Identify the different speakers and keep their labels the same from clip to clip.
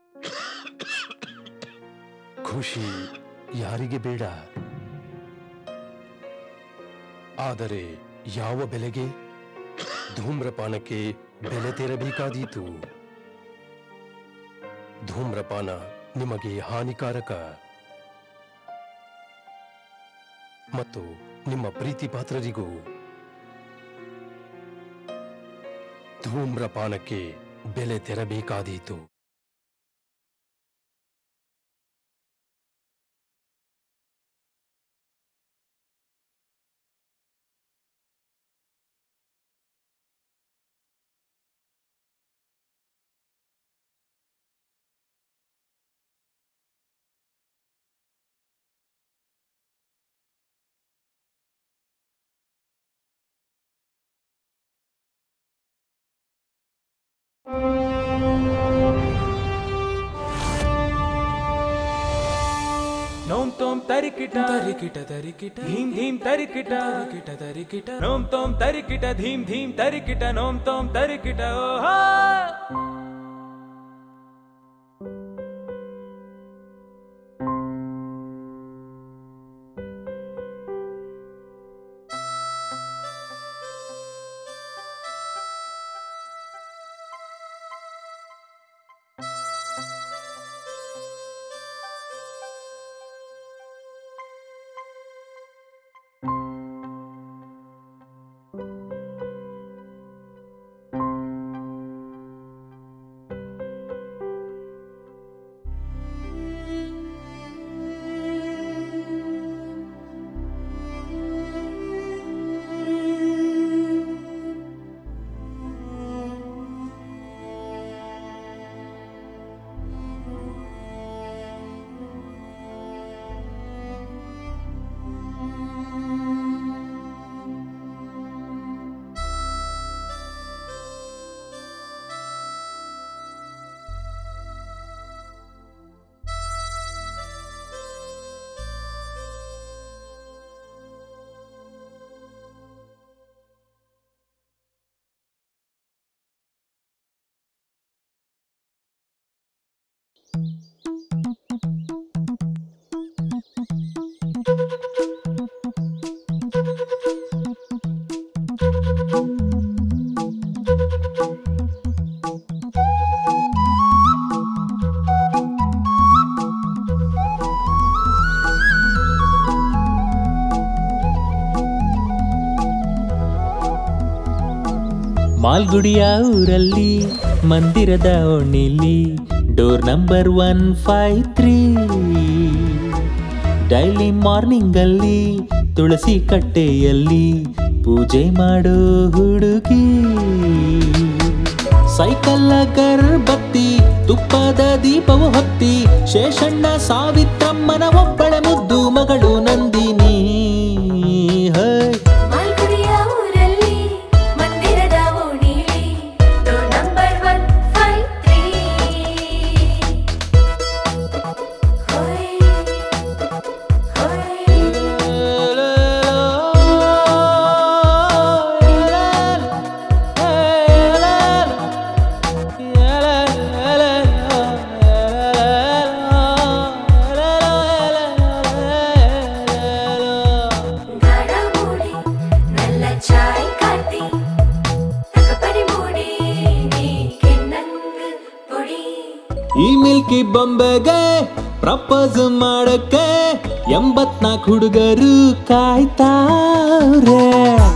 Speaker 1: ಖುಷಿ ಯಾರಿಗೆ ಬೇಡ ಆದರೆ ಯಾವ ಬೆಲೆಗೆ ಧೂಮ್ರಪಾನಕ್ಕೆ ಬೆಲೆ ತೆರಬೇಕಾದೀತು ಧೂಮ್ರಪಾನ ನಿಮಗೆ ಹಾನಿಕಾರಕ ಮತ್ತು ನಿಮ್ಮ ಪ್ರೀತಿ ಪಾತ್ರರಿಗೂ ಧೂಮ್ರಪಾನಕ್ಕೆ ಬೆಲೆ ತೆರಬೇಕಾದೀತು
Speaker 2: ನೋಮ್ ತೋಮ್ ತರಿಕಿಟ ತರಿಕಿಟ ತರಿಕಿಟ ಧೀಮ್ ಧೀಮ್ ತರಿಕಿಟ ತರಿಕಿಟ ತರಿಕಿಟ ನೋಮ್ ತೋಮ್ ತರಿಕಿಟ ಧೀಮ್ ಧೀಮ್ ತರಿಕಿಟ ನೋಮ್ ತೋಮ್ ತರಿಕಿಟ ಓಹೋ
Speaker 3: ಮಾಲ್ಗುಡಿಯ ಊರಲ್ಲಿ ಮಂದಿರದ ಓಣಿಲಿ door number one five three daily morning ಅಲ್ಲಿ ತುಳಸಿ ಕಟ್ಟೆಯಲ್ಲಿ ಪೂಜೆ ಮಾಡೋ ಹುಡುಗಿ ಸೈಕಲ್ ಗರ್ಭತ್ತಿ ತುಪ್ಪದ ದೀಪವು ಹೊತ್ತಿ ಶೇಷಣ್ಣ ಸಾವಿತ್ರಮ್ಮನ ಒಬ್ಬಳೆ ಮುದ್ದು ಮಗಳು ನಂದಿನಿ ಹೈ
Speaker 4: ಮಾಲ್ಗುಡಿಯ ಊರಲ್ಲಿ ಮಂದಿರದ ಓಣಿಲಿ door number one five three ಹೋಯ್ ಹೋಯ್ ಗಾಢ ಮೂಡಿ ನಲ್ಲ ಚಾಯ್ ಕಾಟಿ ತಕಪರಿ ಮೂಡಿ ನೀ ಕೆನ್ನಂಗ್ ಪುಡಿ
Speaker 3: ಈ ಮಿಲ್ಕಿ ಬೊಂಬೆಗೆ ಪ್ರಪೋಸ್ ಮಾಡಕ್ಕೆ ಎಂಬತ್ನಾಲ್ಕು ಹುಡುಗರು ಕಾಯ್ತಾವ್ರೆ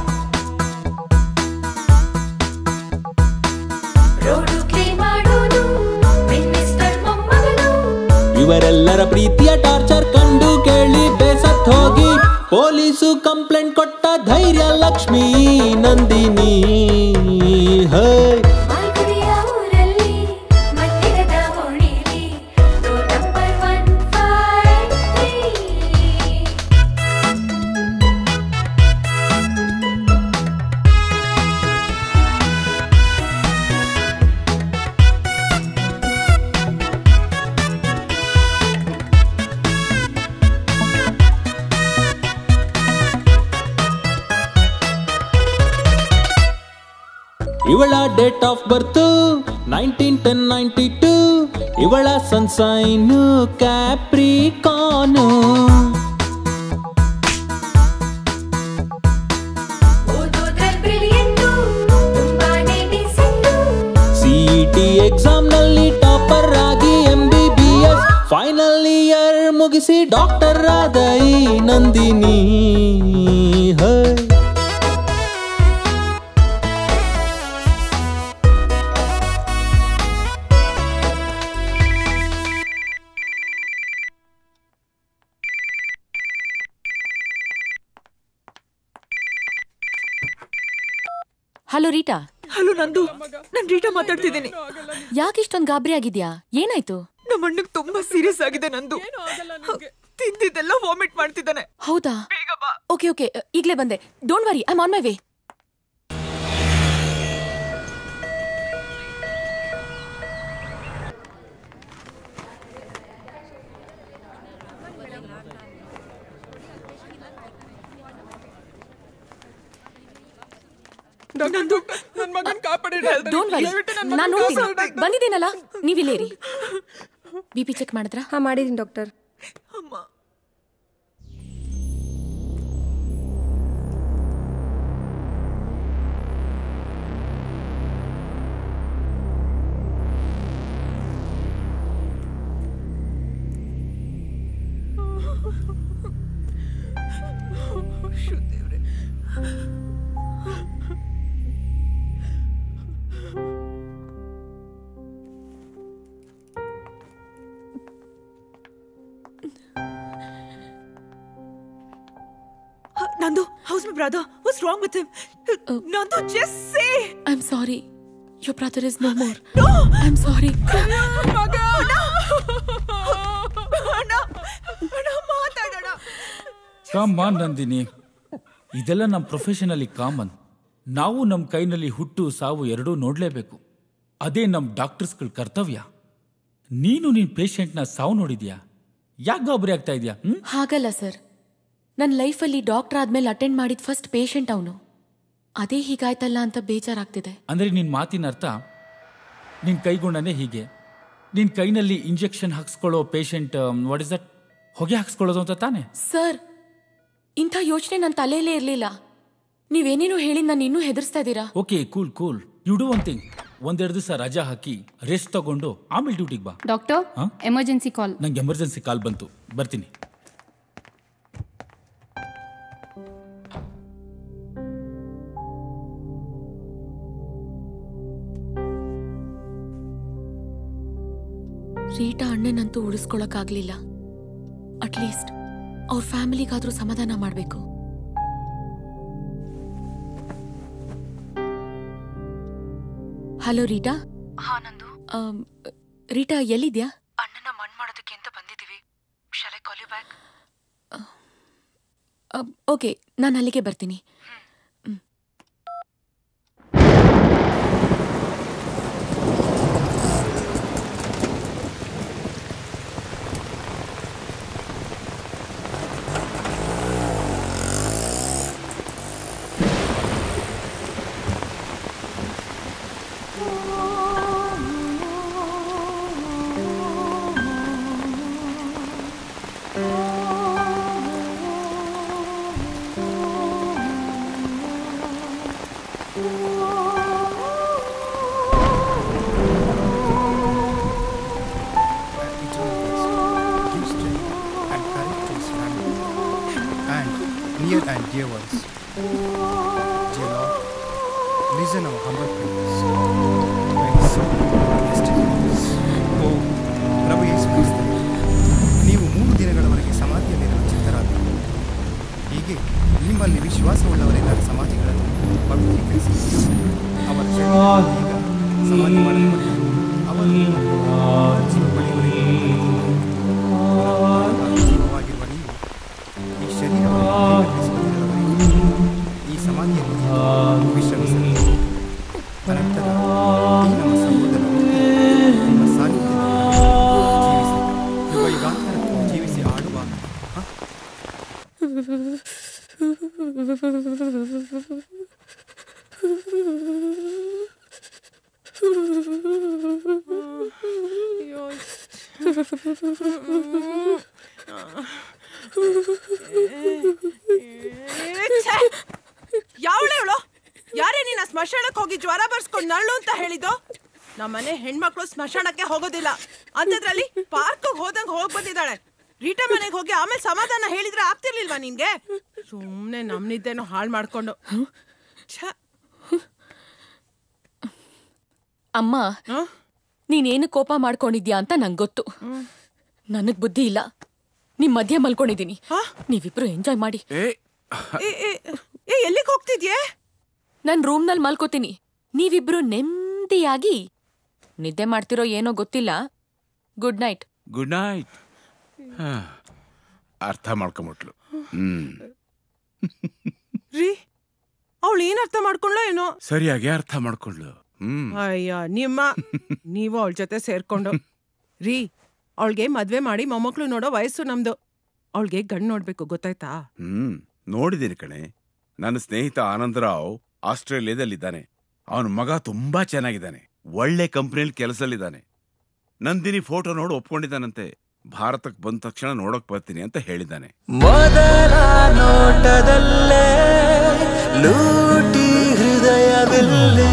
Speaker 4: ರೋಡು ಕ್ಲೀನ್ ಮಾಡೋನು ಮಿನಿಸ್ಟರ್ ಮೊಮ್ಮಗನು
Speaker 3: ಇವರೆಲ್ಲರ ಪ್ರೀತಿಯ ಟಾರ್ಚರ್ ಕಂಡು ಕೇಳಿ ಬೇಸತ್ ಹೋಗಿ ಪೊಲೀಸು ಕಂಪ್ಲೇಂಟ್ ಕೊಟ್ಟ ಧೈರ್ಯ ಲಕ್ಷ್ಮೀ ನಂದಿನಿ ಹೈ
Speaker 4: ಮಾಲ್ಗುಡಿಯ ಊರಲ್ಲಿ ಮಂದಿರದ ಓಣಿಲಿ door number one five three
Speaker 3: ಇವಳ date of birth nineteen ten ninety two ಇವಳ ಸನ್ಸೈನು ಕ್ಯಾಪ್ರಿಕಾನು
Speaker 4: ಓದೋದ್ರಲ್ ಬ್ರಿಲಿಯಂಟು ತುಂಬಾನೇ ಡಿಸೆಂಟು
Speaker 3: ಸಿ ಟಿ ಎಕ್ಸಾಮ್ ನಲ್ಲಿ ಟಾಪರ್ ಆಗಿ M B B S final year ಮುಗಿಸಿ ಡಾಕ್ಟರ್ ಆದ ಈ Nandini hi
Speaker 5: hello Rita
Speaker 6: hello Nandu ನಾನ್ ರೀಟಾ ಮಾತಾಡ್ತಿದ್ದೀನಿ
Speaker 5: ಯಾಕೆ ಇಷ್ಟೊಂದು ಗಾಬರಿ ಆಗಿದ್ಯಾ ಏನಾಯ್ತು
Speaker 6: ನಮ್ಮ ಅಣ್ಣಗ್ ತುಂಬಾ ಸೀರಿಯಸ್ ಆಗಿದೆ ನಂದು ತಿಂದಿದ್ದೆಲ್ಲ ವಾಮಿಟ್ ಮಾಡ್ತಿದ್ದಾನೆ
Speaker 5: ಹೌದಾ
Speaker 6: ಬೇಗ ಬಾ
Speaker 5: ಓಕೆ ಓಕೆ ಈಗ್ಲೇ ಬಂದೆ don't worry I on my way
Speaker 6: Nandu ನನ್ ಮಗನ್ ಕಾಪಾಡಿ
Speaker 5: ಡೋಂಟ್ ವರಿ ನಾನು ನೋಡ್ತೀನಿ ಬಂದಿದ್ದೀನಲ್ಲ ನೀವಿಲ್ಲೇರಿ ಬಿ ಪಿ ಚೆಕ್ ಮಾಡಿದ್ರಾ
Speaker 7: ಹಾ ಮಾಡಿದ್ದೀನಿ ಡಾಕ್ಟರ್
Speaker 6: ಅಮ್ಮ ಶೋ ದೇವ್ರೆ. Uh, Nandu, how's my brother? What's wrong with him? Uh, Nandu, just say.
Speaker 5: I am sorry your brother is no more
Speaker 6: No.
Speaker 5: I am sorry
Speaker 6: ಮಗ ಅಣ್ಣ ಅಣ್ಣ ಮಾತಾಡೋಣ
Speaker 8: ಕಾಮನ್ ನಂದಿನಿ ಇದೆಲ್ಲ ನಮ್ಮ ಪ್ರೊಫೆಷನಲ್ಲಿ ಕಾಮನ್ ನಾವು ನಮ್ಮ ಕೈನಲ್ಲಿ ಹುಟ್ಟು ಸಾವು ಎರಡೂ ನೋಡಲೇಬೇಕು ಅದೇ ನಮ್ಮ ಡಾಕ್ಟರ್ಸ್ಗಳ ಕರ್ತವ್ಯ ನೀನು ನಿನ್ನ ಪೇಷಂಟ್ನ ಸಾವು ನೋಡಿದ್ಯಾ ಯಾಕೆ ಗಾಬರಿ ಆಗ್ತಾ ಇದೆಯಾ ಹ್ಮ್
Speaker 5: ಹಾಗಲ್ಲ ಸರ್ ನನ್ನ ಲೈಫಲ್ಲಿ ಡಾಕ್ಟರ್ ಆದ್ಮೇಲೆ ಅಟೆಂಡ್ ಮಾಡಿದ ಫಸ್ಟ್ ಪೇಷಂಟ್ ಅವನು ಅದೇ ಹೀಗಾಯ್ತಲ್ಲ ಅಂತ ಬೇಜಾರಾಗ್ತಿದೆ
Speaker 8: ಅಂದರೆ ನಿನ್ನ ಮಾತಿನ ಅರ್ಥ ನಿನ್ನ ಕೈಗುಣನೇ ಹೀಗೆ ನಿನ್ನ ಕೈನಲ್ಲಿ ಇಂಜೆಕ್ಷನ್ ಹಾಕ್ಸ್ಕೊಳ್ಳೋ ಪೇಷಂಟ್ ವಾಟ್ ಇಸ್ ದಟ್ ಹೊಗೆ ಹಾಕ್ಸ್ಕೊಳ್ಳೋದು ಅಂತ ತಾನೇ
Speaker 5: ಸರ್ ಇಂಥ ಯೋಚನೆ ನನ್ನ ತಲೆಯಲ್ಲೇ ಇರಲಿಲ್ಲ ನೀವೇನೇನೋ ಹೇಳಿ ನಾನು ಇನ್ನೂ ಹೆದರ್ಸ್ತಾ ಇದ್ದೀರಾ
Speaker 8: okay cool cool you do one thing ಒಂದೆರಡು ದಿವಸ ರಜಾ ಹಾಕಿ ರೆಸ್ಟ್ ತಗೊಂಡು ಆಮೇಲೆ ಡ್ಯೂಟಿಗೆ ಬಾ
Speaker 7: ಡಾಕ್ಟರ್
Speaker 8: ಹಾ?
Speaker 7: ಎಮರ್ಜೆನ್ಸಿ ಕಾಲ್
Speaker 8: ನಂಗೆ ಎಮರ್ಜೆನ್ಸಿ ಕಾಲ್ ಬಂತು ಬರ್ತೀನಿ
Speaker 5: ರೀಟಾ ಅಣ್ಣನಂತೂ ಉಳಿಸ್ಕೊಳಕ್ಕಾಗ್ಲಿಲ್ಲ ಅಟ್ಲೀಸ್ಟ್ ಅವ್ರ ಫ್ಯಾಮಿಲಿಗಾದ್ರೂ ಸಮಾಧಾನ ಮಾಡಬೇಕು ಹಲೋ ರೀಟಾ
Speaker 6: ಹಾ ನಂದು
Speaker 5: ಆಮ್, ರೀಟಾ ಎಲ್ಲಿದ್ಯಾ
Speaker 6: ಅಣ್ಣನ ಮಣ್ ಮಾಡೋದಕ್ಕೆ ಅಂತ ಬಂದಿದೀವಿ ಶಾಲೆ ಕಾಲ್ ಯು ಬ್ಯಾಕ್
Speaker 5: ಓಕೆ ನಾನು ಅಲ್ಲಿಗೆ ಬರ್ತೀನಿ
Speaker 9: give strength and courage to his family and near and dear ones. Dear Lord, listen our humble prayers. When his soul rest ಓ ಪ್ರಭು ಯೇಸು ಕ್ರಿಸ್ತನೇ, ನೀವು ಮೂರು ದಿನಗಳವರೆಗೆ ಸಮಾಧಿಯಲ್ಲಿರಲು ಚಿತ್ತರಾದರು ಹೀಗೆ ನಿಮ್ಮಲ್ಲಿ ವಿಶ್ವಾಸವುಳ್ಳವರೆಲ್ಲರ ಸಮಾಧಿಗಳನ್ನು ಪವಿತ್ರೀಕರಿಸಿ ಅವರ ಶರೀರ ಈಗ ಸಮಾಧಿ ಮಾಡಲ್ಪಟ್ಟಿದೆ ಅವರು ಜೀವ ಪಡೆಯುವವರೆಗೆ ಜೀವವಾಗಿರುವ ನೀವು ಈ ಶರೀರವನ್ನು ಸ್ವೀಕರಿಸಿಕೊಳ್ಳುವವರೆಗೆ ಈ ಸಮಾಧಿಯಲ್ಲಿ ವಿಶ್ರಮಿಸಲಿ ಅನಂತರ ಈ ನಮ್ಮ ಸಹೋದರರು ನಿಮ್ಮ ಸಾನ್ನಿಧ್ಯದಲ್ಲಿ ಜೀವಿಸಿ ಯುಗ ಯುಗಾಂತರಕ್ಕೂ ಜೀವಿಸಿ ಆಡುವ ಹ?
Speaker 6: ಯಾವಳೆ ಅವಳು ಯಾರೇ ನೀನ ಸ್ಮಶಾನಕ್ಕೆ ಹೋಗಿ ಜ್ವರ ಬರ್ಸ್ಕೊಂಡು ನಳ್ಳು ಅಂತ ಹೇಳಿದ್ದು ನಮ್ಮನೆ ಹೆಣ್ಮಕ್ಳು ಸ್ಮಶಾನಕ್ಕೆ ಹೋಗೋದಿಲ್ಲ ಅಂಥದ್ರಲ್ಲಿ ಪಾರ್ಕ್ ಹೋದಂಗ್ ಹೋಗ್ ಬಂದಿದ್ದಾಳೆ ರೀಟಾ ಮನೆಗೆ ಹೋಗಿ ಆಮೇಲೆ ಸಮಾಧಾನ ಹೇಳಿದ್ರೆ ಆಗ್ತಿರ್ಲಿಲ್ವಾ ನಿನ್ಗೆ ಸುಮ್ನೆ ನಮ್ನಿದ್ದೇನೋ ಹಾಳು ಮಾಡ್ಕೊಂಡು ಛ
Speaker 5: ಅಮ್ಮ
Speaker 6: ಆ?
Speaker 5: ನೀನೇನು ಕೋಪ ಮಾಡ್ಕೊಂಡಿದ್ಯಾ ಅಂತ ನಂಗೆ ಗೊತ್ತು ನನಗ್ ಬುದ್ಧಿ ಇಲ್ಲ ನಿಮ್ ಮಧ್ಯೆ ಮಲ್ಕೊಂಡಿದೀನಿ ನೀವಿಬ್ರು ಎಂಜಾಯ್ ಮಾಡಿ
Speaker 6: ಏ ಏ, ಏ ಎಲ್ಲಿಗೆ ಹೋಗ್ತಿದ್ಯೆ
Speaker 5: ನನ್ ರೂಮ್ನಲ್ಲಿ ಮಲ್ಕೋತೀನಿ ನೀವಿಬ್ರು ನೆಮ್ಮದಿಯಾಗಿ ನಿದ್ದೆ ಮಾಡ್ತಿರೋ ಏನೋ ಗೊತ್ತಿಲ್ಲ ಗುಡ್ ನೈಟ್
Speaker 7: ಗುಡ್ ನೈಟ್ ಅರ್ಥ ಮಾಡ್ಕೊಂಬಿಟ್ಲು ಹ್ಮ್
Speaker 6: ರೀ ಅವಳು ಏನ್ ಅರ್ಥ ಮಾಡ್ಕೊಂಡ್ಲೋ ಏನೋ
Speaker 7: ಸರಿಯಾಗಿ ಅರ್ಥ ಮಾಡ್ಕೊಂಡ್ಲು ಹ್ಮ್
Speaker 6: ಅಯ್ಯ ನಿಮ್ಮ ನೀವು ಅವಳ ಜೊತೆ ಸೇರ್ಕೊಂಡು ರೀ ಅವಳಿಗೆ ಮದ್ವೆ ಮಾಡಿ ಮೊಮ್ಮಕ್ಳು ನೋಡೋ ವಯಸ್ಸು ನಮ್ದು ಅವಳಿಗೆ ಗಂಡ್ ನೋಡ್ಬೇಕು ಗೊತ್ತಾಯ್ತಾ
Speaker 7: ಹ್ಮ್ ನೋಡಿದ್ದೀನಿ ಕಣೆ ನನ್ನ ಸ್ನೇಹಿತ ಆನಂದರಾವ್ ಆಸ್ಟ್ರೇಲಿಯಾದಲ್ಲಿದ್ದಾನೆ ಅವನ ಮಗ ತುಂಬಾ ಚೆನ್ನಾಗಿದ್ದಾನೆ ಒಳ್ಳೆ ಕಂಪ್ನಿಯಲ್ಲಿ ಕೆಲಸದಲ್ಲಿದ್ದಾನೆ ನಂದಿನಿ ಫೋಟೋ ನೋಡಿ ಒಪ್ಕೊಂಡಿದ್ದಾನಂತೆ ಭಾರತಕ್ಕೆ ಬಂದ ತಕ್ಷಣ ನೋಡಕ್ ಬರ್ತೀನಿ ಅಂತ ಹೇಳಿದ್ದಾನೆ
Speaker 3: ಮೊದಲ ನೋಟದಲ್ಲೇ ಲೂಟಿ ಹೃದಯವಿಲ್ಲಿ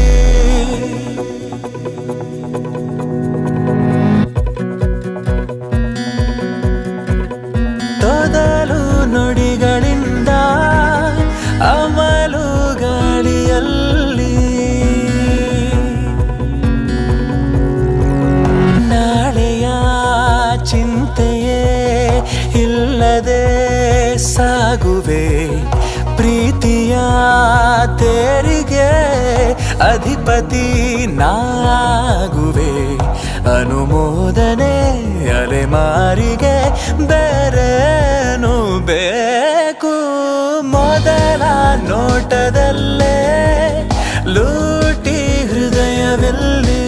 Speaker 3: ತೊದಲು ನುಡಿಗಳಿಂದ ಅಮಲು ಗಾಳಿಯಲ್ಲಿ ನಾಳೆಯ ಚಿಂತೆಯೇ ಇಲ್ಲದೆ ಸಾಗುವೆ ಪ್ರೀತಿಯ ತೇರಿಗೆ ಅಧಿಪತಿ ನಾಗುವೆ ಅನುಮೋದನೆ ಅಲೆಮಾರಿಗೆ ಬೇರೇನು ಬೇಕು ಮೊದಲ ನೋಟದಲ್ಲೇ ಲೂಟಿ ಹೃದಯವೆಲ್ಲಿ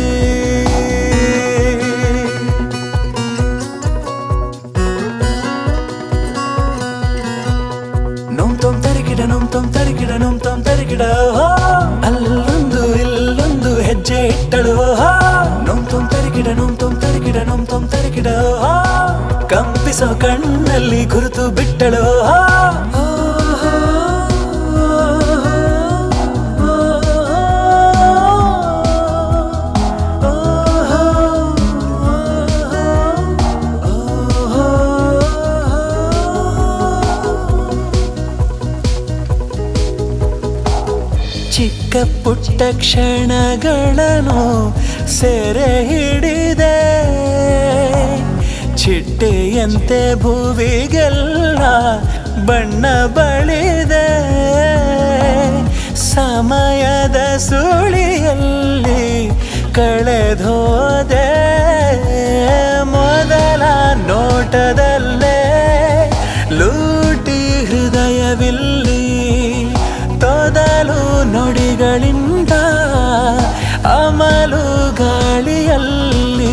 Speaker 3: ನೋಮ್ ತೊಮ್ ತರಿಗಿಡ ನೋಮ್ ತೊಮ್ ತರಿಗಿಡ ನೋಮ್ ತೊಮ್ ತರಿಗಿಡ ಹೋ ಅಲ್ಲೊಂದು ಇಲ್ಲೊಂದು ಹೆಜ್ಜೆ ಇಟ್ಟಳು ಹೋ ನೋಮ್ ತೊಮ್ ತರಿಗಿಡ ನೋಮ್ ತೊಮ್ ತರಿಗಿಡ ನೋಮ್ ತೊಮ್ ತರಿಗಿಡ ಹೋ ಕಂಪಿಸೋ ಕಣ್ಣಲ್ಲಿ ಗುರುತು ಬಿಟ್ಟಳು ಹೋ ಹೋ, ಹೋ, ಹೋ, ಹೋ, ಚಿಕ್ಕ ಪುಟ್ಟ ಕ್ಷಣಗಳನ್ನು ಸೆರೆ ಹಿಡಿದೆ ಚಿಟ್ಟೆಯಂತೆ ಭುವಿಗೆಲ್ಲ ಬಣ್ಣ ಬಳಿದೆ ಸಮಯದ ಸುಳಿಯಲ್ಲಿ ಕಳೆದೋದೆ ಮೊದಲ ನೋಟದಲ್ಲೇ ಲೂಟಿ ಹೃದಯವಿಲ್ಲಿ ತೊದಲು ನುಡಿಗಳಿಂದ ಅಮಲು ಗಾಳಿಯಲ್ಲಿ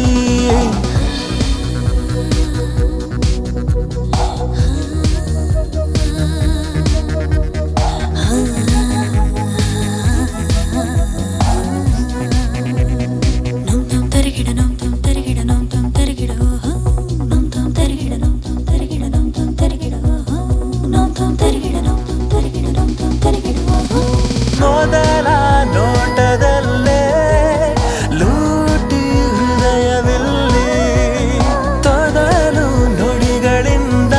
Speaker 3: ಮೊದಲ ನೋಟದಲ್ಲೇ ಲೂಟಿ ಹೃದಯವಿಲ್ಲಿ ತೊದಲು ನುಡಿಗಳಿಂದ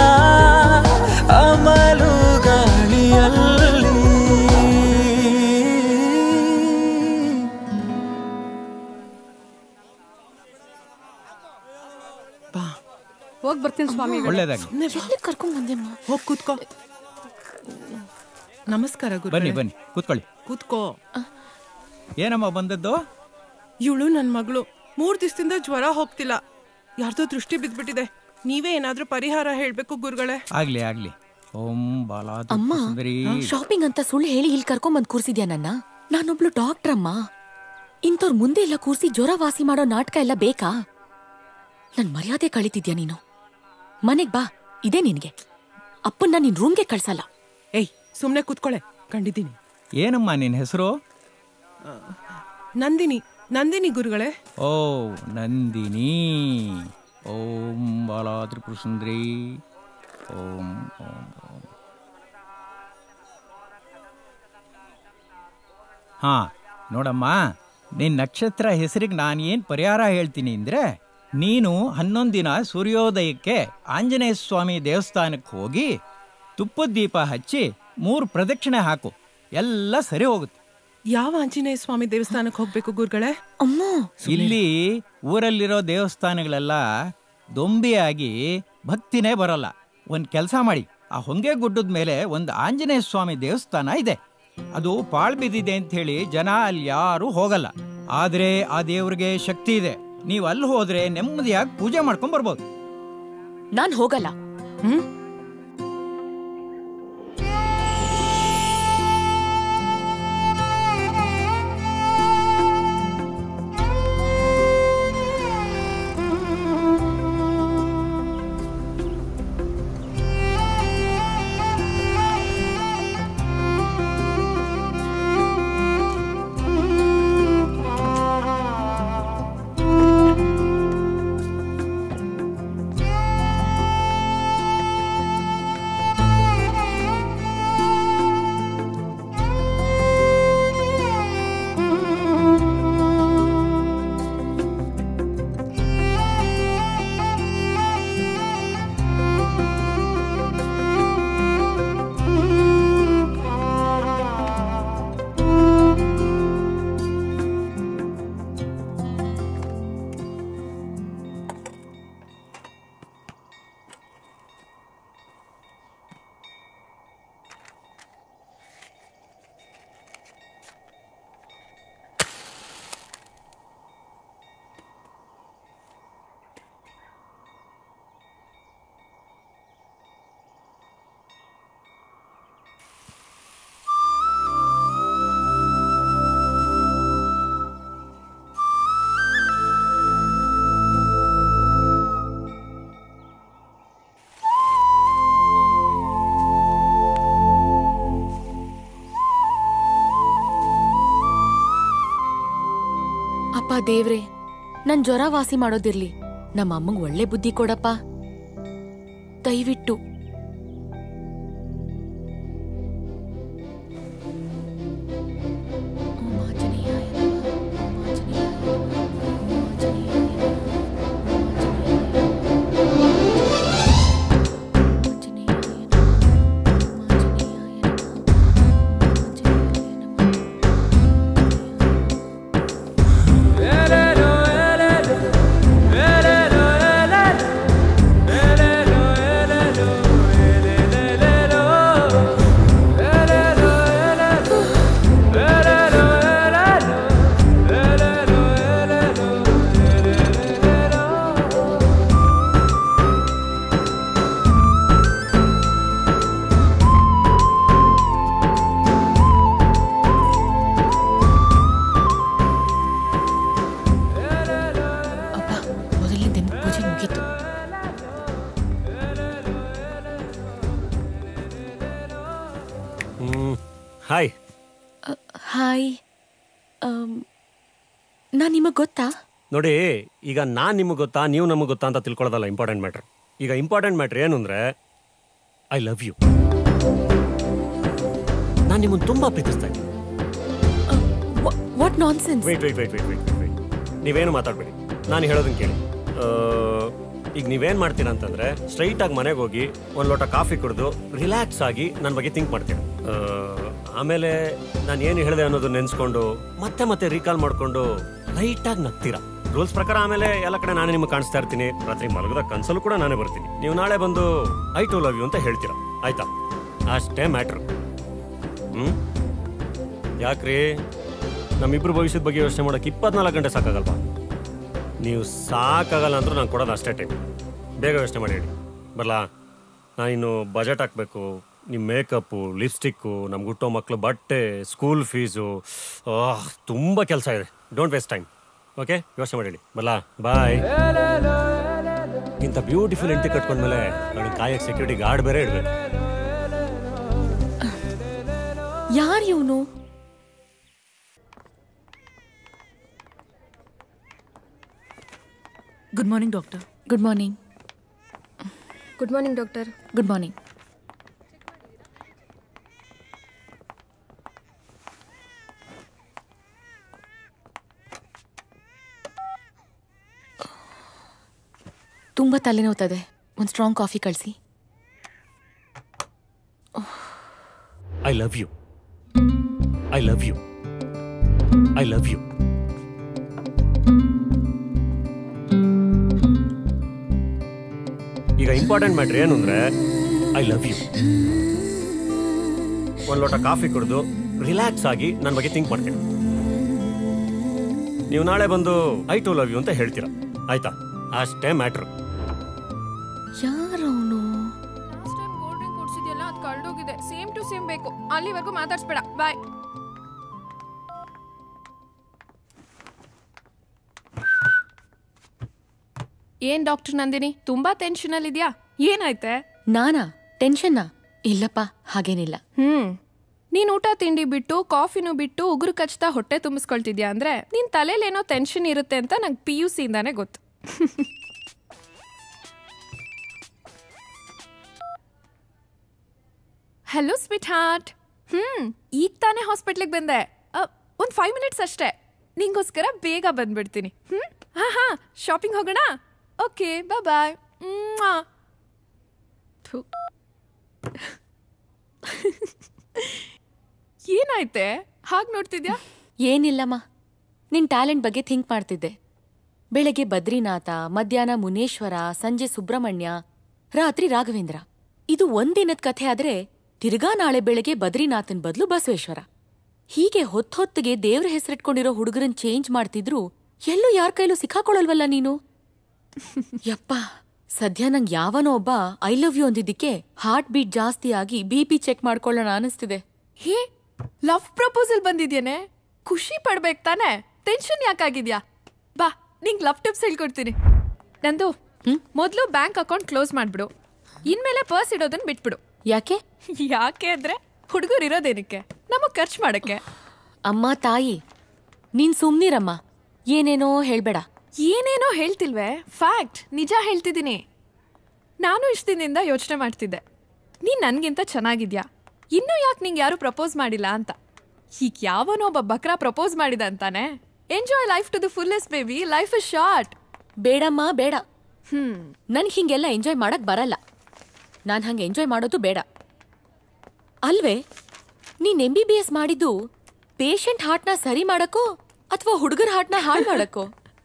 Speaker 3: ಅಮಲು ಗಾಳಿಯಲ್ಲಿ
Speaker 6: ಹೋಗ್ ಬರ್ತೀನಿ ಸ್ವಾಮಿ
Speaker 10: ಒಳ್ಳೇದಾಗಿ
Speaker 5: ಕರ್ಕೊಂಡ್ ಬಂದೆಮ್ಮ
Speaker 6: ಹೋಗ್ ಕೂತ್ಕೋ ನಮಸ್ಕಾರ ಗುರು
Speaker 10: ಬನ್ನಿ ಬನ್ನಿ ಕೂತ್ಕೊಳ್ಳಿ
Speaker 6: ಕೂತ್ಕೋ
Speaker 10: ಏನಮ್ಮ ಬಂದದ್ದು
Speaker 6: ಇವಳು ನನ್ ಮಗಳು ಮೂರ್ ದಿವಸದಿಂದ ಜ್ವರ ಹೋಗ್ತಿಲ್ಲ ಯಾರ್ದೋ ದೃಷ್ಟಿ ಬಿದ್ಬಿಟ್ಟಿದೆ ನೀವೇ ಏನಾದ್ರೂ ಪರಿಹಾರ ಹೇಳ್ಬೇಕು ಗುರುಗಳೇ
Speaker 10: ಆಗ್ಲಿ ಆಗ್ಲಿ ಓಂ ಬಾಲಾ
Speaker 5: ಅಮ್ಮ
Speaker 10: ಸುಂದರಿ
Speaker 5: ಶಾಪಿಂಗ್ ಅಂತ ಸುಳ್ಳು ಹೇಳಿ ಇಲ್ಲಿ ಕರ್ಕೊಂಬಂದ್ ಕೂರ್ಸಿದ್ಯಾ ನನ್ನ ನಾನೊಬ್ಳು ಡಾಕ್ಟ್ರ್ ಅಮ್ಮ ಇಂಥವ್ರ ಮುಂದೆ ಎಲ್ಲ ಕೂರ್ಸಿ ಜ್ವರ ವಾಸಿ ಮಾಡೋ ನಾಟಕ ಎಲ್ಲ ಬೇಕಾ ನನ್ ಮರ್ಯಾದೆ ಕಳಿತಿದ್ಯಾ ನೀನು ಮನೆಗ್ ಬಾ ಇದೇ ನಿನ್ಗೆ ಅಪ್ಪನ್ನ ನಿನ್ ರೂಮ್ಗೆ ಕಳ್ಸಲ್ಲ
Speaker 6: ಏಯ್ ಸುಮ್ನೆ ಕೂತ್ಕೊಳೆ ಕಂಡಿದ್ದೀನಿ
Speaker 10: ಏನಮ್ಮ ನಿನ್ ಹೆಸರು
Speaker 6: ನಂದಿನಿ ನಂದಿನಿ ಗುರುಗಳೇ
Speaker 10: ಓ ನಂದಿನಿ ಓಂ ಬಾಲಾ ತ್ರಿಪುರ ಸುಂದರಿ ಓಂ ಓಂ ಓಂ ಹಾ ನೋಡಮ್ಮ ನಿನ್ನ ನಕ್ಷತ್ರ ಹೆಸರಿಗೆ ನಾನು ಏನು ಪರಿಹಾರ ಹೇಳ್ತೀನಿ ಅಂದರೆ ನೀನು ಹನ್ನೊಂದು ದಿನ ಸೂರ್ಯೋದಯಕ್ಕೆ ಆಂಜನೇಯ ಸ್ವಾಮಿ ದೇವಸ್ಥಾನಕ್ಕೆ ಹೋಗಿ ತುಪ್ಪದ ದೀಪ ಹಚ್ಚಿ ಮೂರು ಪ್ರದಕ್ಷಿಣೆ ಹಾಕು ಎಲ್ಲ ಸರಿ ಹೋಗುತ್ತೆ
Speaker 6: ಯಾವ ಆಂಜನೇಯ ಸ್ವಾಮಿ ದೇವಸ್ಥಾನಕ್ಕೆ ಹೋಗ್ಬೇಕು ಗುರುಗಳೇ
Speaker 5: ಅಮ್ಮ
Speaker 10: ಇಲ್ಲಿ ಊರಲ್ಲಿರೋ ದೇವಸ್ಥಾನಗಳೆಲ್ಲ ದೊಂಬಿಯಾಗಿ ಭಕ್ತಿನೇ ಬರಲ್ಲ ಒಂದು ಕೆಲಸ ಮಾಡಿ ಆ ಹೊಂಗೆ ಗುಡ್ಡದ ಮೇಲೆ ಒಂದು ಆಂಜನೇಯ ಸ್ವಾಮಿ ದೇವಸ್ಥಾನ ಇದೆ ಅದು ಪಾಳ್ ಬಿದ್ದಿದೆ ಅಂತ ಹೇಳಿ ಜನ ಅಲ್ಲಿ ಯಾರು ಹೋಗಲ್ಲ ಆದ್ರೆ ಆ ದೇವ್ರಿಗೆ ಶಕ್ತಿ ಇದೆ ನೀವು ಅಲ್ಲಿ ಹೋದ್ರೆ ನೆಮ್ಮದಿಯಾಗಿ ಪೂಜೆ ಮಾಡ್ಕೊಂಡ್ ಬರ್ಬೋದು
Speaker 5: ನಾನ್ ಹೋಗಲ್ಲ
Speaker 6: ಹ್ಮ್
Speaker 5: ಅಪ್ಪ ದೇವ್ರೆ ನನ್ ಜ್ವರ ವಾಸಿ ಮಾಡೋದಿರ್ಲಿ ನಮ್ಮ ಅಮ್ಮಂಗ್ ಒಳ್ಳೆ ಬುದ್ಧಿ ಕೊಡಪ್ಪ ದಯವಿಟ್ಟು ಓಂ ಆಂಜನೇಯಾಯ ನಮಃ, ಓಂ ಆಂಜನೇಯಾಯ ನಮಃ, ಓಂ ಆಂಜನೇಯಾಯ ನಮಃ, ಓಂ ಆಂಜನೇಯಾಯ ನಮಃ, ಓಂ ಆಂಜನೇಯಾಯ ನಮಃ, ಓಂ ಆಂಜನೇಯಾಯ ನಮಃ. ಅಪ್ಪ ಮೊದಲನೇ ದಿನ ಪೂಜೆ ಮುಗೀತು
Speaker 11: ಹಾಯ್
Speaker 5: ಹಾಯ್ ನಾನು ನಿಮಗೆ ಗೊತ್ತಾ
Speaker 11: ನೋಡಿ ಈಗ ನಾನು ನಿಮಗೆ ಗೊತ್ತಾ ನೀವು ನಮಗೆ ಗೊತ್ತಾ ಅಂತ ತಿಳ್ಕೊಳ್ಳೋದಲ್ಲ ಇಂಪಾರ್ಟೆಂಟ್ ಮ್ಯಾಟ್ರ್ ಈಗ ಇಂಪಾರ್ಟೆಂಟ್ ಮ್ಯಾಟ್ರ್ ಏನು ಅಂದರೆ ಐ ಲವ್ ಯು ನಾನು ನಿಮ್ಮನ್ನು ತುಂಬ ಪ್ರೀತಿಸ್ತಾ ಇದ್ದೀನಿ
Speaker 5: what nonsense
Speaker 11: wait wait wait wait wait wait ನೀವೇನು ಮಾತಾಡಬೇಡಿ ನಾನು ಹೇಳೋದನ್ನ ಕೇಳಿ ಆ, ಈಗ ನೀವೇನು ಮಾಡ್ತೀರಾ ಅಂತಂದರೆ ಸ್ಟ್ರೈಟಾಗಿ ಮನೆಗೆ ಹೋಗಿ ಒಂದು ಲೋಟ ಕಾಫಿ ಕುಡಿದು ರಿಲ್ಯಾಕ್ಸ್ ಆಗಿ ನನ್ನ ಬಗ್ಗೆ ಥಿಂಕ್ ಮಾಡ್ತೀರಾ ಆ, ಆಮೇಲೆ ನಾನು ಏನು ಹೇಳಿದೆ ಅನ್ನೋದು ನೆನೆಸ್ಕೊಂಡು ಮತ್ತೆ ಮತ್ತೆ ರೀಕಾಲ್ ಮಾಡಿಕೊಂಡು ಲೈಟಾಗಿ ನಗ್ತೀರಾ ರೂಲ್ಸ್ ಪ್ರಕಾರ ಆಮೇಲೆ ಎಲ್ಲ ಕಡೆ ನಾನೇ ನಿಮಗೆ ಕಾಣಿಸ್ತಾ ಇರ್ತೀನಿ ರಾತ್ರಿ ಮಲಗದ ಕನ್ಸಲ್ಲೂ ಕೂಡ ನಾನೇ ಬರ್ತೀನಿ ನೀವು ನಾಳೆ ಬಂದು ಐ ಟು ಲವ್ ಯು ಅಂತ ಹೇಳ್ತೀರಾ ಆಯ್ತಾ ಅಷ್ಟೇ ಮ್ಯಾಟ್ರು ಹ್ಞೂ ಯಾಕ್ರಿ ನಮ್ಮಿಬ್ರು ಭವಿಷ್ಯದ ಬಗ್ಗೆ ಯೋಚನೆ ಮಾಡೋಕೆ ಇಪ್ಪತ್ನಾಲ್ಕು ಗಂಟೆ ಸಾಕಾಗಲ್ವಾ ನೀವು ಸಾಕಾಗಲ್ಲ ಅಂದ್ರೂ ನಾನು ಕೊಡೋದು ಅಷ್ಟೇ ಟೈಮ್ ಬೇಗ ಯೋಚನೆ ಮಾಡಿ ಹೇಳಿ ಬರಲಾ ನಾನಿನ್ನು ಬಜೆಟ್ ಹಾಕಬೇಕು ನಿಮ್ಮ ಮೇಕಪ್ಪು ಲಿಪ್ಸ್ಟಿಕ್ಕು ನಮ್ಗೆ ಹುಟ್ಟೋ ಮಕ್ಕಳು ಬಟ್ಟೆ ಸ್ಕೂಲ್ ಫೀಸು ತುಂಬ ಕೆಲಸ ಇದೆ ಡೋಂಟ್ ವೇಸ್ಟ್ ಟೈಮ್ ಓಕೆ ಯೋಚನೆ ಮಾಡಿ ಹೇಳಿ ಬರಲಾ ಬಾಯ್ ಇಂಥ ಬ್ಯೂಟಿಫುಲ್ ಹೆಂಡತಿ ಕಟ್ಕೊಂಡ್ಮೇಲೆ ನನಗೆ ಕಾಯಕ್ಕೆ ಸೆಕ್ಯೂರಿಟಿ ಗಾರ್ಡ್ ಬೇರೆ ಇಡಬೇಕು
Speaker 5: ಯಾರು ಇವನು good morning doctor good morning
Speaker 12: good morning doctor
Speaker 5: good morning ತುಂಬ ತಲೆನೋವ್ತದೆ ಒಂದು ಸ್ಟ್ರಾಂಗ್ ಕಾಫಿ ಕಳಿಸಿ
Speaker 11: I love you I love you I love you ಈಗ ಇಂಪಾರ್ಟೆಂಟ್ ಮ್ಯಾಟ್ರ್ ಏನು ಅಂದ್ರೆ ಐ ಲವ್ ಯು ಒಂದು ಲೋಟ ಕಾಫಿ ಕುಡಿದು ರಿಲ್ಯಾಕ್ಸ್ ಆಗಿ ನನ್ನ ಬಗ್ಗೆ ಥಿಂಕ್ ಮಾಡ್ತೀನಿ ನೀವು ನಾಳೆ ಬಂದು ಐ ಟು ಲವ್ ಯು ಅಂತ ಹೇಳ್ತೀರಾ ಆಯ್ತಾ ಅಷ್ಟೇ ಮ್ಯಾಟ್ರು
Speaker 5: ಯಾರವನು
Speaker 12: ಲಾಸ್ಟ್ ಟೈಮ್ ಗೋಲ್ಡ್ ರಿಂಗ್ ಕೊಡ್ಸಿದ್ಯಲ್ಲ ಅದು ಕಳ್ದೋಗಿದೆ ಸೇಮ್ ಟು ಸೇಮ್ ಬೇಕು ಅಲ್ಲಿವರೆಗೂ ಮಾತಾಡ್ಸ್ಬೇಡ ಬಾಯ್ ಏನ್ ಡಾಕ್ಟರ್ ನಂದಿನಿ ತುಂಬಾ ಟೆನ್ಷನ್ ಅಲ್ಲಿ ಇದ್ಯಾ ಏನಾಯ್ತೆ
Speaker 5: ನಾನಾ ಟೆನ್ಷನ್ನಾ ಇಲ್ಲಪ್ಪ ಹಾಗೇನಿಲ್ಲ
Speaker 12: ಹ್ಮ್ ನೀನ್ ಊಟ ತಿಂಡಿ ಬಿಟ್ಟು ಕಾಫಿನೂ ಬಿಟ್ಟು ಉಗುರು ಕಚ್ತಾ ಹೊಟ್ಟೆ ತುಂಬಿಸ್ಕೊಳ್ತಿದ್ಯಾ ಅಂದ್ರೆ ನಿನ್ ತಲೆಲೇನೋ ಟೆನ್ಷನ್ ಇರುತ್ತೆ ಅಂತ ನಂಗೆ ಪಿ ಯು ಸಿಯಿಂದಾನೆ ಗೊತ್ತು ಹಲೋ ಸ್ವಿಟ್ ಹಾರ್ಟ್ ಹ್ಮ್ ಈಗ ತಾನೇ ಹಾಸ್ಪಿಟ್ಲಿಗೆ ಬಂದೆ ಅ, ಒಂದ್ ಫೈವ್ ಮಿನಿಟ್ಸ್ ಅಷ್ಟೇ ನಿಂಗೋಸ್ಕರ ಬೇಗ ಬಂದ್ಬಿಡ್ತೀನಿ ಹ್ಮ್ ಹಾ ಹಾ ಶಾಪಿಂಗ್ ಹೋಗೋಣ ಓಕೆ ಬಾಯ್ ಬಾಯ್ ಥು ಏನಾಯ್ತೆ ಹಾಗೆ ನೋಡ್ತಿದ್ಯಾ
Speaker 5: ಏನಿಲ್ಲಮ್ಮ ನಿನ್ ಟ್ಯಾಲೆಂಟ್ ಬಗ್ಗೆ ಥಿಂಕ್ ಮಾಡ್ತಿದ್ದೆ ಬೆಳಗ್ಗೆ ಬದ್ರಿನಾಥ ಮಧ್ಯಾಹ್ನ ಮುನೇಶ್ವರ ಸಂಜೆ ಸುಬ್ರಹ್ಮಣ್ಯ ರಾತ್ರಿ ರಾಘವೇಂದ್ರ ಇದು ಒಂದಿನದ ಕಥೆ ಆದ್ರೆ ತಿರ್ಗಾ ನಾಳೆ ಬೆಳಗ್ಗೆ ಬದ್ರಿನಾಥನ್ ಬದಲು ಬಸವೇಶ್ವರ ಹೀಗೆ ಹೊತ್ತೊತ್ತಿಗೆ ದೇವ್ರ ಹೆಸರಿಟ್ಕೊಂಡಿರೋ ಹುಡುಗರನ್ ಚೇಂಜ್ ಮಾಡ್ತಿದ್ರು ಎಲ್ಲೂ ಯಾರ ಕೈಲೂ ಸಿಕ್ಕಾಕೊಳಲ್ವಲ್ಲ ನೀನು ಯಪ್ಪ ಸದ್ಯ ನಂಗ್ ಯಾವನೋ ಒಬ್ಬ ಐ ಲವ್ ಯು ಅಂದಿದ್ದಕ್ಕೆ ಹಾರ್ಟ್ ಬೀಟ್ ಜಾಸ್ತಿ ಆಗಿ ಬಿ ಪಿ ಚೆಕ್ ಮಾಡ್ಕೊಳ್ಳೋಣ ಅನಿಸ್ತಿದೆ
Speaker 12: ಹೇ ಲವ್ ಪ್ರಪೋಸಲ್ ಬಂದಿದ್ಯೇನೆ ಖುಷಿ ಪಡ್ಬೇಕು ತಾನೆ ಟೆನ್ಷನ್ ಯಾಕಾಗಿದ್ಯಾ ಬಾ ನಿಂಗ್ ಲವ್ ಟಿಪ್ಸ್ ಹೇಳ್ಕೊಡ್ತೀನಿ ನಂದು ಮೊದಲು ಬ್ಯಾಂಕ್ ಅಕೌಂಟ್ ಕ್ಲೋಸ್ ಮಾಡ್ಬಿಡು ಇನ್ಮೇಲೆ ಪರ್ಸ್ ಇಡೋದನ್ನ ಬಿಟ್ಬಿಡು
Speaker 5: ಯಾಕೆ
Speaker 12: ಯಾಕೆ ಅಂದ್ರೆ ಹುಡುಗರು ಇರೋದೇನಕ್ಕೆ ನಮಗ್ ಖರ್ಚು ಮಾಡಕ್ಕೆ
Speaker 5: ಅಮ್ಮ ತಾಯಿ ನೀನ್ ಸುಮ್ನಿರಮ್ಮ ಏನೇನೋ ಹೇಳ್ಬೇಡ
Speaker 12: ಏನೇನೋ ಹೇಳ್ತಿಲ್ವೇ ಫ್ಯಾಕ್ಟ್ ನಿಜ ಹೇಳ್ತಿದ್ದೀನಿ ನಾನು ಇಷ್ಟ ದಿನದಿಂದ ಯೋಚನೆ ಮಾಡ್ತಿದ್ದೆ ನೀನ್ ನನ್ಗಿಂತ ಚೆನ್ನಾಗಿದ್ಯಾ ಇನ್ನೂ ಯಾಕೆ ನಿಂಗೆ ಯಾರು ಪ್ರಪೋಸ್ ಮಾಡಿಲ್ಲ ಅಂತ ಈಗ ಯಾವನೋ ಒಬ್ಬ ಬಕ್ರಾ ಪ್ರಪೋಸ್ ಮಾಡಿದ ಅಂತಾನೆ enjoy life to the fullest baby life is short
Speaker 5: ಬೇಡಮ್ಮ ಬೇಡ
Speaker 12: ಹ್ಮ್
Speaker 5: ನನ್ಗೆ ಹಿಂಗೆಲ್ಲ ಎಂಜಾಯ್ ಮಾಡಕ್ ಬರಲ್ಲ ನಾನು ಹಂಗೆ ಎಂಜಾಯ್ ಮಾಡೋದು ಬೇಡ ಅಲ್ವೇ ನೀನ್ ಎಂ ಬಿ ಬಿ ಎಸ್ ಮಾಡಿದ್ದು ಪೇಷಂಟ್ ಹಾರ್ಟ್ನ ಸರಿ ಮಾಡಕ್ಕೋ ಅಥವಾ ಹುಡುಗರ ಹಾರ್ಟ್ನ ಹಾಳು ಮಾಡಕ್ಕೋ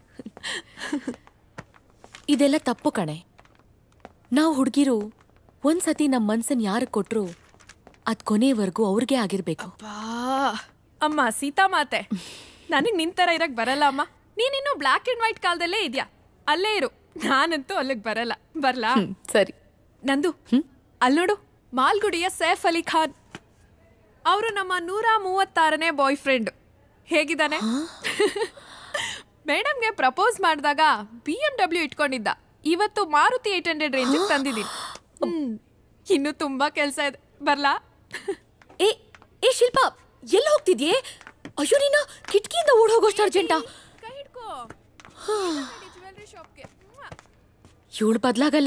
Speaker 5: ಇದೆಲ್ಲ ತಪ್ಪು ಕಣೆ ನಾವು ಹುಡುಗಿರು ಒಂದ್ಸತಿ ನಮ್ಮ ಮನ್ಸನ್ ಯಾರು ಕೊಟ್ರು ಅದ್ ಕೊನೆವರೆಗೂ ಅವ್ರಿಗೆ ಆಗಿರ್ಬೇಕು
Speaker 12: ಬಾ ಅಮ್ಮ ಸೀತಾ ಮಾತೆ ನನಗೆ ನಿನ್ ಥರ ಇರಕ್ ಬರಲ್ಲ ಅಮ್ಮ ನೀನಿನ್ನು ಬ್ಲ್ಯಾಕ್ ಅಂಡ್ ವೈಟ್ ಕಾಲದಲ್ಲೇ ಇದ್ಯಾ ಅಲ್ಲೇ ಇರು ನಾನಂತೂ ಅಲ್ಲಿಗೆ ಬರಲ್ಲ ಬರ್ಲಾ
Speaker 5: ಸರಿ
Speaker 12: ನಂದು ಅಲ್ಲಿ ನೋಡು ಮಾಲ್ಗುಡಿಯ ಸೈಫ್ ಅಲಿ ಖಾನ್ ಅವರು ನಮ್ಮ ನೂರ ಮೂವತ್ತಾರನೇ ಬಾಯ್ ಫ್ರೆಂಡ್ ಹೇಗಿದ್ದಾನೆ ಮೇಡಮ್ಗೆ ಪ್ರಪೋಸ್ ಮಾಡಿದಾಗ ಬಿ ಎಂ ಡಬ್ಲ್ಯೂ ಇಟ್ಕೊಂಡಿದ್ದ ಇವತ್ತು ಮಾರುತಿ ಏಟ್ ಹಂಡ್ರೆಡ್ ರೇಂಜ್ ತಂದಿದ್ದೀನಿ ಹ್ಮ್. ಇನ್ನು ತುಂಬಾ ಕೆಲಸ ಇದೆ ಬರ್ಲಾ
Speaker 5: ಏ ಏ ಶಿಲ್ಪ ಎಲ್ಲಿ ಹೋಗ್ತಿದ್ಯೆ ಅಯ್ಯೋ ನೀನ ಕಿಟಕಿಯಿಂದ ಓಡ್ ಹೋಗೋಷ್ಟು ಅರ್ಜೆಂಟಾ
Speaker 12: ಕೈ ಹಿಡ್ಕೋ ಜ್ಯುವೆಲ್ರಿ ಶಾಪ್ಗೆ
Speaker 5: ಇವಳು ಬದ್ಲಾಗಲ್ಲ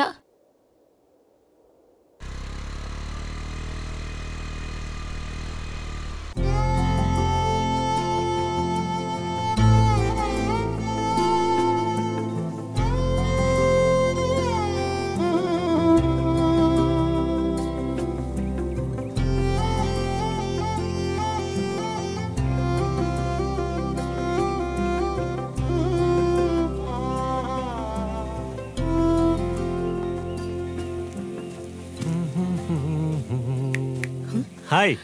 Speaker 11: ಹಾಯ್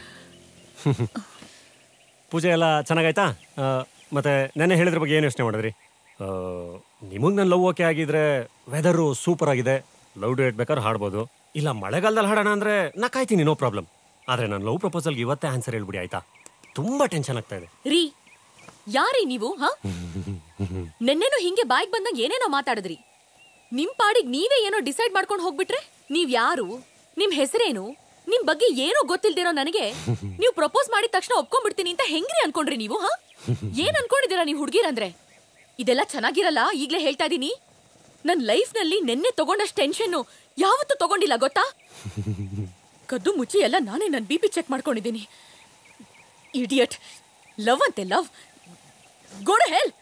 Speaker 11: ಪೂಜೆ ಎಲ್ಲ ಚೆನ್ನಾಗಾಯ್ತಾ ಆ, ಮತ್ತೆ ನೆನ್ನೆ ಹೇಳಿದ್ರ ಬಗ್ಗೆ ಏನು ಯೋಚನೆ ಮಾಡಿದ್ರಿ ನಿಮಗೆ ನನ್ನ ಲವ್ ಓಕೆ ಆಗಿದ್ರೆ ವೆದರು ಸೂಪರ್ ಆಗಿದೆ ಲವ್ ಡೇಟ್ ಬೇಕಾದ್ರೆ ಹಾಡ್ಬೋದು ಇಲ್ಲ ಮಳೆಗಾಲದಲ್ಲಿ ಹಾಡೋಣ ಅಂದ್ರೆ ನಾ ಕಾಯ್ತೀನಿ ನೋ ಪ್ರಾಬ್ಲಮ್ ಆದರೆ ನನ್ನ ಲವ್ ಪ್ರಪೋಸಲ್ಗೆ ಇವತ್ತೇ ಆನ್ಸರ್ ಹೇಳ್ಬಿಡಿ ಆಯ್ತಾ ತುಂಬಾ ಟೆನ್ಷನ್ ಆಗ್ತಾ ಇದೆ
Speaker 5: ರೀ ಯಾರೀ ನೀವು ಹಾ ನೆನ್ನೆನೂ ಹಿಂಗೆ ಬಾಯಿಗೆ ಬಂದಂಗ ಏನೇನೋ ಮಾತಾಡಿದ್ರಿ ನಿಮ್ ಪಾಡಿಗ್ ನೀವೇ ಏನೋ ಡಿಸೈಡ್ ಮಾಡ್ಕೊಂಡು ಹೋಗ್ಬಿಟ್ರೆ ನೀವ್ ಯಾರು ನಿಮ್ ಹೆಸರೇನು ನಿಮ್ ಬಗ್ಗೆ ಏನೋ ಗೊತ್ತಿಲ್ದಿರೋ ನನಗೆ ನೀವು ಪ್ರಪೋಸ್ ಮಾಡಿದ ತಕ್ಷಣ ಒಪ್ಕೊಂಡ್ಬಿಡ್ತೀನಿ ಅಂತ ಹೆಂಗ್ರಿ ಅನ್ಕೊಂಡ್ರಿ ನೀವು ಹಾ ಏನ್ ಅನ್ಕೊಂಡಿದ್ದೀರಾ ನೀವು ಹುಡ್ಗಿರಂದ್ರೆ ಇದೆಲ್ಲ ಚೆನ್ನಾಗಿರಲ್ಲ ಈಗ್ಲೇ ಹೇಳ್ತಾ ಇದೀನಿ ನನ್ ಲೈಫ್ನಲ್ಲಿ ನೆನ್ನೆ ತಗೊಂಡಷ್ಟು ಟೆನ್ಷನ್ ಯಾವತ್ತೂ ತಗೊಂಡಿಲ್ಲ ಗೊತ್ತಾ ಕದ್ದು ಮುಚ್ಚಿ ಎಲ್ಲ ನಾನೇ ನನ್ನ ಬಿ ಪಿ ಚೆಕ್ ಮಾಡ್ಕೊಂಡಿದ್ದೀನಿ ಇಡಿಯಟ್ ಲವ್ ಅಂತೆ ಲವ್ ಗೋಡ ಹೆಲ್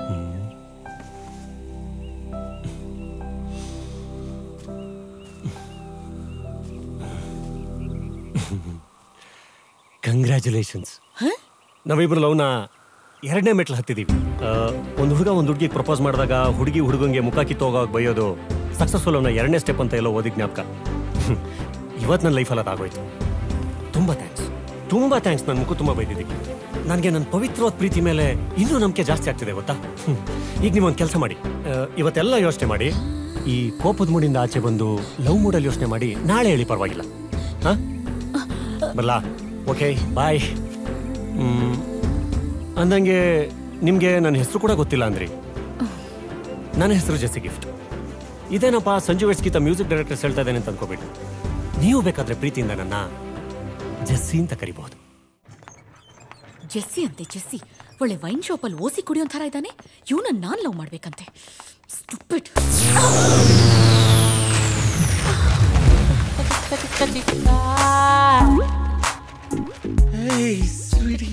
Speaker 11: ಕಂಗ್ರ್ಯಾಚುಲೇಷನ್ಸ್ ನಾವಿಬ್ರು ಲವ್ನ ಎರಡನೇ ಮೆಟ್ಲು ಹತ್ತಿದೀವಿ ಆ, ಒಂದು ಹುಡುಗ ಒಂದು ಹುಡುಗಿಗೆ ಪ್ರಪೋಸ್ ಮಾಡಿದಾಗ ಹುಡುಗಿ ಹುಡುಗಂಗೆ ಮುಖ ಕಿತ್ತೋಗೋಗಿ ಬೈಯೋದು ಸಕ್ಸಸ್ಫುಲ್ ಅವನ ಎರಡನೇ ಸ್ಟೆಪ್ ಅಂತ ಎಲ್ಲೋ ಓದಿ ಜ್ಞಾಪಕ ಇವತ್ತು ನನ್ನ ಲೈಫಲ್ಲಿ ಅದಾಗೋಯ್ತು ತುಂಬ ಥ್ಯಾಂಕ್ಸ್ ತುಂಬ ಥ್ಯಾಂಕ್ಸ್ ನನ್ನ ಮುಖ ತುಂಬ ಬೈದಿದ್ದೀವಿ ನನಗೆ ನನ್ನ ಪವಿತ್ರವಾದ ಪ್ರೀತಿ ಮೇಲೆ ಇನ್ನೂ ನಂಬಿಕೆ ಜಾಸ್ತಿ ಆಗ್ತಿದೆ ಗೊತ್ತಾ ಹ್ಮ್. ಈಗ ನೀವು ಒಂದು ಕೆಲಸ ಮಾಡಿ ಆ, ಇವತ್ತೆಲ್ಲ ಯೋಚನೆ ಮಾಡಿ ಈ ಕೋಪದ ಮೂಡಿಂದ ಆಚೆ ಬಂದು ಲವ್ ಮೂಡಲ್ಲಿ ಯೋಚನೆ ಮಾಡಿ ನಾಳೆ ಹೇಳಿ ಪರವಾಗಿಲ್ಲ ಹಾಂ ಬರಲಾ ಓಕೆ ಬಾಯ್ ಅಂದಂಗೆ ನಿಮಗೆ ನನ್ನ ಹೆಸರು ಕೂಡ ಗೊತ್ತಿಲ್ಲ ಅಂದ್ರಿ ನನ್ನ ಹೆಸರು ಜೆಸ್ಸಿ ಗಿಫ್ಟ್ ಇದೇನಪ್ಪ ಸಂಜು ವೆಟ್ಸ್ಗಿಂತ ಮ್ಯೂಸಿಕ್ ಡೈರೆಕ್ಟರ್ಸ್ ಹೇಳ್ತಾ ಇದ್ದೇನೆ ಅಂತ ಅನ್ಕೋಬೇಡಿ ನೀವು ಬೇಕಾದ್ರೆ ಪ್ರೀತಿಯಿಂದ ನನ್ನ ಜೆಸ್ಸಿ ಅಂತ ಕರಿಬಹುದು
Speaker 5: ಜೆಸ್ಸಿ ಅಂತೆ ಜೆಸ್ಸಿ ಒಳ್ಳೆ ವೈನ್ ಶಾಪಲ್ಲಿ ಓಸಿ ಕುಡಿಯೋ ಥರ ಇದ್ದಾನೆ ಇವನನ್ನ ನಾನ್ ಲವ್ ಮಾಡ್ಬೇಕಂತೆ ಸ್ಟುಪಿಡ್
Speaker 13: ಏಯ್ ಸ್ವೀಟಿ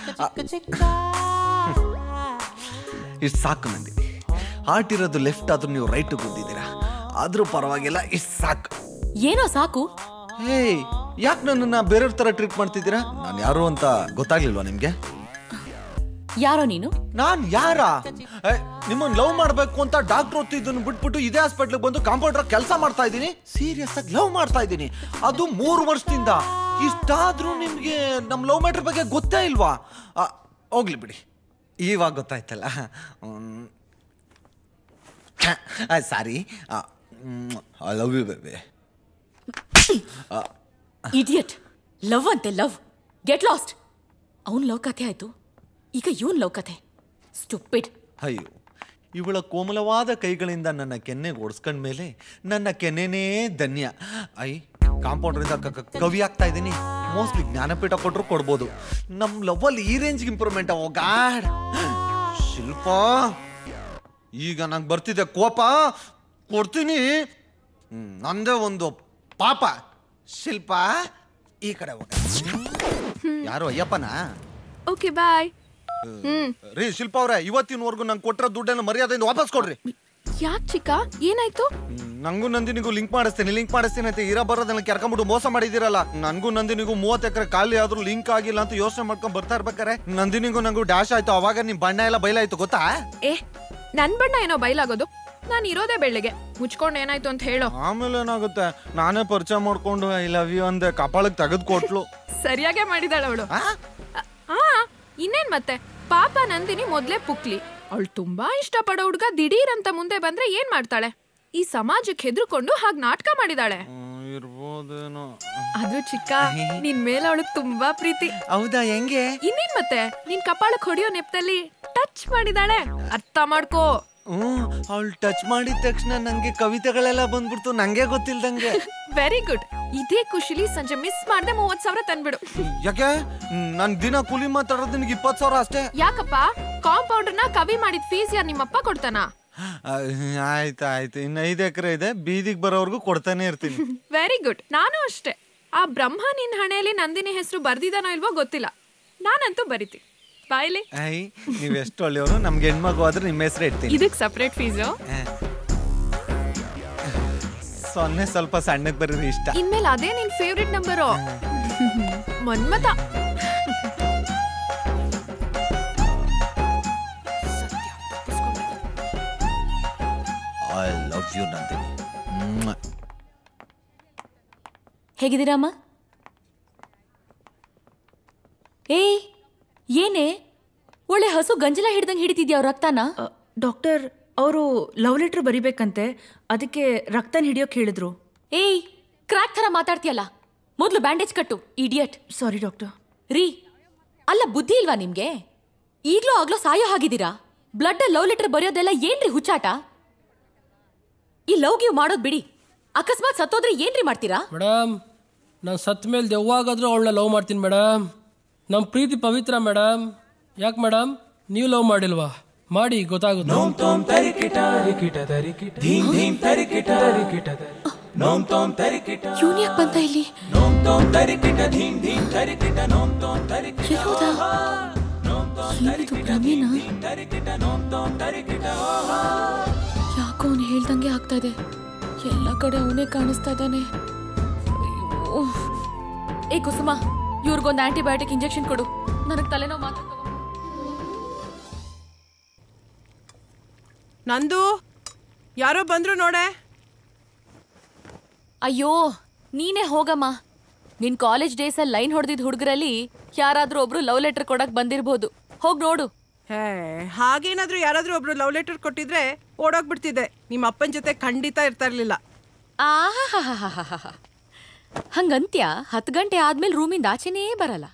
Speaker 13: ಇಷ್ಟು ಸಾಕು ನಂದಿನಿ ಹಾರ್ಟ್ ಇರೋದು ಲೆಫ್ಟ್ ಆದ್ರೂ ನೀವು ರೈಟ್ ಗುದ್ದಿದ್ದೀರಾ ಆದ್ರೂ ಪರವಾಗಿಲ್ಲ ಇಷ್ಟು ಸಾಕು
Speaker 5: ಏನೋ ಸಾಕು
Speaker 13: ಏಯ್ ಯಾಕೆ ನನ್ನನ್ನ ಬೇರೆಯವ್ರ ತರ ಟ್ರೀಟ್ ಮಾಡ್ತಿದ್ದೀರಾ ನಾನು ಯಾರು ಅಂತ ಗೊತ್ತಾಗ್ಲಿಲ್ವಾ ನಿಮ್ಗೆ
Speaker 5: ಯಾರೋ ನೀನು
Speaker 13: ನಾನ್ ಯಾರ ನಿಮ್ಮನ್ನ ಲವ್ ಮಾಡ್ಬೇಕು ಅಂತ ಡಾಕ್ಟರ್ ಓದ್ತಿದ್ದನ್ನು ಬಿಟ್ಬಿಟ್ಟು ಇದೇ ಹಾಸ್ಪಿಟ್ಲಿಗೆ ಬಂದು ಕಾಂಪೌಂಡರ್ ಕೆಲಸ ಮಾಡ್ತಾ ಇದ್ದೀನಿ ಸೀರಿಯಸ್ ಆಗಿ ಲವ್ ಮಾಡ್ತಾ ಇದ್ದೀನಿ ಅದು ಮೂರು ವರ್ಷದಿಂದ ಇಷ್ಟಾದ್ರೂ ನಿಮ್ಗೆ ನಮ್ ಲವ್ ಮ್ಯಾಟ್ರ್ ಬಗ್ಗೆ ಗೊತ್ತೇ ಇಲ್ವಾ ಆ, ಹೋಗ್ಲಿ ಬಿಡಿ ಇವಾಗ ಗೊತ್ತಾಯ್ತಲ್ಲ sorry I love you baby
Speaker 5: idiot love ಅಂತೆ ಲವ್ ಗೆಟ್ ಲಾಸ್ಟ್ ಅವನ್ ಲವ್ ಕಥೆ ಆಯ್ತು ಈಗ ಇವನ್ ಲವ್ ಕಥೆ ಸ್ಟುಪಿಡ್
Speaker 13: ಅಯ್ಯೋ ಇವಳ ಕೋಮಲವಾದ ಕೈಗಳಿಂದ ನನ್ನ ಕೆನ್ನೆಗೆ ಓಡಿಸ್ಕೊಂಡ ಮೇಲೆ ನನ್ನ ಕೆನ್ನೆನೇ ಧನ್ಯ ಐ ಕಾಂಪೌಂಡ್ರಿಂದ ಕ- ಕ- ಕವಿ ಆಗ್ತಾ ಇದ್ದೀನಿ ಮೋಸ್ಟ್ಲಿ ಜ್ಞಾನಪೀಠ ಕೊಟ್ಟರು ಕೊಡ್ಬೋದು ನಮ್ಮ ಲವಲ್ ಈ ರೇಂಜ್ಗೆ ಇಂಪ್ರೂವ್ಮೆಂಟ್ ಓ ಗಾಡ್ ಶಿಲ್ಪ ಈಗ ನಂಗೆ ಬರ್ತಿದೆ ಕೋಪ ಕೊಡ್ತೀನಿ ಹ್ಮ್, ನಂದೇ ಒಂದು ಪಾಪ ಶಿಲ್ಪ ಈ ಕಡೆ ಹೋಗ ಯಾರು ಅಯ್ಯಪ್ಪನಾ
Speaker 12: ಓಕೆ ಬಾಯ್ ಹ್ಮ್
Speaker 13: ರೀ ಶಿಲ್ಪ ಅವ್ರೆ ಇವತ್ತಿನವರೆಗೂ ನಂಗೆ ಕೊಟ್ಟಿರೋ ದುಡ್ಡನ್ನು ಮರ್ಯಾದೆಯಿಂದ ವಾಪಸ್ ಕೊಡ್ರಿ
Speaker 12: ಯಾಕ್ ಚಿಕ್ಕ ಏನಾಯ್ತು
Speaker 13: ನಂಗೂ ನಂದಿನಿಗೂ ಲಿಂಕ್ ಮಾಡಿಸ್ತೀನಿ ಲಿಂಕ್ ಮಾಡಿಸ್ತೀನಿ ಅಂತ ಇರ ಬರೋದನ್ನ ಕೆರ್ಕೊಂಡ್ಬಿಟ್ಟು ಮೋಸ ಮಾಡಿದಿರಲ್ಲ ನನ್ಗೂ ನಂದಿನಿಗೂ ಮೂವತ್ತು ಎಕರೆ ಖಾಲಿ ಆದ್ರೂ ಲಿಂಕ್ ಆಗಿಲ್ಲ ಅಂತ ಯೋಚನೆ ಮಾಡ್ಕೊಂಡ್ ಬರ್ತಾ ಇರ್ಬೇಕಾರೆ ನಂದಿನಿಗೂ ನಂಗೂ ಡ್ಯಾಶ್ ಆಯ್ತು ಅವಾಗ ನಿಮ್ ಬಣ್ಣ ಎಲ್ಲ ಬಯಲಾಯ್ತು ಗೊತ್ತಾ
Speaker 12: ಏ ನನ್ ಬಣ್ಣ ಏನೋ ಬಯಲಾಗೋದು ನಾನು ಇರೋದೇ ಬೆಳ್ಳಿಗೆ ಮುಚ್ಕೊಂಡು ಏನಾಯ್ತು ಅಂತ ಹೇಳೋ
Speaker 13: ಆಮೇಲೆ ಏನಾಗುತ್ತೆ ನಾನೇ ಪರಿಚಯ ಮಾಡ್ಕೊಂಡು ಐ ಲವ್ ಯು ಅಂದೆ ಕಪಾಳಕ್ಕೆ ತೆಗೆದು ಕೊಟ್ಲು
Speaker 12: ಸರಿಯಾಗೇ ಮಾಡಿದಾಳ ಅವಳು ಹಾ ಇನ್ನೇನ್ ಮತ್ತೆ ಪಾಪ ನಂದಿನಿ ಮೊದ್ಲೇ ಪುಕ್ಲಿ ಅವಳು ತುಂಬಾ ಇಷ್ಟಪಡೋ ಹುಡ್ಗ ದಿಢೀರ್ ಅಂತ ಮುಂದೆ ಬಂದ್ರೆ ಏನ್ ಮಾಡ್ತಾಳೆ ಈ ಸಮಾಜಕ್ಕೆ ಹೆದರ್ಕೊಂಡು ಹಾಗ್ ನಾಟಕ ಮಾಡಿದಾಳೆ
Speaker 13: ಇರ್ಬೋದೇನೋ
Speaker 12: ಆದ್ರೂ ಚಿಕ್ಕ ನಿನ್ ಮೇಲೆ ಅವಳು ತುಂಬಾ ಪ್ರೀತಿ
Speaker 13: ಹೌದಾ ಹೆಂಗೆ
Speaker 12: ಇನ್ನೇನ್ ಮತ್ತೆ ನಿನ್ ಕಪಾಳಕ್ ಹೊಡಿಯೋ ನೆಪದಲ್ಲಿ ಟಚ್ ಮಾಡಿದಾಳೆ ಅರ್ಥ ಮಾಡ್ಕೋ
Speaker 13: ಹ್ಮ್ ಅವಳು ಟಚ್ ಮಾಡಿದ ತಕ್ಷಣ ನಂಗೆ ಕವಿತೆಗಳೆಲ್ಲ ಬಂದ್ಬಿಡ್ತು ನಂಗೆ ಗೊತ್ತಿಲ್ದಂಗೆ
Speaker 12: ವೆರಿ ಗುಡ್ ಇದೇ ಖುಷಿಲಿ ಸಂಜೆ ಮಿಸ್ ಮಾಡ್ದೆ ಮೂವತ್ ಸಾವಿರ ತಂದ್ಬಿಡು
Speaker 13: ಯಾಕೆ ನನ್ ದಿನ ಕೂಲಿ ಮಾತಾಡೋದು ನಿನಗೆ ಇಪ್ಪತ್ತು ಸಾವಿರ ಅಷ್ಟೇ
Speaker 12: ಯಾಕಪ್ಪ ಕಾಂಪೌಂಡರ್ನ ಕವಿ ಮಾಡಿದ ಫೀಸ್ ಯಾರ್ ನಿಮ್ಮಪ್ಪ ಕೊಡ್ತಾನ
Speaker 13: ಆಯ್ತು ಆಯ್ತು ಇನ್ನು ಐದು ಎಕರೆ ಇದೆ ಬೀದಿಗೆ ಬರೋವರೆಗೂ ಕೊಡ್ತಾನೆ ಇರ್ತೀನಿ
Speaker 12: ವೆರಿ ಗುಡ್ ನಾನು ಅಷ್ಟೇ ಆ ಬ್ರಹ್ಮ ನಿನ್ ಹಣೆಯಲ್ಲಿ ನಂದಿನಿ ಹೆಸರು ಬರ್ದಿದಾನೋ ಇಲ್ವೋ ಗೊತ್ತಿಲ್ಲ ನಾನಂತೂ ಬರಿತೀನಿ ಬಾಯ್ಲಿ
Speaker 13: ಐ ನೀವ್ ಎಷ್ಟು ಒಳ್ಳೆಯವರು ನಮ್ಗೆ ಹೆಣ್ಮಗು ಆದ್ರೆ ನಿಮ್ಮ ಹೆಸರು ಇಡ್ತೀನಿ
Speaker 12: ಇದಕ್ ಸಪ್ರೇಟ್ ಫೀಸು
Speaker 13: ಸೊನ್ನೆ ಸ್ವಲ್ಪ ಸಣ್ಣಗೆ ಬರೀರಿ ಇಷ್ಟ
Speaker 12: ಇನ್ಮೇಲೆ ಅದೇ ನಿನ್ favourite number Manmatha
Speaker 13: I love you Nandini ಮ್ವಾ.
Speaker 5: ಹೇಗಿದ್ದೀರಮ್ಮ ಏಯ್ ಏನೇ ಒಳ್ಳೆ ಹಸು ಗಂಜಲ ಹಿಡ್ದಂಗ್ ಹಿಡಿತಿದ್ಯಾ ಅವ್ರ ರಕ್ತನ
Speaker 14: ಡಾಕ್ಟರ್ ಅವರು ಲವ್ ಲೆಟರ್ ಬರಿಬೇಕಂತೆ ಅದಕ್ಕೆ ರಕ್ತನ ಹಿಡಿಯೋಕ್ ಹೇಳಿದ್ರು
Speaker 5: ಏಯ್ ಕ್ರಾಕ್ ಥರ ಮಾತಾಡ್ತೀಯಲ್ಲ ಮೊದ್ಲು ಬ್ಯಾಂಡೇಜ್ ಕಟ್ಟು ಇಡಿಯಟ್
Speaker 14: ಸಾರಿ ಡಾಕ್ಟರ್
Speaker 5: ರೀ ಅಲ್ಲ ಬುದ್ಧಿ ಇಲ್ವಾ ನಿಮ್ಗೆ ಈಗ್ಲೂ ಆಗ್ಲೋ ಸಾಯೋ ಹಾಗಿದ್ದೀರಾ ಬ್ಲಡ್ ಲವ್ ಲೆಟರ್ ಬರೆಯೋದೆಲ್ಲ ಏನ್ರಿ ಹುಚ್ಚಾಟ ಈ ಲವ್ ಗಿವ್ ಮಾಡೋದ್ ಬಿಡಿ ಅಕಸ್ಮಾತ್ ಸತ್ತೋದ್ರೆ ಏನ್ರಿ ಮಾಡ್ತೀರಾ
Speaker 15: ಮೇಡಮ್ ನಾನು ಸತ್ ಮೇಲೆ ದೆವ್ವಾಗಾದ್ರೂ ಅವಳನ್ನ ಲವ್ ಮಾಡ್ತೀನಿ ಮೇಡಮ್ ನಮ್ಮ ಪ್ರೀತಿ ಪವಿತ್ರ ಮೇಡಮ್ ಯಾಕೆ ಮೇಡಮ್ ನೀವು ಲವ್ ಮಾಡಿಲ್ವಾ ಮಾಡಿ ಗೊತ್ತಾಗುತ್ತೆ
Speaker 2: ನೋಮ್ ತೋಮ್ ತರಿಕಿಟ ತರಿಕಿಟ ತರಿಕಿಟ ಧೀಮ್ ಧೀಮ್ ತರಿಕಿಟ ತರಿಕಿಟ ತರಿ ನೋಮ್ ತೋಮ್ ತರಿಕಿಟ
Speaker 5: ಇವನ್ ಯಾಕೆ ಬಂತ ಇಲ್ಲಿ
Speaker 2: ನೋಮ್ ತೋಮ್ ತರಿಕಿಟ ಧೀಮ್ ಧೀಮ್ ತರಿಕಿಟ ನೋಮ್ ತೋಮ್ ತರಿಕಿಟ
Speaker 5: ಎಲ್ಲೋದ ಏನಿದು ಭ್ರಮೇನಾ
Speaker 2: ತರಿಕಿಟ ನೋಮ್ ತೋಮ್ ತರಿಕಿಟ
Speaker 5: ಯಾಕೋ ಅವ್ನು ಹೇಳ್ದಂಗೆ ಆಗ್ತಾ ಇದೆ ಎಲ್ಲ ಕಡೆ ಅವನೇ ಕಾಣಿಸ್ತಾ ಇದ್ದಾನೆ ಅಯ್ಯೋ. ಏ ಕುಸುಮ ಇವ್ರಿಗೊಂದು ಆಂಟಿಬಯೋಟಿಕ್ ಇಂಜೆಕ್ಷನ್ ಕೊಡು ನನಗೆ ತಲೆನೋವು ಮಾತ್ರ ತಗೋ.
Speaker 6: ನಂದು ಯಾರೋ ಬಂದ್ರು ನೋಡೆ
Speaker 5: ಅಯ್ಯೋ ನೀನೇ ಹೋಗಮ್ಮ ನಿನ್ ಕಾಲೇಜ್ ಡೇಸ್ ಅಲ್ಲಿ ಲೈನ್ ಹೊಡೆದಿದ್ ಹುಡುಗರಲ್ಲಿ ಯಾರಾದ್ರೂ ಒಬ್ರು ಲವ್ ಲೆಟರ್ ಕೊಡಕ್ ಬಂದಿರ್ಬೋದು ಹೋಗ್ ನೋಡು
Speaker 6: ಹೇ ಹಾಗೇನಾದ್ರೂ ಯಾರಾದ್ರೂ ಒಬ್ರು ಲವ್ ಲೆಟರ್ ಕೊಟ್ಟಿದ್ರೆ ಓಡೋಗ್ಬಿಡ್ತಿದ್ದೆ ನಿಮ್ಮ ಅಪ್ಪನ ಜೊತೆ ಖಂಡಿತ ಇರ್ತಾ ಇರ್ಲಿಲ್ಲ
Speaker 5: ಆಹಾಹಾಹಾಹಾಹಾ. ಹಂಗಂತ್ಯ ಹತ್ತು ಗಂಟೆ ಆದ್ಮೇಲೆ ರೂಮಿಂದ ಆಚೆನೇ ಬರಲ್ಲ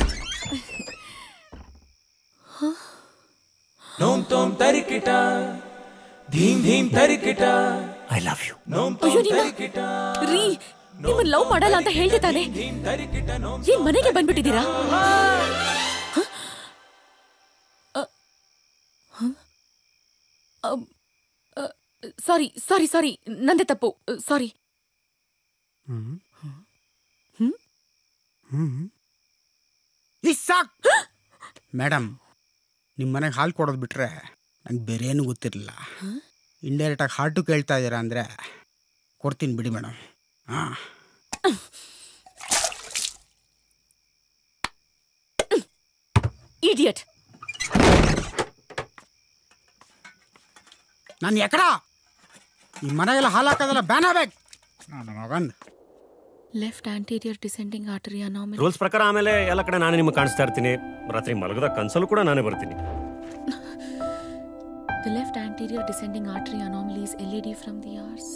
Speaker 2: ನೋಮ್ ತೋಮ್ ತರಿಕಿಟ ಧೀಮ್ ಧೀಮ್ ತರಿಕಿಟ
Speaker 3: ಐ ಲವ್ ಯು
Speaker 2: ನೋಮ್
Speaker 5: ಅಯ್ಯೋ
Speaker 2: ತೋಮ್
Speaker 5: ನಿಮ್ಮ
Speaker 2: ತರಿಕಿಟ
Speaker 5: ರೀ ನಿಮ್ಮನ್ ಲವ್ ಮಾಡಲ್ಲ ಅಂತ ಹೇಳ್ದೆ ತಾನೆ ಏನ್ ಮನೆಗೆ ಬಂದ್ಬಿಟ್ಟಿದ್ದೀರಾ ಸಾರಿ ಸಾರಿ ಸಾರಿ ನಂದೇ ತಪ್ಪು ಸಾರಿ
Speaker 9: ಸಾಕ್ ಮೇಡಮ್ ನಿಮ್ಮ ಮನೆಗೆ ಹಾಲು ಕೊಡೋದು ಬಿಟ್ರೆ ನಂಗೆ ಬೇರೆ ಏನೂ ಗೊತ್ತಿರಲಿಲ್ಲ ಇಂಡೈರೆಕ್ಟಾಗಿ ಹಾರ್ಟು ಕೇಳ್ತಾ ಇದ್ದೀರಾ ಅಂದರೆ ಕೊಡ್ತೀನಿ ಬಿಡಿ ಮೇಡಮ್ ಹಾಂ
Speaker 5: ಇಡಿಯಟ್
Speaker 9: ನಾನು ಎಕಡ ಈ ಮನೆಗೆಲ್ಲ ಹಾಲು ಹಾಕೋದೆಲ್ಲ ಬ್ಯಾನ್ ಆಗ್ಬೇಕು ನಾನು ಮಗನ್
Speaker 5: left anterior descending artery anomaly
Speaker 11: rules ಪ್ರಕಾರ ಆಮೇಲೆ ಎಲ್ಲ ಕಡೆ ನಾನೇ ನಿಮ್ಗೆ ಕಾಣಿಸ್ತಾ ಇರ್ತೀನಿ ರಾತ್ರಿ ಮಲಗದ ಕನ್ಸಲ್ಲೂ ಕೂಡ ನಾನೇ ಬರ್ತೀನಿ
Speaker 5: The left anterior descending artery anomaly is LED from the RC.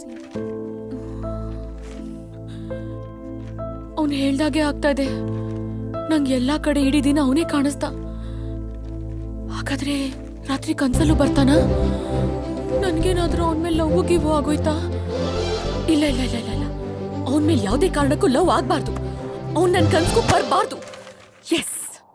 Speaker 5: ಅವ್ನು ಹೇಳ್ದಾಗೆ ಆಗ್ತಾ ಇದೆ ನಂಗೆ ಎಲ್ಲಾ ಕಡೆ ಇಡೀ ದಿನ ಅವನೇ ಕಾಣಿಸ್ದ ಹಾಗಾದ್ರೆ ರಾತ್ರಿ ಕನ್ಸಲ್ಲೂ ಬರ್ತಾನ ನನ್ಗೇನಾದ್ರೂ ಅವನ ಮೇಲೆ ಲವ್ ಗಿವ್ ಆಗೋಯ್ತಾ ಇಲ್ಲ ಇಲ್ಲ ಇಲ್ಲ ಇಲ್ಲ ಇಲ್ಲ ಅವನ ಮೇಲೆ ಯಾವುದೇ ಕಾರಣಕ್ಕೂ ಲವ್ ಆಗ್ಬಾರ್ದು ಅವ್ನು ನನ್ನ ಕನ್ಸ್ಗೂ ಬರಬಾರ್ದು ಎಸ್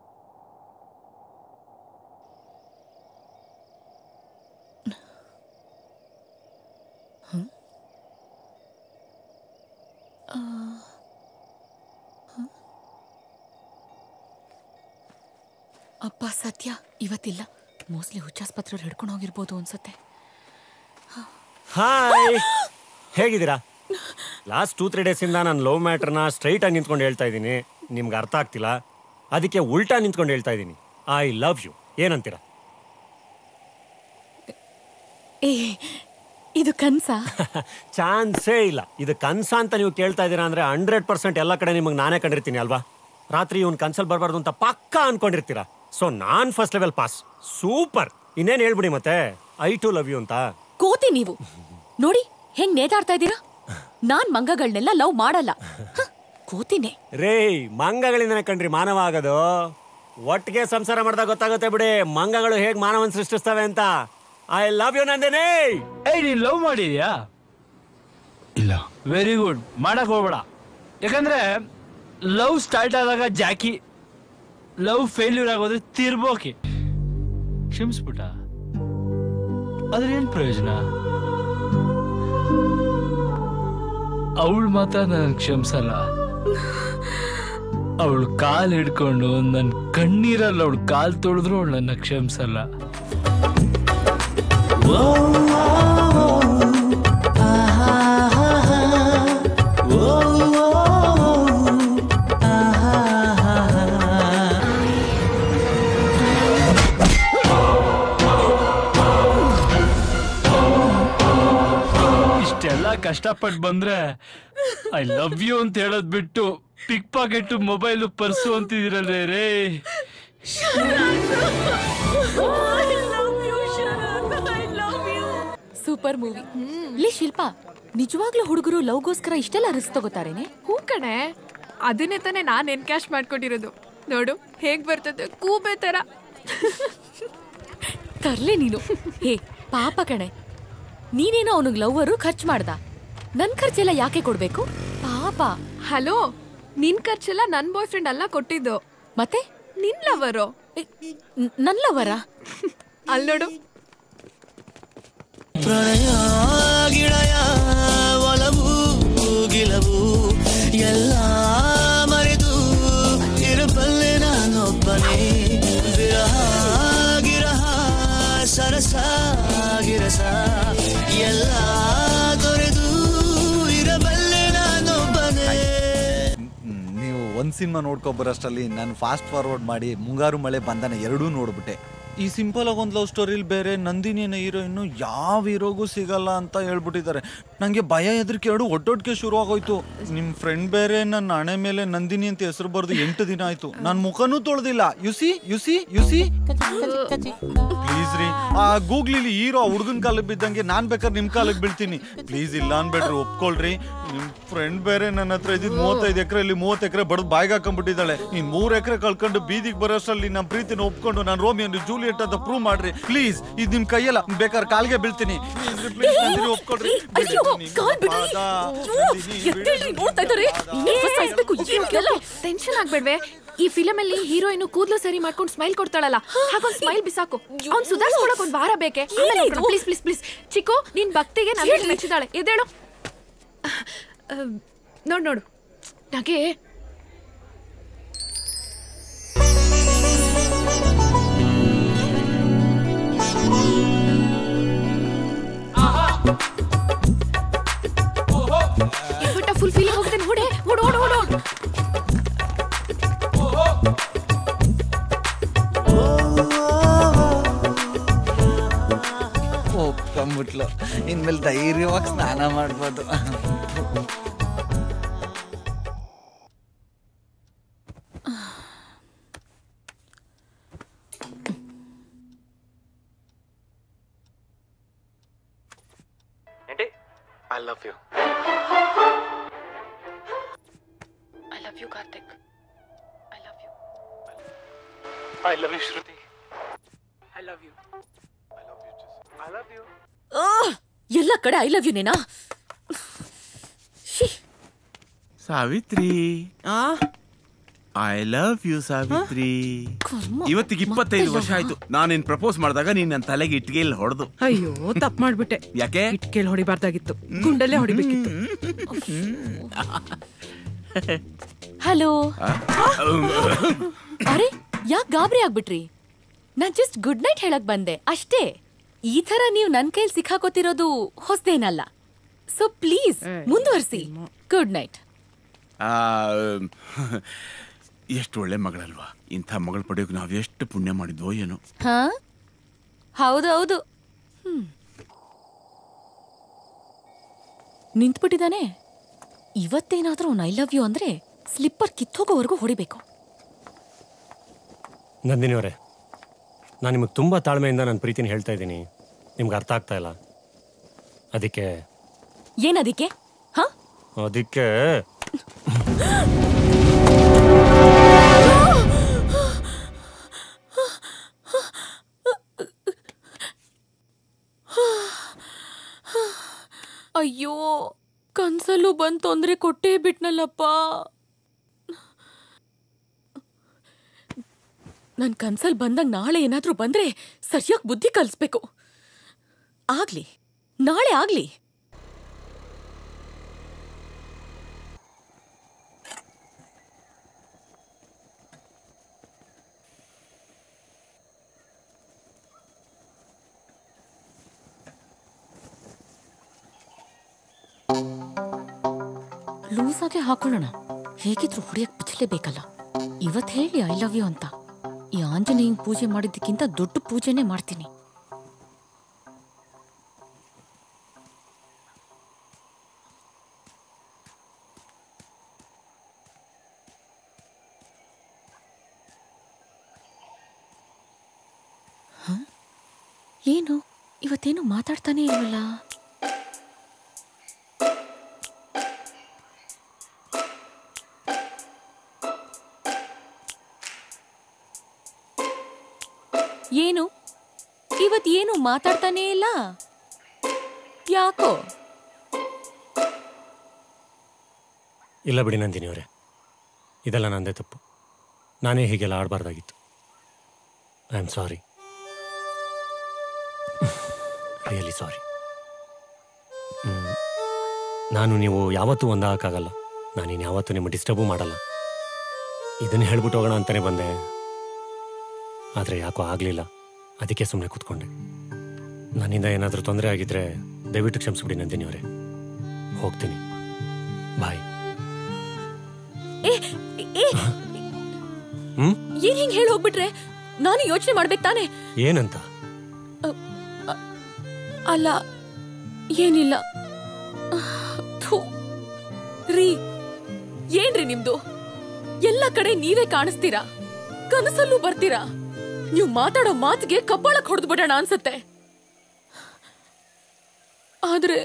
Speaker 5: ಅಪ್ಪ ಸತ್ಯ ಇವತ್ತಿಲ್ಲ ಮೋಸ್ಟ್ಲಿ ಹುಚ್ಚಾಸ್ಪತ್ರೆ ಹಿಡ್ಕೊಂಡು ಹೋಗಿರ್ಬೋದು ಅನ್ಸುತ್ತೆ
Speaker 11: ಹಾಯ್ ಹೇಗಿದ್ದೀರಾ ಲಾಸ್ಟ್ ಟೂ ತ್ರೀ ಡೇಸಿಂದ ನಾನು ಲವ್ ಮ್ಯಾಟ್ರನ್ನ ಸ್ಟ್ರೈಟ್ ಆಗಿ ನಿಂತ್ಕೊಂಡು ಹೇಳ್ತಾ ಇದ್ದೀನಿ ನಿಮ್ಗೆ ಅರ್ಥ ಆಗ್ತಿಲ್ಲ ಅದಕ್ಕೆ ಉಲ್ಟಾ ನಿಂತ್ಕೊಂಡು ಹೇಳ್ತಾ ಇದ್ದೀನಿ ಐ ಲವ್ ಯು ಏನಂತೀರಾ
Speaker 5: ಏ ಇದು ಕನ್ಸಾ
Speaker 11: ಚಾನ್ಸೇ ಇಲ್ಲ ಇದು ಕನ್ಸ ಅಂತ ನೀವು ಕೇಳ್ತಾ ಇದ್ದೀರಾ ಅಂದ್ರೆ ಹಂಡ್ರೆಡ್ ಪರ್ಸೆಂಟ್ ಎಲ್ಲ ಕಡೆ ನಿಮಗೆ ನಾನೇ ಕಂಡಿರ್ತೀನಿ ಅಲ್ವಾ ರಾತ್ರಿ ಇವ್ನು ಕನ್ಸಲ್ ಬರಬಾರ್ದು ಅಂತ ಪಕ್ಕಾ ಅನ್ಕೊಂಡಿರ್ತೀರಾ ಸೊ ನಾನ್ ಫಸ್ಟ್ ಲೆವೆಲ್ ಪಾಸ್ ಸೂಪರ್ ಇನ್ನೇನ್ ಹೇಳ್ಬಿಡಿ ಮತ್ತೆ ಐ ಟು ಲವ್ ಯು ಅಂತ
Speaker 5: ಕೋತಿ ನೀವು ನೋಡಿ ಹೆಂಗ್ ನೇತಾಡ್ತಾ ಇದ್ದೀರಾ ನಾನ್ ಮಂಗಗಳನ್ನೆಲ್ಲ ಲವ್ ಮಾಡಲ್ಲ ಹ, ಕೋತಿನೇ
Speaker 11: ರೇ ಮಂಗಗಳಿಂದನೇ ಕಣ್ರಿ ಮಾನವ ಆಗೋದು ಒಟ್ಟಿಗೆ ಸಂಸಾರ ಮಾಡಿದಾಗ ಗೊತ್ತಾಗುತ್ತೆ ಬಿಡಿ ಮಂಗಗಳು ಹೇಗ್ ಮಾನವನ್ ಸೃಷ್ಟಿಸ್ತವೆ ಅಂತ ಐ ಲವ್ ಯು ನಂದೇನೆ
Speaker 8: ಏಯ್ ನೀನ್ ಲವ್ ಮಾಡಿದ್ಯಾ ಇಲ್ಲ ವೆರಿ ಗುಡ್ ಮಾಡಕ್ ಹೋಗ್ಬೇಡ ಯಾಕಂದ್ರೆ ಲವ್ ಸ್ಟಾರ್ಟ್ ಆದಾಗ ಜಾಕಿ ಲವ್ ಫೇಲ್ಯೂರ್ ಆಗೋದ್ರೆ ತಿರ್ಬೋಕೆ ಕ್ಷಮಿಸ್ಬಿಟ್ಟ ಆದ್ರೆ ಏನ್ ಪ್ರಯೋಜನ ಅವಳು ಮಾತ್ರ ನನ್ ಕ್ಷಮಿಸಲ್ಲ ಅವಳು ಕಾಲ್ ಹಿಡ್ಕೊಂಡು ನನ್ ಕಣ್ಣೀರಲ್ಲಿ ಅವಳು ಕಾಲ್ ತೊಳೆದ್ರು ಅವಳು ನನ್ನ ಕ್ಷಮಿಸಲ್ಲ ಇಷ್ಟೆಲ್ಲ ಕಷ್ಟಪಟ್ಟು ಬಂದ್ರೆ ಐ ಲವ್ ಯು ಅಂತ ಹೇಳೋದ್ ಬಿಟ್ಟು ಪಿಕ್ ಪಾಕೆಟ್ ಮೊಬೈಲ್ ಪರ್ಸು ಅಂತಿದಿರಲ್ರೇ ರೇ
Speaker 5: ಸೂಪರ್ ಮೂವಿ ಲೇ ಶಿಲ್ಪ ನಿಜವಾಗ್ಲೂ ಹುಡುಗರು ಲವ್ಗೋಸ್ಕರ ಇಷ್ಟೆಲ್ಲ ರಿಸ್ಕ್ ತಗೋತಾರೇನೆ
Speaker 12: ಹೂ ಕಣೆ ಅದನ್ನೇ ತಾನೇ ನಾನು ಎನ್ಕ್ಯಾಶ್ ಮಾಡ್ಕೊಂಡಿರೋದು ನೋಡು ಹೇಗ್ ಬರ್ತದೆ ಕೂಬೆ ತರ
Speaker 5: ತರ್ಲೆ ನೀನು ಹೇ ಪಾಪ ಕಣೆ ನೀನೇನೋ ಅವನಿಗೆ ಲವ್ವರು ಖರ್ಚು ಮಾಡ್ದ ನನ್ ಖರ್ಚೆಲ್ಲ ಯಾಕೆ ಕೊಡ್ಬೇಕು ಪಾಪ
Speaker 12: ಹಲೋ ನಿನ್ ಖರ್ಚೆಲ್ಲ ನನ್ ಬಾಯ್ ಫ್ರೆಂಡ್ ಅಲ್ಲ ಕೊಟ್ಟಿದ್ದು
Speaker 5: ಮತ್ತೆ
Speaker 12: ನಿನ್ ಲವರು
Speaker 5: ನನ್ ಲವರ
Speaker 12: ಅಲ್ ನೋಡು
Speaker 3: ಪ್ರಣಯ ಗಿಳಯ ಒಲವು ಗಿಲವು ಎಲ್ಲ ಮರೆತು ಇರಬಲ್ಲೆ ನಾನೊಬ್ಬನೇ ವಿರಹ ಗಿರಹ ಸರಸ ಗಿರಸ ಎಲ್ಲ ತೊರೆದು ಇರಬಲ್ಲೆ ನಾನೊಬ್ಬನೇ
Speaker 13: ನೀವು ಒಂದು ಸಿನಿಮಾ ನೋಡ್ಕೊಬರೋಷ್ಟರಲ್ಲಿ ನಾನು ಫಾಸ್ಟ್ ಫಾರ್ವರ್ಡ್ ಮಾಡಿ ಮುಂಗಾರು ಮಳೆ ಬಂಧನ ಎರಡೂ ನೋಡ್ಬಿಟ್ಟೆ ಈ ಸಿಂಪಲ್ ಆಗಿ ಒಂದು ಲವ್ ಸ್ಟೋರಿಲಿ ಬೇರೆ ನಂದಿನಿನ ಹೀರೋಯಿನ್ನು ಯಾವ ಹೀರೋಗೂ ಸಿಗಲ್ಲ ಅಂತ ಹೇಳ್ಬಿಟ್ಟಿದ್ದಾರೆ ನನಗೆ ಭಯ ಹೆದರಿಕೆ ಎರಡು ಒಟ್ಟೊಟ್ಟಿಗೆ ಶುರು ಆಗೋಯ್ತು ನಿಮ್ಮ ಫ್ರೆಂಡ್ ಬೇರೆ ನನ್ನ ಹಣೆ ಮೇಲೆ ನಂದಿನಿ ಅಂತ ಹೆಸರು ಬರೆದು ಎಂಟು ದಿನ ಆಯ್ತು ನಾನು ಮುಖನೂ ತೊಳೆದಿಲ್ಲ ಯುಸಿ ಯುಸಿ ಯುಸಿ ಪ್ಲೀಸ್ ರೀ ಆ ಗೂಗ್ಲಿಲಿ ಹೀರೋ ಹುಡುಗನ ಕಾಲಕ್ಕೆ ಬಿದ್ದಂಗೆ ನಾನ್ ಬೇಕಾದ್ರೆ ನಿಮ್ ಕಾಲಕ್ಕೆ ಬೀಳ್ತೀನಿ ಪ್ಲೀಸ್ ಇಲ್ಲ ಅನ್ಬೇಡ್ರಿ ಒಪ್ಕೊಳ್ರಿ ನಿಮ್ ಫ್ರೆಂಡ್ ಬೇರೆ ನನ್ನ ಹತ್ರ ಇದ್ದಿದ್ ಮೂವತ್ತೈದು ಎಕರೆಯಲ್ಲಿ ಮೂವತ್ತು ಎಕರೆ ಬಡದ್ ಬಾಯ್ಗೆ ಹಾಕೊಂಡ್ಬಿಟ್ಟಿದ್ದಾಳೆ ನೀನ್ ಮೂರ್ ಎಕರೆ ಕಳ್ಕೊಂಡು ಬೀದಿಗೆ ಬರೋಷ್ಟರಲ್ಲಿ ನಮ್ಮ ಪ್ರೀತಿನ ಒಪ್ಕೊಂಡು ನಾನು ರೋಮಿಯನ್ನು ಜೂಲಿಯಟ್ ಅಂತ ಪ್ರೂವ್ ಮಾಡ್ರಿ ಪ್ಲೀಸ್ ಇದು ನಿಮ್ ಕೈಯಲ್ಲ ಬೇಕಾದ್ರೆ ಕಾಲ್ಗೆ ಬೀಳ್ತೀನಿ ಪ್ಲೀಸ್ ನಂದಿನಿ ಒಪ್ಕೊಳ್ರಿ ಬಿಡಿ,
Speaker 5: ಅಯ್ಯೋ,
Speaker 13: ನಿಮ್
Speaker 5: ಕಾಲ್ ಬಿಡಿ.
Speaker 13: ಪಾದ,
Speaker 5: ಅಯ್ಯೋ,
Speaker 13: ನಂದಿನಿ,
Speaker 5: ಎದ್ದೇಳ್ರಿ, ನೋಡ್ತಾ ಇದ್ದಾರೆ. ಇನ್ನೇನ್ ಸಾಯಿಸ್ಬೇಕು, ಏನು ಎಲ್ಲ?
Speaker 12: ಟೆನ್ಷನ್ ಆಗ್ಬೇಡ್ವೆ ಈ ಫಿಲಮ್ ಅಲ್ಲಿ ಹೀರೋಯಿನ್ ಕೂದಲು ಸರಿ ಮಾಡ್ಕೊಂಡು ಸ್ಮೈಲ್ ಕೊಡ್ತಾಳಲ್ಲ ಹಾಗೊಂದ್ ಸ್ಮೈಲ್ ಬಿಸಾಕು ಅವ್ನ್ ಸುಧಾರಿಸ್ಕೊಳಕ್ ಒಂದ್ ವಾರ ಬೇಕೆ ಪ್ಲೀಸ್ ಪ್ಲೀಸ್ ಪ್ಲೀಸ್ ಚಿಕ್ಕು ನಿನ್ ಭಕ್ತಿಗೆ ನಗೆ ಮೆಚ್ಚಿದಾಳೆ ಎದ್ದೇಳು ಅಹ್, ನೋಡ್ ನೋಡು ನಗೆ ಇಟ್ಬಿಟ್ಟ ಫುಲ್ ಫೀಲಿಂಗ್ ಹೋಗುತ್ತೆ ನೋಡೆ ಓಡು ಓಡು ಓಡು ಓಡು.
Speaker 13: ಒಪ್ಕೊಂಬಿಟ್ಲು ಇನ್ಮೇಲೆ ಧೈರ್ಯವಾಗಿ ಸ್ನಾನ ಮಾಡ್ಬೋದು
Speaker 16: ఏంటి I love you
Speaker 5: I love you Karthik I love you
Speaker 16: I love you Shruti I love you I love you
Speaker 5: ಎಲ್ಲ ಕಡೆ ಐ ಲವ್ ಯು ನೇನಾ
Speaker 7: Savitri I love you Savitri ಇವತ್ತಿಗೆ ಇಪ್ಪತ್ತೈದು ವರ್ಷ ಆಯ್ತು ನಾನು ನಿನ್ ಪ್ರಪೋಸ್ ಮಾಡಿದಾಗ ನೀನ್ ನನ್ನ ತಲೆಗೆ ಇಟ್ಗೆಯಲ್ಲಿ ಹೊಡೆದು
Speaker 6: ಅಯ್ಯೋ ತಪ್ಪು ಮಾಡ್ಬಿಟ್ಟೆ
Speaker 7: ಯಾಕೆ
Speaker 6: ಇಟ್ಕೇಲ್ ಹೊಡಿಬಾರ್ದಾಗಿತ್ತು ಗುಂಡಲ್ಲೇ ಹೊಡಿಬೇಕಿತ್ತು
Speaker 5: ಹಲೋ ಅರೆ ಯಾಕೆ ಗಾಬರಿ ಆಗ್ಬಿಟ್ರಿ ನಾನ್ ಜಸ್ಟ್ ಗುಡ್ ನೈಟ್ ಹೇಳಕ್ ಬಂದೆ ಅಷ್ಟೇ ಈ ತರ ನೀವು ನನ್ ಕೈಲಿ ಸಿಕ್ಕಾಕೋತಿರೋದು ಹೊಸದೇನಲ್ಲ ಸೊ ಪ್ಲೀಸ್ ಮುಂದುವರಿಸಿ ಗುಡ್ ನೈಟ್
Speaker 7: ಎಷ್ಟು ಒಳ್ಳೆ ಮಗಳಲ್ವಾ ಇಂಥ ಮಗಳು ಪಡೆಯೋಕೆ ನಾವು ಎಷ್ಟು ಪುಣ್ಯ ಮಾಡಿದ್ವೋ ಏನೋ
Speaker 5: ಹಾ ಹೌದೌದು ಹ್ಮ್ ನಿಂತ್ಬಿಟ್ಟಿದಾನೆ ಇವತ್ತೇನಾದ್ರೂ ಐ ಲವ್ ಯು ಅಂದ್ರೆ ಸ್ಲಿಪ್ಪರ್ ಕಿತ್ತೋಗೋವರೆಗೂ ಹೊಡಿಬೇಕು
Speaker 11: ನಂದಿನಿ ಅವರೇ ನಾನು ನಿಮಗೆ ತುಂಬ ತಾಳ್ಮೆಯಿಂದ ನನ್ನ ಪ್ರೀತಿನ ಹೇಳ್ತಾ ಇದ್ದೀನಿ ನಿಮ್ಗೆ ಅರ್ಥ ಆಗ್ತಾ ಇಲ್ಲ ಅದಕ್ಕೆ
Speaker 5: ಏನದಿಕ್ಕೆ ಹಾ
Speaker 11: ಅದಕ್ಕೆ
Speaker 5: ಅಯ್ಯೋ ಕನ್ಸಲ್ಲೂ ಬಂದ್ ತೊಂದ್ರೆ ಕೊಟ್ಟೇ ಬಿಟ್ನಲ್ಲಪ್ಪ ನನ್ ಕನ್ಸಲ್ ಬಂದಾಗ ನಾಳೆ ಏನಾದ್ರೂ ಬಂದ್ರೆ ಸರಿಯಾಗಿ ಬುದ್ಧಿ ಕಲಿಸ್ಬೇಕು ಆಗ್ಲಿ ನಾಳೆ ಆಗ್ಲಿ ಲೂಸ್ ಆಗಿ ಹಾಕೊಳ್ಳೋಣ ಹೇಗಿದ್ರು ಹೊಡಿಯಕ್ ಬಿಚ್ಚಲೇಬೇಕಲ್ಲ ಇವತ್ ಹೇಳಿ ಐ ಲವ್ ಯು ಅಂತ ಈ ಆಂಜನೇಯಂಗ್ ಪೂಜೆ ಮಾಡಿದ್ದಕ್ಕಿಂತ ದೊಡ್ಡ ಪೂಜೆನೇ ಮಾಡ್ತೀನಿ ಹ? ಏನು ಇವತ್ತೇನು ಮಾತಾಡ್ತಾನೆ ಇಲ್ವಲ್ಲ ಏನು ಇವತ್ ಏನು ಮಾತಾಡ್ತಾನೇ ಇಲ್ಲ ಯಾಕೋ
Speaker 11: ಇಲ್ಲ ಬಿಡಿ ನಂದಿನಿ ಅವರೇ ಇದೆಲ್ಲ ನಂದೇ ತಪ್ಪು ನಾನೇ ಹೀಗೆಲ್ಲ ಆಡಬಾರ್ದಾಗಿತ್ತು I am sorry really sorry ನಾನು ನೀವು ಯಾವತ್ತೂ ಒಂದಾಗಕ್ಕಾಗಲ್ಲ ನಾನಿನ್ ಯಾವತ್ತೂ ನಿಮ್ಮ ಡಿಸ್ಟರ್ಬು ಮಾಡಲ್ಲ ಇದನ್ನ ಹೇಳ್ಬಿಟ್ಟು ಹೋಗೋಣ ಅಂತಾನೆ ಬಂದೆ ಆದರೆ ಯಾಕೋ ಆಗಲಿಲ್ಲ ಅದಕ್ಕೆ ಸುಮ್ಮನೆ ಕೂತ್ಕೊಂಡೆ ನನ್ನಿಂದ ಏನಾದರೂ ತೊಂದರೆ ಆಗಿದ್ರೆ ದಯವಿಟ್ಟು ಕ್ಷಮಿಸ್ಬಿಡಿ ನಂದಿನಿ ಅವರೇ ಹೋಗ್ತೀನಿ ಬಾಯ್
Speaker 5: ಏ ಏ
Speaker 11: ಹ್ಮ್
Speaker 5: ಏನ್ ಹಿಂಗ್ ಹೇಳಿ ಹೋಗ್ಬಿಟ್ರೆ ನಾನು ಯೋಚನೆ ಮಾಡ್ಬೇಕು ತಾನೆ
Speaker 11: ಏನಂತ
Speaker 5: ಅಲ್ಲ ಏನಿಲ್ಲ ಥು. ರೀ ಏನ್ರಿ ನಿಮ್ದು ಎಲ್ಲ ಕಡೆ ನೀವೇ ಕಾಣಿಸ್ತೀರಾ ಕನಸಲ್ಲೂ ಬರ್ತೀರಾ ನೀವು ಮಾತಾಡೋ ಮಾತಿಗೆ ಕಬ್ಬಾಳಕ್ ಹೊಡೆದು ಬಿಡೋಣ ಅನ್ಸತ್ತೆ ಆದ್ರೆ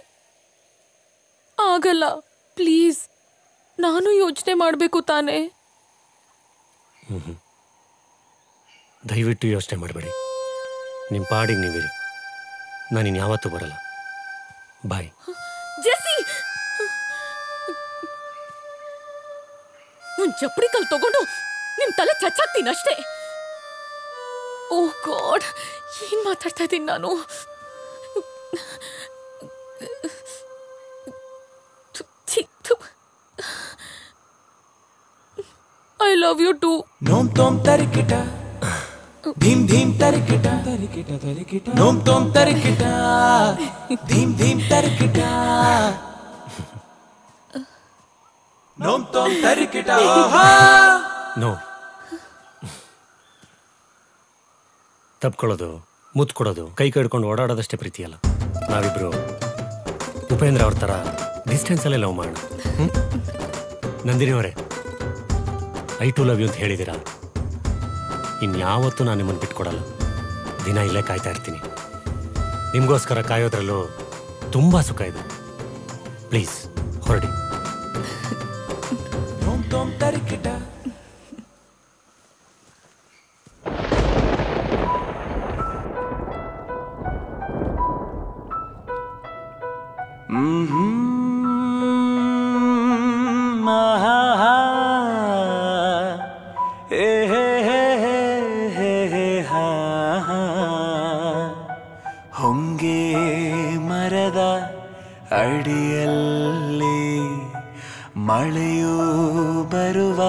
Speaker 5: ಆಗಲ್ಲ ಪ್ಲೀಸ್ ನಾನು ಯೋಚನೆ ಮಾಡ್ಬೇಕು ತಾನೇ
Speaker 11: ಹ್ಮ್ ಹ್ಮ್. ದಯವಿಟ್ಟು ಯೋಚನೆ ಮಾಡಬೇಡಿ ನಿಮ್ಮ ಪಾಡಿಗೆ ನೀವಿರಿ ನಾನಿನ್ ಯಾವತ್ತೂ ಬರಲ್ಲ ಬಾಯ್
Speaker 5: ಜೆಸ್ಸಿ ಒಂದ್ ಚಪ್ಪಡಿ ಕಲ್ ತಗೊಂಡು ನಿಮ್ ತಲೆ ಚಚ್ಚಾಕ್ತೀನಿ ಅಷ್ಟೇ ಓ ಗಾಡ್ ಏನ್ ಮಾತಾಡ್ತಾ ಇದ್ದೀನಿ ನಾನು ಐ ಲವ್ ಯು ಟು
Speaker 3: ನೋಮ್ ತೋಮ್ ತರಿಕಿಟ ಧೀಮ್ ಧೀಮ್ ತರಿಕಿಟ
Speaker 2: ತರಿಕಿಟ ತರಿಕಿಟ
Speaker 3: ನೋಮ್ ತೋಮ್ ತರಿಕಿಟ ಧೀಮ್ ಧೀಮ್ ತರಿಕಿಟ ನೋಮ್ ತೋಮ್ ತರಿಕಿಟ
Speaker 11: ನೋ ತಪ್ಕೊಳ್ಳೋದು ಮುತ್ತು ಕೊಡೋದು ಕೈ ಕಡ್ಕೊಂಡು ಓಡಾಡೋದಷ್ಟೇ ಪ್ರೀತಿ ಅಲ್ಲ ನಾವಿಬ್ರು ಉಪೇಂದ್ರ ಅವ್ರ ಥರ ಡಿಸ್ಟೆನ್ಸಲ್ಲೇ ಲವ್ ಮಾಡೋಣ ಹ್ಮ್? ನಂದಿನಿ ಅವರೇ ಐ ಟು ಲವ್ ಯು ಅಂತ ಹೇಳಿದ್ದೀರಾ ಇನ್ಯಾವತ್ತೂ ನಾನು ನಿಮ್ಮನ್ನು ಬಿಟ್ಕೊಡಲ್ಲ ದಿನ ಇಲ್ಲೇ ಕಾಯ್ತಾ ಇರ್ತೀನಿ ನಿಮಗೋಸ್ಕರ ಕಾಯೋದ್ರಲ್ಲೂ ತುಂಬ ಸುಖ ಇದೆ ಪ್ಲೀಸ್ ಹೊರಡಿ
Speaker 3: ನೋಮ್ ತೋಮ್ ತರಿಕಿಟ
Speaker 2: ಹ್ಮ್ ಆಹಾ. ಏ ಹೇ ಹೇ ಹೇ ಹೇ ಹೇ ಹಾ ಹಾ. ಹೊಂಗೆ ಮರದ ಅಡಿಯಲ್ಲಿ ಮಳೆಯೂ ಬರುವ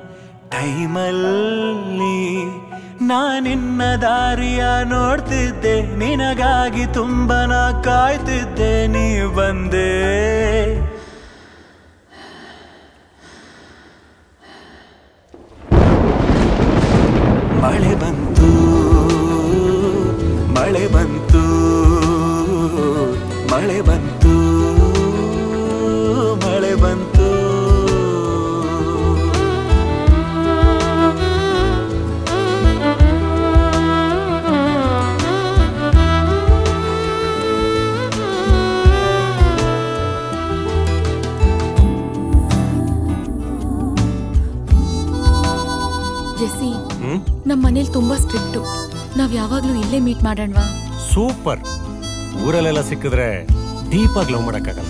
Speaker 2: ಟೈಮಲ್ಲಿ ನಾನಿನ್ನ ದಾರಿಯ ನೋಡ್ತಿದ್ದೆ ನಿನಗಾಗಿ ತುಂಬನ ಕಾಯ್ತಿದ್ದೆ ನೀ ಬಂದೆ ಮಳೆ ಬಂತು ಮಳೆ ಬಂತು ಮಳೆ ಬಂತು ಮಳೆ ಬಂತು
Speaker 5: ಜೆಸ್ಸಿ
Speaker 11: ಹ್ಮ್
Speaker 5: ನಮ್ ಮನೇಲಿ ತುಂಬಾ ಸ್ಟ್ರಿಕ್ಟು ನಾವ್ ಯಾವಾಗ್ಲೂ ಇಲ್ಲೇ ಮೀಟ್ ಮಾಡೋಣವಾ
Speaker 11: ಸೂಪರ್ ಊರಲ್ಲೆಲ್ಲ ಸಿಕ್ಕಿದ್ರೆ ಡೀಪಾಗಿ ಲವ್ ಮಾಡೋಕ್ಕಾಗಲ್ಲ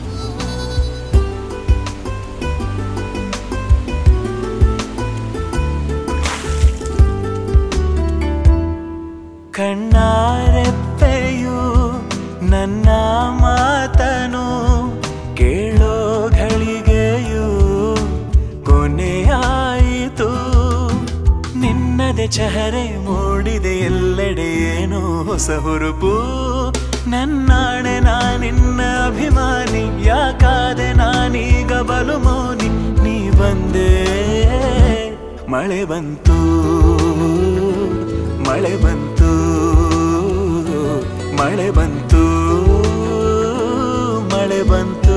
Speaker 2: ಕಣ್ಣಾರೆಪ್ಪೆಯು ನನ್ನ ಮಾತನು ಕೇಳೋ ಘಳಿಗೆಯು ಕೊನೆಯಾಯಿತು ನಿನ್ನದೆ ಚಹರೆ ಮೂಡಿದೆ ಎಲ್ಲೆಡೆ ಏನೋ ಹೊಸ ಹುರುಪು ನನ್ನಾಣೆ ನಾನಿನ್ನ ಅಭಿಮಾನಿ ಯಾಕಾದೆ ನಾನೀಗ ಬಲು ಮೌನಿ ನೀ ಬಂದೆ ಮಳೆ ಬಂತು ಮಳೆ ಬಂತು ಮಳೆ ಬಂತು ಮಳೆ ಬಂತು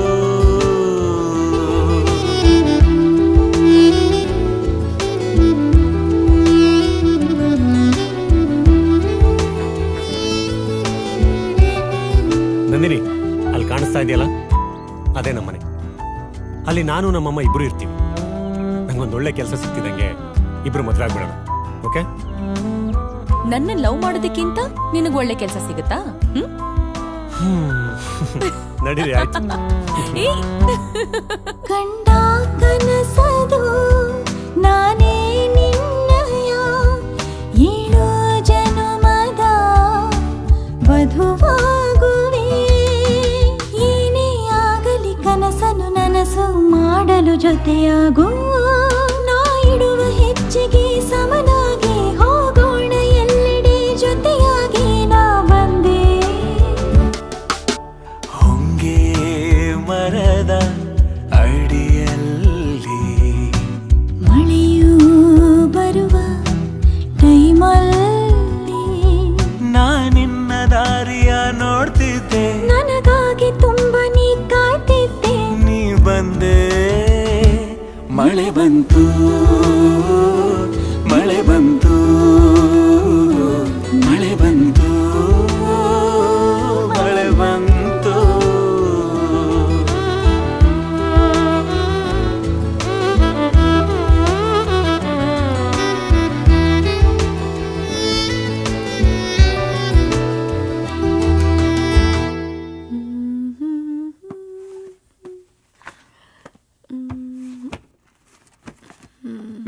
Speaker 11: ನಂದಿನಿ ಅಲ್ಲಿ ಕಾಣಿಸ್ತಾ ಇದೆಯಲ್ಲ ಅದೇ ನಮ್ಮನೆ ಅಲ್ಲಿ ನಾನು ನಮ್ಮಮ್ಮ ಇಬ್ರು ಇರ್ತೀವಿ ನಂಗೊಂದು ಒಳ್ಳೆ ಕೆಲಸ ಸಿಕ್ತಿದಂಗೆ ಇಬ್ರು ಮದುವೆ ಆಗ್ಬಿಡೋಣ ಓಕೆ
Speaker 5: ನನ್ನ ಲವ್ ಮಾಡೋದಕ್ಕಿಂತ ನಿನಗ್ ಒಳ್ಳೆ ಕೆಲಸ ಸಿಗುತ್ತಾ ಹ್ಮ್
Speaker 11: ನಡೀರಿ ಆಯ್ತು
Speaker 5: ಏ
Speaker 4: ಕಂಡ ಕನಸದು ನಾನೇ ನಿನ್ನಯ ಏಳು ಜನುಮದ ವಧುವಾಗುವೆ ಏನೇ ಆಗಲಿ ಕನಸ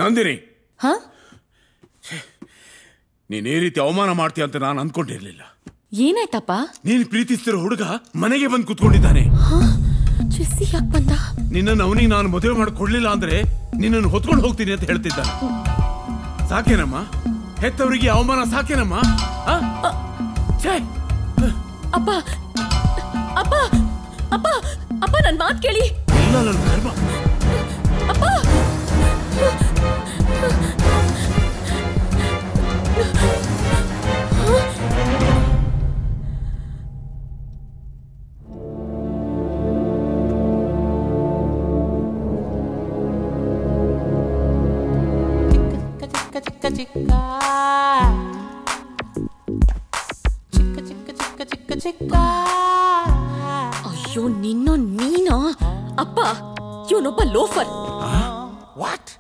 Speaker 7: ನಂದಿನಿ
Speaker 5: ಹಾ
Speaker 7: ನೀನ್ ಈ ರೀತಿ ಅವಮಾನ ಮಾಡ್ತೀಯ ಅಂತ ನಾನು ಅನ್ಕೊಂಡಿರ್ಲಿಲ್ಲ
Speaker 5: ಏನಾಯ್ತಪ್ಪ
Speaker 7: ನೀನ್ ಪ್ರೀತಿಸ್ತಿರೋ ಹುಡುಗ ಮನೆಗೆ ಬಂದು ಕುತ್ಕೊಂಡಿದ್ದಾನೆ
Speaker 5: ಜೆಸ್ಸಿ ಯಾಕೆ ಬಂದ
Speaker 7: ನಿನ್ನನ್ನು ಅವನಿಗೆ ನಾನು ಮದುವೆ ಮಾಡಿಕೊಡ್ಲಿಲ್ಲ ಅಂದ್ರೆ ನಿನ್ನನ್ನು ಹೊತ್ಕೊಂಡು ಹೋಗ್ತೀನಿ ಅಂತ ಹೇಳ್ತಿದ್ದಾನೆ ಸಾಕೇನಮ್ಮ ಹೆತ್ತವರಿಗೆ ಅವಮಾನ ಸಾಕೇನಮ್ಮ ಆ? ಛೇ!
Speaker 5: ಅಪ್ಪ ಅಪ್ಪ ಅಪ್ಪ ಅಪ್ಪ ನನ್ ಮಾತ್ ಕೇಳಿ
Speaker 7: ಇಲ್ಲ ನನ್ನ ಕರ್ಮ
Speaker 5: ಅಪ್ಪ ಅಯ್ಯೋ ನಿನ್ನ ನೀನ ಅಪ್ಪ ಇವನೊಬ್ಬ ಲೋಫರ್
Speaker 13: ವಾಟ್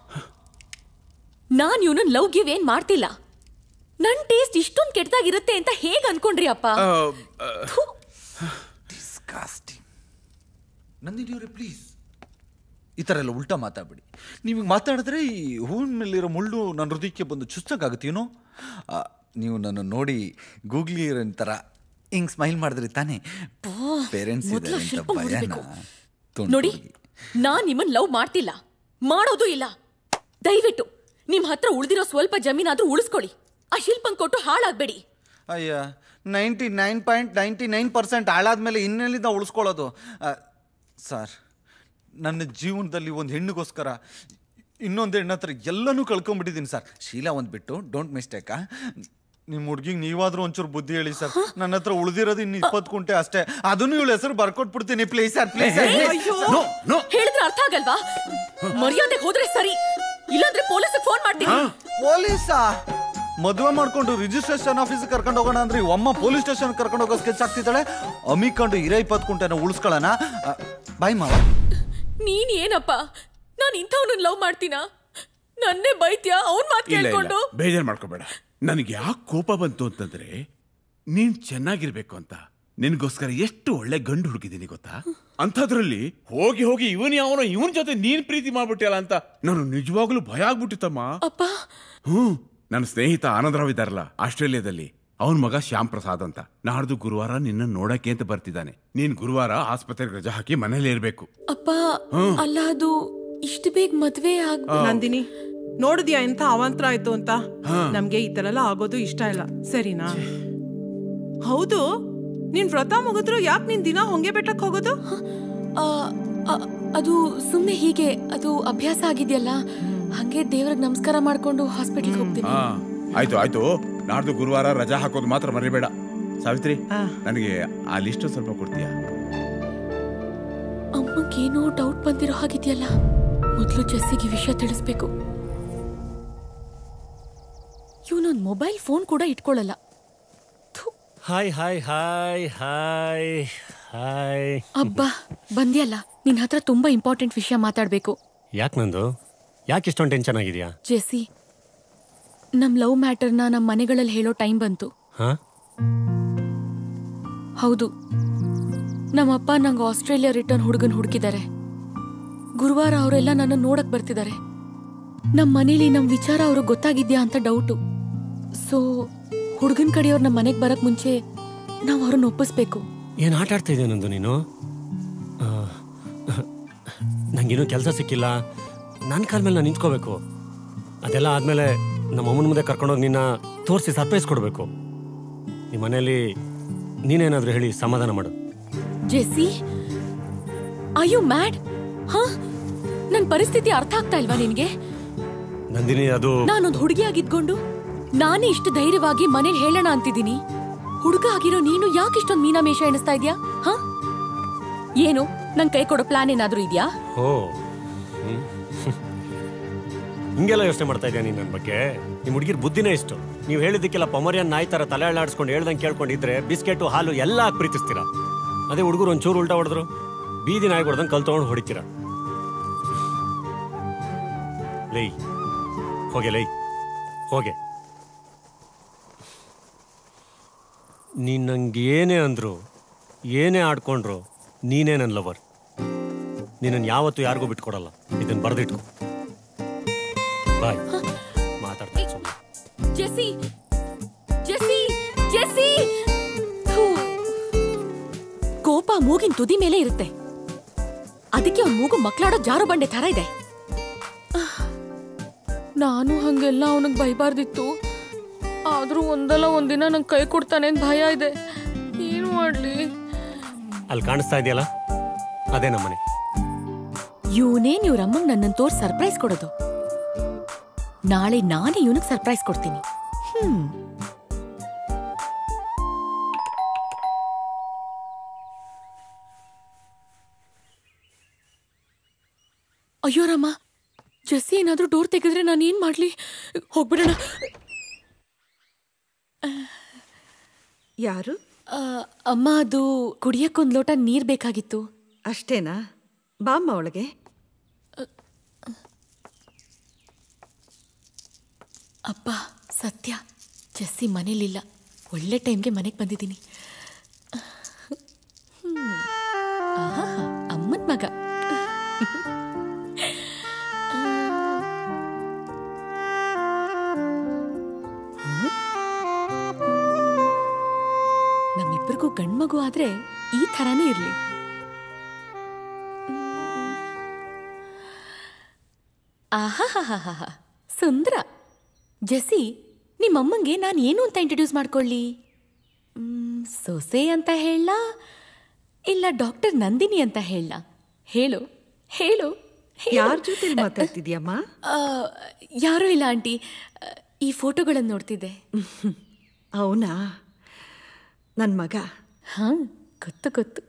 Speaker 5: ನಾನ್ ಇವನನ್ ಲವ್ ಗಿವ್ ಏನ್ ಮಾಡ್ತಿಲ್ಲ ನನ್ ಟೇಸ್ಟ್ ಇಷ್ಟೊಂದ್ ಕೆಟ್ಟದಾಗಿರುತ್ತೆ ಅಂತ ಹೇಗ್ ಅನ್ಕೊಂಡ್ರಿ ಅಪ್ಪ ಥು.
Speaker 13: ಡಿಸ್ಕಾಸ್ಟಿಂಗ್ ನಂದಿನಿಯವರೇ ಪ್ಲೀಸ್ ಈ ಥರ ಎಲ್ಲ ಉಲ್ಟಾ ಮಾತಾಡ್ಬೇಡಿ ನೀವು ಮಾತಾಡಿದ್ರೆ ಈ ಹೂವಿನ ಮೇಲಿರೋ ಮುಳ್ಳು ನನ್ನ ಹೃದಯಕ್ಕೆ ಬಂದು ಚುಚ್ಚಕ್ಕಾಗುತ್ತೇನೋ ನೀವು ನನ್ನ ನೋಡಿ ಗೂಗ್ಲಿ ಥರ ಹಿಂಗ್ ಸ್ಮೈಲ್ ಮಾಡಿದ್ರಿ ತಾನೇ ಪೇರೆಂಟ್ಸ್
Speaker 5: ಮೊದ್ಲು
Speaker 13: ಇದ್ದಾರೆ ಅಂತ
Speaker 5: ಶಿಲ್ಪ
Speaker 13: ಭಯನ
Speaker 5: ಮುರಿಬೇಕು.
Speaker 13: ತುಂಡು
Speaker 5: ನೋಡಿ ನಾನ್ ನಿಮ್ಮನ್ ಲವ್ ಮಾಡ್ತಿಲ್ಲ ಮಾಡೋದು ಇಲ್ಲ ದಯವಿಟ್ಟು ನಿಮ್ ಹತ್ರ ಉಳ್ದಿರೋ ಸ್ವಲ್ಪ ಜಮೀನಾದ್ರೂ ಉಳಿಸ್ಕೊಳ್ಳಿ ಆ ಶಿಲ್ಪನ್ ಕೊಟ್ಟು ಹಾಳಾಗ್ಬೇಡಿ
Speaker 13: ಅಯ್ಯ ninety nine point ninety nine percent ಹಾಳಾದ್ಮೇಲೆ ಇನ್ನೆಲ್ಲಿಂದ ಉಳಿಸ್ಕೊಳ್ಳೋದು ಸರ್ ನನ್ನ ಜೀವನದಲ್ಲಿ ಒಂದು ಹೆಣ್ಣಿಗೋಸ್ಕರ ಇನ್ನೊಂದು ಹೆಣ್ಣು ಹತ್ರ ಎಲ್ಲನೂ ಕಳ್ಕೊಂಡ್ಬಿಟ್ಟಿದ್ದೀನಿ ಸರ್ ಶೀಲಾ ಒಂದು ಬಿಟ್ಟು ಡೋಂಟ್ ಮಿಸ್ಟೇಕಾ ನಿಮ್ಮ ಹುಡ್ಗಿಗೆ ನೀವಾದ್ರೂ ಒಂಚೂರು ಬುದ್ಧಿ ಹೇಳಿ ಸರ್ ನನ್ನ ಹತ್ರ ಉಳಿದಿರೋದು ಇನ್ನು ಇಪ್ಪತ್ತು ಕುಂಟೆ ಅಷ್ಟೇ ಅದನ್ನು ಇವಳ ಹೆಸರು ಬರ್ಕೊಟ್ಬಿಡ್ತೀನಿ ಪ್ಲೀಸ್ ಸರ್ ಪ್ಲೀಸ್
Speaker 5: ಹೇಳಿದ್ರೆ ಅರ್ಥ ಆಗಲ್ವಾ ಮರ್ಯಾದೆ ಹೋದ್ರೆ ಸರಿ ಇಲ್ಲಾಂದ್ರೆ ಪೊಲೀಸ್ ಫೋನ್ ಮಾಡ್ತೀನಿ
Speaker 13: ಪೊಲೀಸಾ ಮದುವೆ ಮಾಡ್ಕೊಂಡು ರಿಜಿಸ್ಟ್ರೇಷನ್ ಆಫೀಸ್ ಕರ್ಕೊಂಡು ಹೋಗೋಣ ಅಂದ್ರೆ ಈ ಅಮ್ಮ ಪೊಲೀಸ್ ಸ್ಟೇಷನ್ ಕರ್ಕೊಂಡು ಹೋಗೋ ಸ್ಕೆಚ್ ಆಗ್ತಿದ್ದಾಳೆ ಅಮಿಕೊಂಡು ಇರ ಇಪ್ಪತ್ತು ಕುಂಟೆನ ಉಳಿಸ್ಕೊಳ್ಳೋಣ ಅ, ಬಾಯ್ ಮಾವ
Speaker 5: ನೀನ್ ಏನಪ್ಪ ನಾನ್ ಇಂಥವ್ನನ್ನ ಲವ್ ಮಾಡ್ತೀನಾ ನನ್ನೇ ಬೈತ್ಯಾ ಅವ್ನ್ ಮಾತ್
Speaker 7: ಇಲ್ಲ ಇಲ್ಲ
Speaker 5: ಕೇಳ್ಕೊಂಡು
Speaker 7: ಬೇಜಾರ್ ಮಾಡ್ಕೋಬೇಡ ನನಗೆ ಯಾಕೆ ಕೋಪ ಬಂತು ಅಂತಂದ್ರೆ ನೀನ್ ಚೆನ್ನಾಗಿರ್ಬೇಕು ಅಂತ ನಿನ್ಗೋಸ್ಕರ ಎಷ್ಟು ಒಳ್ಳೆ ಗಂಡು ಹುಡುಕಿದೀನಿ ಗೊತ್ತಾ ಅಂಥದ್ರಲ್ಲಿ ಹೋಗಿ ಹೋಗಿ ಇವನ್ ಯಾವನೋ ಇವನ್ ಜೊತೆ ನೀನ್ ಪ್ರೀತಿ ಮಾಡ್ಬಿಟ್ಟಿಯಲ್ಲ ಅಂತ ನಾನು ನಿಜವಾಗ್ಲೂ ಭಯ ಆಗ್ಬಿಟ್ಟಿತ್ತಮ್ಮ
Speaker 5: ಅಪ್ಪ
Speaker 7: ಹ್ಮ್ ನನ್ನ ಸ್ನೇಹಿತ ಆನಂದರಾವ್ ಇದಾರಲ್ಲ ಆಸ್ಟ್ರೇಲಿಯಾದಲ್ಲಿ ಅವನ್ ಮಗ ಶ್ಯಾಮ್ ಪ್ರಸಾದ್ ಅಂತ ನಾಡ್ದು ಗುರುವಾರ ನಿನ್ನ ನೋಡಕ್ಕೆ ಅಂತ ಬರ್ತಿದ್ದಾನೆ ನೀನ್ ಗುರುವಾರ ಆಸ್ಪತ್ರೆಗೆ ರಜಾ ಹಾಕಿ ಮನೇಲಿ ಇರ್ಬೇಕು
Speaker 5: ಅಪ್ಪ ಅಲ್ಲ ಅದು ಇಷ್ಟು ಬೇಗ ಮದ್ವೆ ಆಗ್
Speaker 6: ನಂದಿನಿ ನೋಡಿದ್ಯಾ ಎಂತ ಅವಾಂತರ ಆಯ್ತು ಅಂತ
Speaker 7: ಹಾ.
Speaker 6: ನಮ್ಗೆ ಈ ತರ ಎಲ್ಲ ಆಗೋದು ಇಷ್ಟ ಇಲ್ಲ ಸರಿನಾ ಹೌದು ನೀನ್ ವ್ರತ ಮುಗಿದ್ರು ಯಾಕೆ ನೀನ್ ದಿನ ಹೊಂಗೆ ಬೆಟ್ಟಕ್ ಹೋಗೋದು
Speaker 5: ಆ, ಆ, ಅದು ಸುಮ್ನೆ ಹೀಗೆ ಅದು ಅಭ್ಯಾಸ ಆಗಿದ್ಯಲ್ಲ ಹಂಗೆ ದೇವ್ರಿಗೆ ನಮಸ್ಕಾರ ಮಾಡ್ಕೊಂಡು ಹಾಸ್ಪಿಟಲ್ಗೆ ಹೋಗ್ತೀನಿ
Speaker 7: ಹಾ ಆಯ್ತು ಆಯ್ತು ನಾಡ್ದು ಗುರುವಾರ ರಜಾ ಹಾಕೋದು ಮಾತ್ರ ಮರಿಬೇಡ ಸಾವಿತ್ರಿ ನನಗೆ ಆ ಲಿಸ್ಟ್ ಸ್ವಲ್ಪ ಕೊಡ್ತೀಯಾ
Speaker 5: ಅಮ್ಮಗೇನೋ ಡೌಟ್ ಬಂದಿರೋ ಹಾಗಿದ್ಯಲ್ಲ ಮೊದಲು ಜೆಸ್ಸಿಗೆ ಈ ವಿಷಯ ತಿಳಿಸ್ಬೇಕು ಇವನೊಂದು ಮೊಬೈಲ್ ಫೋನ್ ಕೂಡ ಇಟ್ಕೊಳ್ಳಲ್ಲ
Speaker 11: hi hi hi hi hi
Speaker 5: ಅಬ್ಬಾ ಬಂದ್ಯಲ್ಲ ನಿನ್ ಹತ್ರ ತುಂಬಾ ಇಂಪಾರ್ಟೆಂಟ್ ವಿಷಯ ಮಾತಾಡ್ಬೇಕು
Speaker 11: ಯಾಕೆ ನಂದು ಯಾಕೆ ಇಷ್ಟೊಂದು ಟೆನ್ಷನ್ ಆಗಿದೆಯಾ
Speaker 5: ಜೆಸ್ಸಿ ನಮ್ ಲವ್ ಮ್ಯಾಟರ್ನ ನಮ್ ಮನೆಗಳಲ್ಲಿ ಹೇಳೋ ಟೈಮ್ ಬಂತು
Speaker 11: ಹಾ
Speaker 5: ಹೌದು ನಮ್ಮಪ್ಪ ನಂಗೆ ಆಸ್ಟ್ರೇಲಿಯಾ ರಿಟರ್ನ್ ಹುಡುಗನ್ ಹುಡುಕಿದ್ದಾರೆ ಗುರುವಾರ ಅವರೆಲ್ಲ ನನ್ನ ನೋಡಕ್ ಬರ್ತಿದ್ದಾರೆ ನಮ್ಮ ಮನೇಲಿ ನಮ್ ವಿಚಾರ ಅವ್ರಿಗೆ ಗೊತ್ತಾಗಿದ್ಯಾ ಅಂತ ಡೌಟು ಸೊ ಹುಡುಗನ್ ಕಡೆಯವ್ರು ನಮ್ಮ ಮನೆಗೆ ಬರಕ್ ಮುಂಚೆ ನಾವು ಅವ್ರನ್ನ ಒಪ್ಪಿಸ್ಬೇಕು
Speaker 11: ಏನು ಆಟ ಆಡ್ತಾ ಇದೆಯಾ ನಂದು ನೀನು ಆ, ನಂಗೇನು ಕೆಲಸ ಸಿಕ್ಕಿಲ್ಲ ನನ್ನ ಕಾಲ ಮೇಲೆ ನಾನು ನಿಂತ್ಕೋಬೇಕು ಅದೆಲ್ಲ ಆದಮೇಲೆ ನಮ್ಮ ಅಮ್ಮನ ಮುಂದೆ ಕರ್ಕೊಂಡೋಗಿ ನಿನ್ನ ತೋರಿಸಿ ಸರ್ಪ್ರೈಸ್ ಕೊಡಬೇಕು ನಿಮ್ಮ ಮನೆಯಲ್ಲಿ ನೀನೇನಾದರೂ ಹೇಳಿ ಸಮಾಧಾನ ಮಾಡು
Speaker 5: ಜೆಸ್ಸಿ ಐ ಯು ಮ್ಯಾಡ್ ಹಾ ನನ್ ಪರಿಸ್ಥಿತಿ ಅರ್ಥ ಆಗ್ತಾ ಇಲ್ವಾ ನಿನ್ಗೆ
Speaker 11: ನಂದಿನಿ ಅದು
Speaker 5: ನಾನೊಂದು ಹುಡುಗಿ ಆಗಿದ್ಕೊಂಡು ನಾನೇ ಇಷ್ಟು ಧೈರ್ಯವಾಗಿ ಮನೇಲಿ ಹೇಳೋಣ ಅಂತಿದ್ದೀನಿ ಹುಡುಗ ಆಗಿರೋ ನೀನು ಯಾಕೆ ಇಷ್ಟೊಂದು ಮೀನಾಮೇಷ ಎಣಿಸ್ತಾ ಇದ್ಯಾ ಹಾ ಏನು ನನ್ ಕೈ ಕೊಡೋ ಪ್ಲಾನ್ ಏನಾದ್ರೂ ಇದ್ಯಾ
Speaker 11: ಓ ಹ್ಮ್. ಹಿಂಗೆಲ್ಲ ಯೋಚನೆ ಮಾಡ್ತಾ ಇದೆಯಾ ನೀನು ನನ್ನ ಬಗ್ಗೆ ನಿಮ್ಮ ಹುಡುಗಿರ್ ಬುದ್ಧಿನೇ ಇಷ್ಟು ನೀವು ಹೇಳಿದ್ದಕ್ಕೆಲ್ಲ ಪಮರಿಯನ್ ನಾಯಿ ಥರ ತಲೆ ಅಳ್ಳಾಡಿಸ್ಕೊಂಡು ಹೇಳ್ದಂಗೆ ಕೇಳ್ಕೊಂಡಿದ್ರೆ ಬಿಸ್ಕೆಟು ಹಾಲು ಎಲ್ಲ ಹಾಕಿ ಪ್ರೀತಿಸ್ತೀರಾ ಅದೇ ಹುಡುಗರು ಒಂಚೂರು ಉಲ್ಟಾ ಹೊಡೆದ್ರು ಬೀದಿ ನಾಯಿ ಹೊಡೆದಂಗೆ ಕಲ್ ತಗೊಂಡು ಹೊಡಿತೀರಾ ಲೈ ಹೋಗೆ ಲೈ ಹೋಗೆ ನೀನು ನಂಗೆ ಏನೇ ಅಂದ್ರು ಏನೇ ಆಡ್ಕೊಂಡ್ರು ನೀನೇ ನನ್ನ ಲವರ್ ನೀನನ್ನು ಯಾವತ್ತೂ ಯಾರಿಗೂ ಬಿಟ್ಕೊಡಲ್ಲ ಇದನ್ನು ಬರೆದಿಟ್ಕೊ ಬಾಯ್ ಮಾತಾಡ್ತಾ ಸುಮ್ಮನೆ
Speaker 5: ಜೆಸಿ ಜೆಸಿ ಜೆಸಿ ಥು. ಕೋಪ ಮೂಗಿನ ತುದಿ ಮೇಲೆ ಇರುತ್ತೆ ಅದಕ್ಕೆ ಅವ್ನ ಮೂಗು ಮಕ್ಳಾಡೋ ಜಾರು ಬಂಡೆ ತರ ಇದೆ ನಾನು ಹಂಗೆಲ್ಲ ಅವನಿಗೆ ಬೈಬಾರ್ದಿತ್ತು ಆದ್ರೂ ಒಂದಲ್ಲ ಒಂದಿನ ನಂಗೆ ಕೈ ಕೊಡ್ತಾನೆ ಅಂತ ಭಯ ಇದೆ ಏನು ಮಾಡ್ಲಿ
Speaker 11: ಅಲ್ಲಿ ಕಾಣಿಸ್ತಾ ಇದೆಯಲ್ಲ ಅದೇ ನಮ್ಮನೆ
Speaker 5: ಇವನೇ ಇವ್ರ ಅಮ್ಮಂಗ್ ನನ್ನನ್ನು ತೋರ್ ಸರ್ಪ್ರೈಸ್ ಕೊಡೋದು ನಾಳೆ ನಾನೇ ಇವನಿಗೆ ಸರ್ಪ್ರೈಸ್ ಕೊಡ್ತೀನಿ ಹ್ಮ್ ಅಯ್ಯೋ ರಾಮ ಜಸ್ಸಿ ಏನಾದ್ರೂ ಡೋರ್ ತೆಗೆದ್ರೆ ನಾನು ಏನ್ ಮಾಡ್ಲಿ ಹೋಗ್ಬಿಡೋಣ
Speaker 17: ಯಾರು
Speaker 5: ಆ, ಅಮ್ಮ ಅದು ಕುಡಿಯಕ್ಕೊಂದ್ ಲೋಟ ನೀರ್ ಬೇಕಾಗಿತ್ತು
Speaker 17: ಅಷ್ಟೇನಾ ಬಾಮ್ಮ ಒಳಗೆ
Speaker 5: ಅಪ್ಪ ಸತ್ಯ ಜಸ್ಸಿ ಮನೇಲಿಲ್ಲ ಒಳ್ಳೆ ಟೈಮ್ಗೆ ಮನೆಗೆ ಬಂದಿದ್ದೀನಿ ಅಮ್ಮನ ಮಗ ನಮ್ಮಿಬ್ಬರಿಗೂ ಗಂಡ್ಮಗು ಆದ್ರೆ ಈ ಥರನೇ ಇರ್ಲಿ ಆಹಾಹಾಹಾಹಾ ಸುಂದರ ಜೆಸಿ ನಿಮ್ಮಮ್ಮಂಗೆ ನಾನು ಏನು ಅಂತ ಇಂಟ್ರೊಡ್ಯೂಸ್ ಮಾಡ್ಕೊಳ್ಳಿ ಮ್, ಸೊಸೆ ಅಂತ ಹೇಳ ಇಲ್ಲ ಡಾಕ್ಟರ್ ನಂದಿನಿ ಅಂತ ಹೇಳ ಹೇಳು ಹೇಳು
Speaker 17: ಯಾರ ಜೊತೆ ಮಾತಾಡ್ತಿದ್ಯಮ್ಮ
Speaker 5: ಯಾರೂ ಇಲ್ಲ ಆಂಟಿ ಆ, ಈ ಫೋಟೋಗಳನ್ನು ನೋಡ್ತಿದ್ದೆ
Speaker 17: ಅವನಾ ನನ್ನ ಮಗ
Speaker 5: ಹಾ ಗೊತ್ತು ಗೊತ್ತು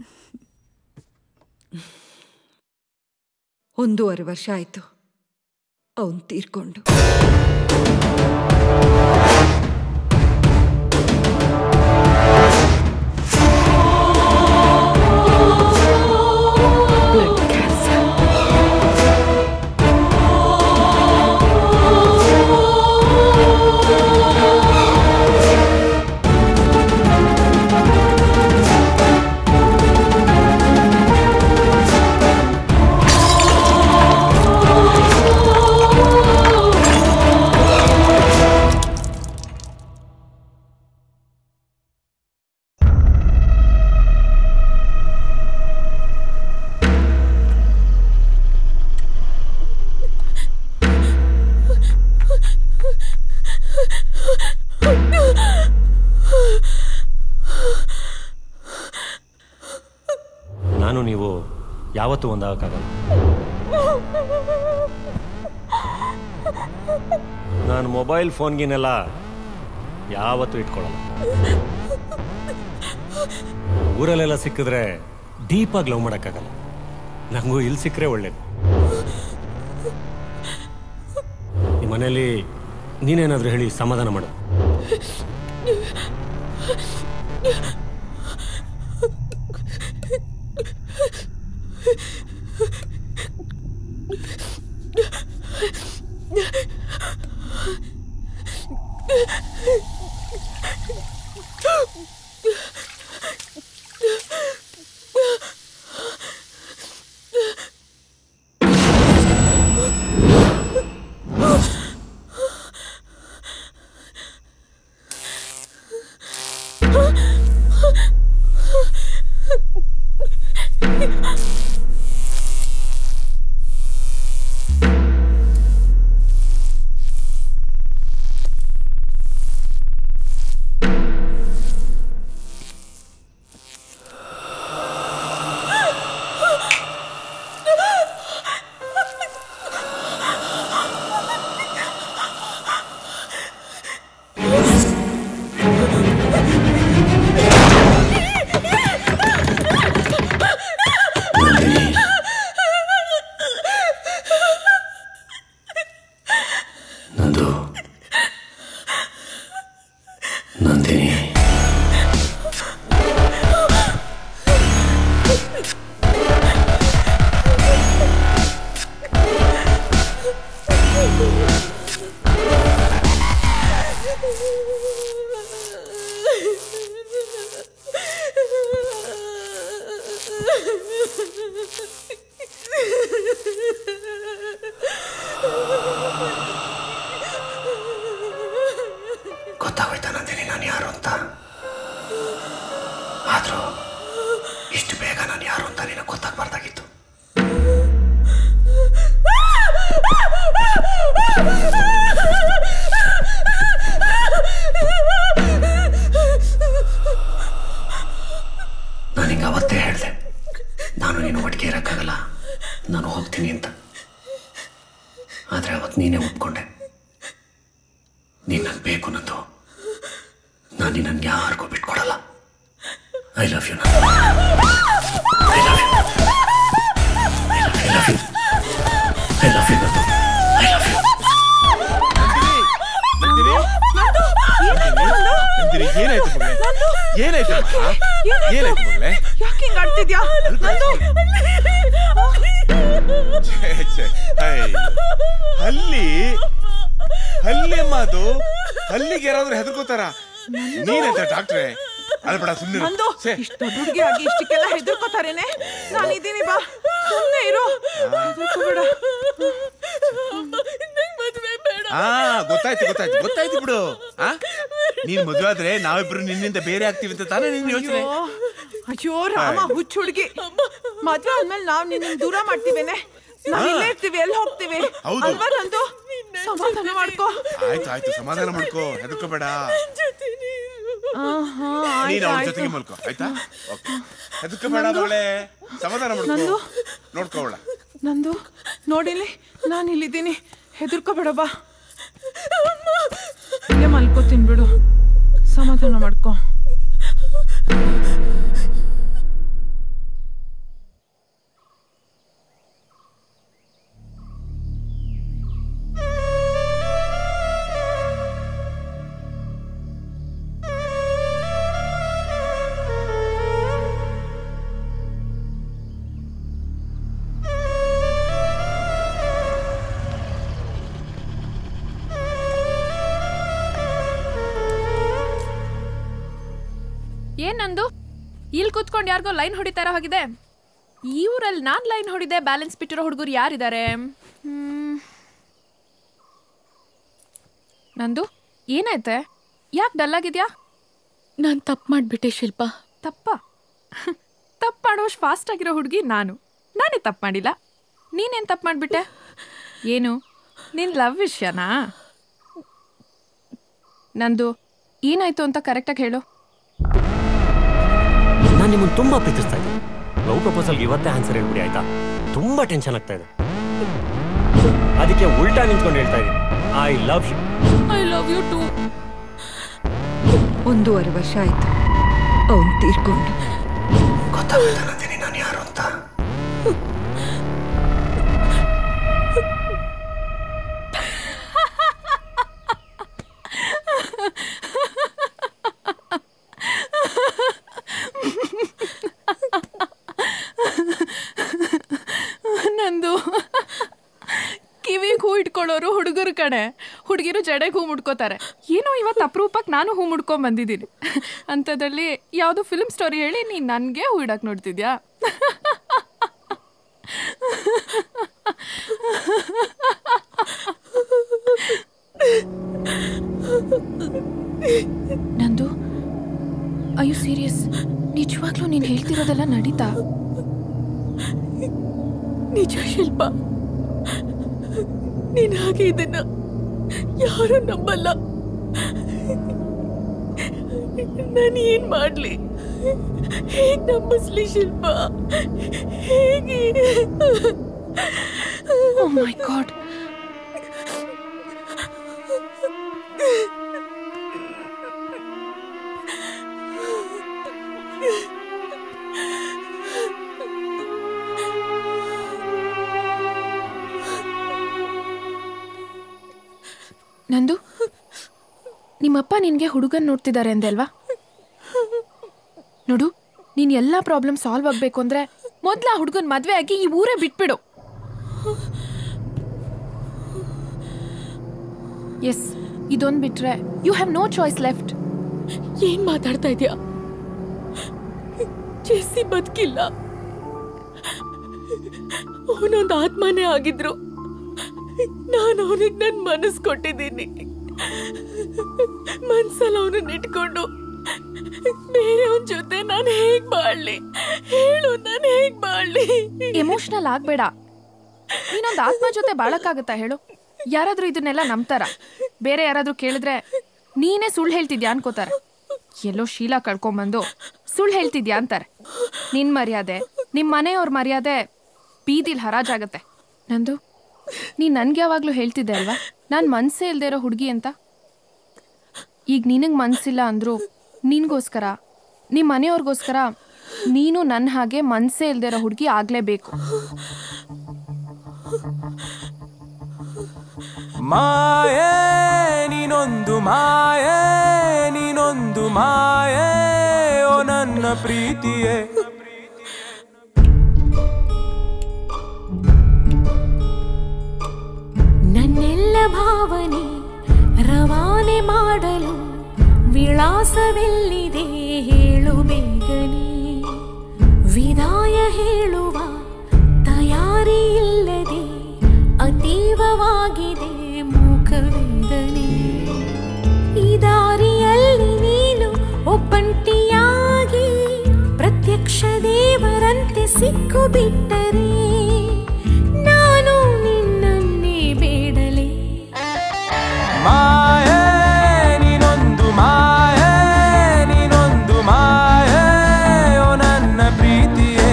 Speaker 17: ಒಂದೂವರೆ ವರ್ಷ ಆಯ್ತು ಅವನು ತೀರ್ಕೊಂಡು Blood cancer.
Speaker 11: ನಾನು ನೀವು ಯಾವತ್ತೂ ಒಂದಾಗಕ್ಕಾಗಲ್ಲ ನಾನು ಮೊಬೈಲ್ ಫೋನ್ಗಿನೆಲ್ಲ ಯಾವತ್ತೂ ಇಟ್ಕೊಳ್ಳಲ್ಲ ಊರಲ್ಲೆಲ್ಲ ಸಿಕ್ಕಿದ್ರೆ ಡೀಪಾಗಿ ಲವ್ ಮಾಡೋಕ್ಕಾಗಲ್ಲ ನನಗೂ ಇಲ್ಲಿ ಸಿಕ್ಕರೆ ಒಳ್ಳೇದು ನಿಮ್ಮ ಮನೇಲಿ ನೀನೇನಾದರೂ ಹೇಳಿ ಸಮಾಧಾನ ಮಾಡು
Speaker 3: ನಂದು Nandini
Speaker 4: Ha ha ha ha!
Speaker 18: ನೀನು ನಂಗೆ ಬೇಕು ನಂದು ನಾನು ನಿನ್ನನ್ನು ಯಾರಿಗೂ ಬಿಟ್ಕೊಡಲ್ಲ I love you I love you I love you I love you Nandu I love you
Speaker 7: Nandini ಏನಾಯ್ತು ಮಗಳೇ ಏನಾಯ್ತು ಅಮ್ಮ? ಏನಾಯ್ತು ಮಗಳೇ
Speaker 6: ಯಾಕೆ ಹಿಂಗ್ ಆಡ್ತಿದ್ಯಾ ನಂದು
Speaker 7: ಛೇ, ಛೇ. ಅಯ್ಯ್. ಹಲ್ಲಿ ಹಲ್ಲಿ ಅಮ್ಮ ಅದು ಹಲ್ಲಿಗೆ ಯಾರಾದ್ರೂ ಹೆದರ್ಕೋತಾರ ನೀನಂತ ಡಾಕ್ಟ್ರೆ ಅಲ್ಬೇಡ ಸುಮ್ಮನೆ
Speaker 6: ನಂದು ಇಷ್ಟು ದೊಡ್ಡ ಹುಡುಗಿ ಆಗಿ ಇಷ್ಟಕ್ಕೆಲ್ಲ ಹೆದರ್ಕೋತಾರೇನೆ ನಾನು ಇದ್ದೀನಿ ಬಾ ಸುಮ್ಮನೆ ಇರು ಹೆದರ್ಕೋಬೇಡ.
Speaker 7: ಆ ಗೊತ್ತಾಯ್ತು ಗೊತ್ತಾಯ್ತು ಗೊತ್ತಾಯ್ತು ಬಿಡು ಆ ನೀನ್ ಮದುವೆ ಆದ್ರೆ ನಾವಿಬ್ರು ನಿನ್ನಿಂದ ಬೇರೆ ಆಗ್ತೀವಿ ಅಂತ ತಾನೇ ನಿನ್ ಯೋಚನೆ
Speaker 6: ಅಯ್ಯೋ, ಅಯ್ಯೋ ರಾಮ ಹುಚ್ಚ ಹುಡುಗಿ ಮದ್ವೆ ಆದ್ಮೇಲೆ ನಾವ್ ನಿನ್ನ ದೂರ ಮಾಡ್ತೀವೇನೆ ನಾವ್
Speaker 7: ಹಾ.
Speaker 6: ಇಲ್ಲೇ ಇರ್ತೀವಿ ಎಲ್ಲಿ ಹೋಗ್ತೀವಿ
Speaker 7: ಹೌದು.
Speaker 6: ಅಲ್ವಾ ನಂದು ಸಮಾಧಾನ ಮಾಡ್ಕೋ
Speaker 7: ಆಯ್ತು ಆಯ್ತು ಸಮಾಧಾನ ಮಾಡ್ಕೋ ಹೆದರ್ಕೋಬೇಡ
Speaker 6: ಆಹಾ,
Speaker 7: ನೀನ್
Speaker 6: ಆಯ್ತು,
Speaker 7: ಅವಳ
Speaker 6: ಆಯ್ತು.
Speaker 7: ಜೊತೆಗೆ ಮಲ್ಕೋ ಆಯ್ತಾ ಓಕೆ ಹೆದರ್ಕೋಬೇಡ
Speaker 6: ನಂದು?
Speaker 7: ಮಗಳೇ ಸಮಾಧಾನ ಮಾಡ್ಕೋ
Speaker 6: ನಂದು?
Speaker 7: ನೋಡ್ಕೋಬೇಡ
Speaker 6: ನಂದು ನೋಡಿಲಿ ನಾನು ಇಲ್ಲಿದ್ದೀನಿ ಹೆದರ್ಕೋಬೇಡ ಬಾ ಇಲ್ಲೇ ಮಲ್ಕೋತೀನಿ ಬಿಡು ಸಮಾಧಾನ ಮಾಡ್ಕೋ
Speaker 12: ಏನ್ ನಂದು ಇಲ್ಲಿ ಕೂತ್ಕೊಂಡು ಯಾರಿಗೋ ಲೈನ್ ಹೊಡಿತಾರ ಹೋಗಿದೆ ಈ ಊರಲ್ಲಿ ನಾನ್ ಲೈನ್ ಹೊಡಿದೆ ಬ್ಯಾಲೆನ್ಸ್ ಬಿಟ್ಟಿರೋ ಹುಡುಗರು ಯಾರಿದ್ದಾರೆ ಹ್ಮ್. ನಂದು ಏನಾಯ್ತೆ ಯಾಕೆ ಡಲ್ ಆಗಿದ್ಯಾ
Speaker 5: ನಾನು ತಪ್ಪು ಮಾಡಿಬಿಟ್ಟೆ ಶಿಲ್ಪ
Speaker 12: ತಪ್ಪ ತಪ್ಪು ಮಾಡೋಷ್ಟು ಫಾಸ್ಟ್ ಆಗಿರೋ ಹುಡುಗಿ ನಾನು ನಾನೇ ತಪ್ಪು ಮಾಡಿಲ್ಲ ನೀನೇನು ತಪ್ಪು ಮಾಡಿಬಿಟ್ಟೆ ಏನು ನಿನ್ ಲವ್ ವಿಷಯನಾ ನಂದು ಏನಾಯ್ತು ಅಂತ ಕರೆಕ್ಟಾಗಿ ಹೇಳು
Speaker 11: ನಾನು ನಿಮ್ಮನ್ನು ತುಂಬಾ ಪ್ರೀತಿಸ್ತಾ ಇದ್ದೀನಿ ಲವ್ ಪ್ರಪೋಸಲ್ಗೆ ಇವತ್ತೇ ಆನ್ಸರ್ ಹೇಳ್ಬಿಡಿ ಆಯ್ತಾ ತುಂಬಾ ಟೆನ್ಷನ್ ಆಗ್ತಾ ಇದೆ ಅದಕ್ಕೆ ಉಲ್ಟಾ ನಿಂತ್ಕೊಂಡು ಹೇಳ್ತಾ ಇದ್ದೀನಿ I love you
Speaker 5: I love you too
Speaker 17: ಒಂದೂವರೆ ವರ್ಷ ಆಯ್ತು ಅವನ್ ತೀರ್ಕೊಂಡು
Speaker 18: ಗೊತ್ತಾಗ್ತಾ ನಂದಿನಿ ನಾನು ಯಾರು ಅಂತ
Speaker 12: ನಂದು ಕಿವಿಗೆ ಹೂ ಇಟ್ಕೊಳ್ಳೋರು ಹುಡುಗರ ಕಡೆ ಹುಡುಗಿರು ಜಡೆಗೆ ಹೂ ಮುಡ್ಕೋತಾರೆ ಏನೋ ಇವತ್ತು ಅಪರೂಪಕ್ಕೆ ನಾನು ಹೂ ಮುಡ್ಕೊಂಡ್ ಬಂದಿದ್ದೀನಿ ಅಂಥದ್ರಲ್ಲಿ ಯಾವುದೋ ಫಿಲ್ಮ್ ಸ್ಟೋರಿ ಹೇಳಿ ನೀನು ನನಗೆ ಹೂ ಇಡಕ್ಕೆ ನೋಡ್ತಿದ್ಯಾ ನಂದು ಅಯ್ಯೋ ಸೀರಿಯಸ್ ನಿಜವಾಗ್ಲೂ ನೀನು ಹೇಳ್ತಿರೋದೆಲ್ಲ ನಡೀತಾ
Speaker 5: ನಿಜ ಶಿಲ್ಪ ನೀನ್ ಹಾಗೆ ಇದನ್ನ ಯಾರು ನಂಬಲ್ಲ ನಾನು ಏನ್ ಮಾಡ್ಲಿ ಹೇಗ್ ನಂಬಿಸ್ಲಿ ಶಿಲ್ಪ ಹೇಗೆ
Speaker 12: ಓ ಮೈ ಗಾಡ್ ನಂದು ನಿಮ್ಮಪ್ಪ ನಿನ್ಗೆ ಹುಡುಗನ್ ನೋಡ್ತಿದ್ದಾರೆ ಅಂದೆ ಅಲ್ವಾ ನೋಡು ನೀನ್ ಎಲ್ಲಾ ಪ್ರಾಬ್ಲಮ್ ಸಾಲ್ವ್ ಆಗ್ಬೇಕು ಅಂದ್ರೆ ಮೊದ್ಲ ಆ ಹುಡುಗನ್ ಮದ್ವೆ ಆಗಿ ಈ ಊರೇ ಬಿಟ್ಬಿಡು ಎಸ್ ಇದೊಂದ್ ಬಿಟ್ರೆ you have no choice left
Speaker 5: ಏನ್ ಮಾತಾಡ್ತಾ ಇದ್ಯಾ ಜೆಸ್ಸಿ ಬದುಕಿಲ್ಲ ಅವನೊಂದು ಆತ್ಮನೇ ಆಗಿದ್ರು ನಾನು ಅವನಿಗೆ ನನ್ನ ಮನಸ್ಸು ಕೊಟ್ಟಿದ್ದೀನಿ ಮನ್ಸಲ್ಲಿ ಅವನನ್ನ ಇಟ್ಕೊಂಡು ಬೇರೆಯವನ ಜೊತೆ ನಾನು ಹೇಗ್ ಬಾಳ್ಲಿ ಹೇಳು ನಾನು ಹೇಗ್ ಬಾಳ್ಲಿ
Speaker 12: ಎಮೋಷನಲ್ ಆಗ್ಬೇಡ ನೀನೊಂದ್ ಆತ್ಮ ಜೊತೆ ಬಾಳಕ್ಕಾಗತ್ತಾ ಹೇಳು ಯಾರಾದ್ರೂ ಇದನ್ನೆಲ್ಲ ನಂಬ್ತಾರ ಬೇರೆ ಯಾರಾದ್ರೂ ಕೇಳಿದ್ರೆ ನೀನೇ ಸುಳ್ಳು ಹೇಳ್ತಿದ್ಯಾ ಅನ್ಕೋತಾರೆ ಎಲ್ಲೋ ಶೀಲ ಕಳ್ಕೊಂಬಂದು ಸುಳ್ಳು ಹೇಳ್ತಿದ್ಯಾ ಅಂತಾರೆ ನಿನ್ ಮರ್ಯಾದೆ ನಿಮ್ ಮನೆಯವ್ರ ಮರ್ಯಾದೆ ಬೀದಿಲ್ ಹರಾಜಾಗತ್ತೆ ನಂದು ನೀ ನನ್ಗೆ ಯಾವಾಗ್ಲೂ ಹೇಳ್ತಿದ್ದೆ ಅಲ್ವಾ ನಾನ್ ಮನ್ಸೇ ಇಲ್ದೇ ಇರೋ ಹುಡುಗಿ ಅಂತ ಈಗ ನಿನಗೆ ಮನ್ಸಿಲ್ಲ ಅಂದ್ರು ನಿನ್ಗೋಸ್ಕರ ನಿಮ್ಮ ಮನೆಯವ್ರಿಗೋಸ್ಕರ ನೀನು ನನ್ನ ಹಾಗೆ ಮನ್ಸೇ ಇಲ್ದೇ ಇರೋ ಹುಡುಗಿ ಆಗ್ಲೇಬೇಕು
Speaker 2: ಮಾಯೆ ನೀನೊಂದು ಮಾಯೆ ನೀನೊಂದು ಮಾಯೆ ಓ ನನ್ನ ಪ್ರೀತಿಯೇ
Speaker 4: ನನ್ನೆಲ್ಲ ಭಾವನೆ ರವಾನೆ ಮಾಡಲು ವಿಳಾಸವೆಲ್ಲಿದೆ ಹೇಳು ಬೇಗನೆ ವಿದಾಯ ಹೇಳುವ ತಯಾರಿ ಇಲ್ಲದೆ ಅತೀವವಾಗಿದೆ ಮೂಕವೇದನೆ ಈ ದಾರಿಯಲ್ಲಿ ನೀನು ಒಬ್ಬಂಟಿಯಾಗಿ ಪ್ರತ್ಯಕ್ಷ ದೇವರಂತೆ ಸಿಕ್ಕು ಬಿಟ್ಟರೆ ನಾನು ನಿನ್ನನ್ನೇ ಬೇಡಲೇ
Speaker 2: ಮಾಯೆ ನೀನೊಂದು ಮಾಯೆ ನೀನೊಂದು ಮಾಯೆ ಓ ನನ್ನ ಪ್ರೀತಿಯೇ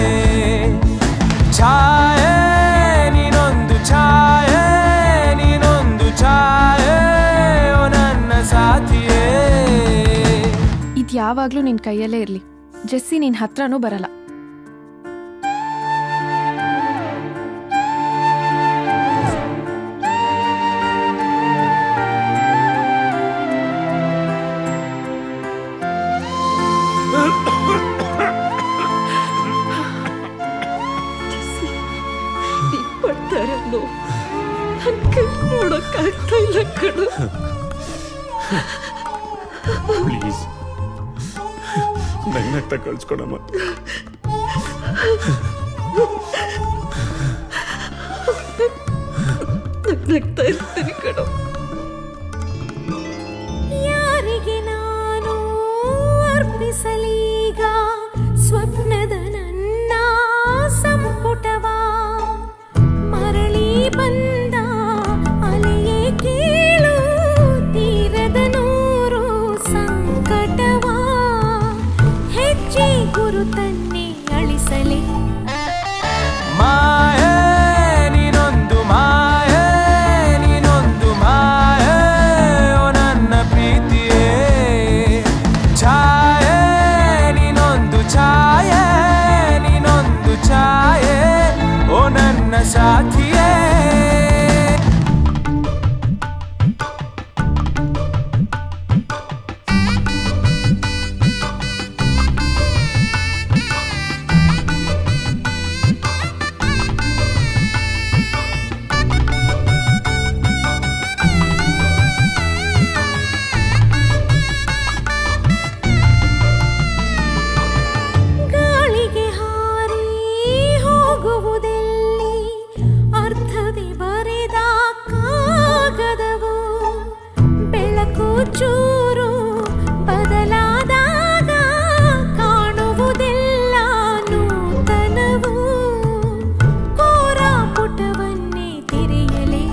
Speaker 2: ಛಾಯೆ ನೀನೊಂದು ಛಾಯೆ ನೀನೊಂದು ಛಾಯೆ ಓ ನನ್ನ ಸಾಥಿಯೇ
Speaker 12: ಇದು ಯಾವಾಗಲೂ ನಿನ್ನ ಕೈಯಲ್ಲೇ ಇರಲಿ ಜೆಸ್ಸಿ ನಿನ್ನ ಹತ್ರನೂ ಬರಲ್ಲ
Speaker 17: ನೀನ್ ಪಡ್ತಾ ಇರೋ ನೋವು ನನ್ ಕೈ ನೋಡೋಕ್ಕಾಗ್ತಾ ಇಲ್ಲ ಕಣು
Speaker 18: ಪ್ಲೀಸ್ ನಗ್ನಗ್ತಾ ಕಳ್ಸ್ಕೊಡಮ್ಮ
Speaker 17: ನಗ್ನಗ್ತಾ ಇರ್ತೀನಿ ಕಣೋ
Speaker 4: ಯಾರಿಗೆ ನಾನು ಅರ್ಪಿಸಲೀಗ ಸ್ವಪ್ನದ ನನ್ನ ಸಂಪುಟವ ಮರಳಿ ಬಂದ ಅಲೆಯೇ ಕೇಳು ತೀರದ ನೂರು ಸಂಕಟವ ಹೆಜ್ಜೆ ಗುರುತನ್ನೇ ಅಳಿಸಲೇ
Speaker 2: ಮಾಯೆ ನೀನೊಂದು ಮಾಯೆ ನೀನೊಂದು ಮಾಯೆ ಓ ನನ್ನ ಪ್ರೀತಿಯೇ ಛಾಯೆ ನೀನೊಂದು ಛಾಯೆ ನೀನೊಂದು ಛಾಯೆ ಓ ನನ್ನ ಸಾಥಿಯೇ
Speaker 4: ಗಾಳಿಗೆ ಹಾರಿ ಹೋಗುವುದೆಲ್ಲಿ ಅರ್ಥವೇ ಬರೆದ ಕಾಗದವು ಬೆಳಕು ಚೂರು ಬದಲಾದಾಗ ಕಾಣುವುದೆಲ್ಲ ನೂತನವು ಕೋರ ಪುಟವನ್ನೇ ತಿರೆಯಲೇ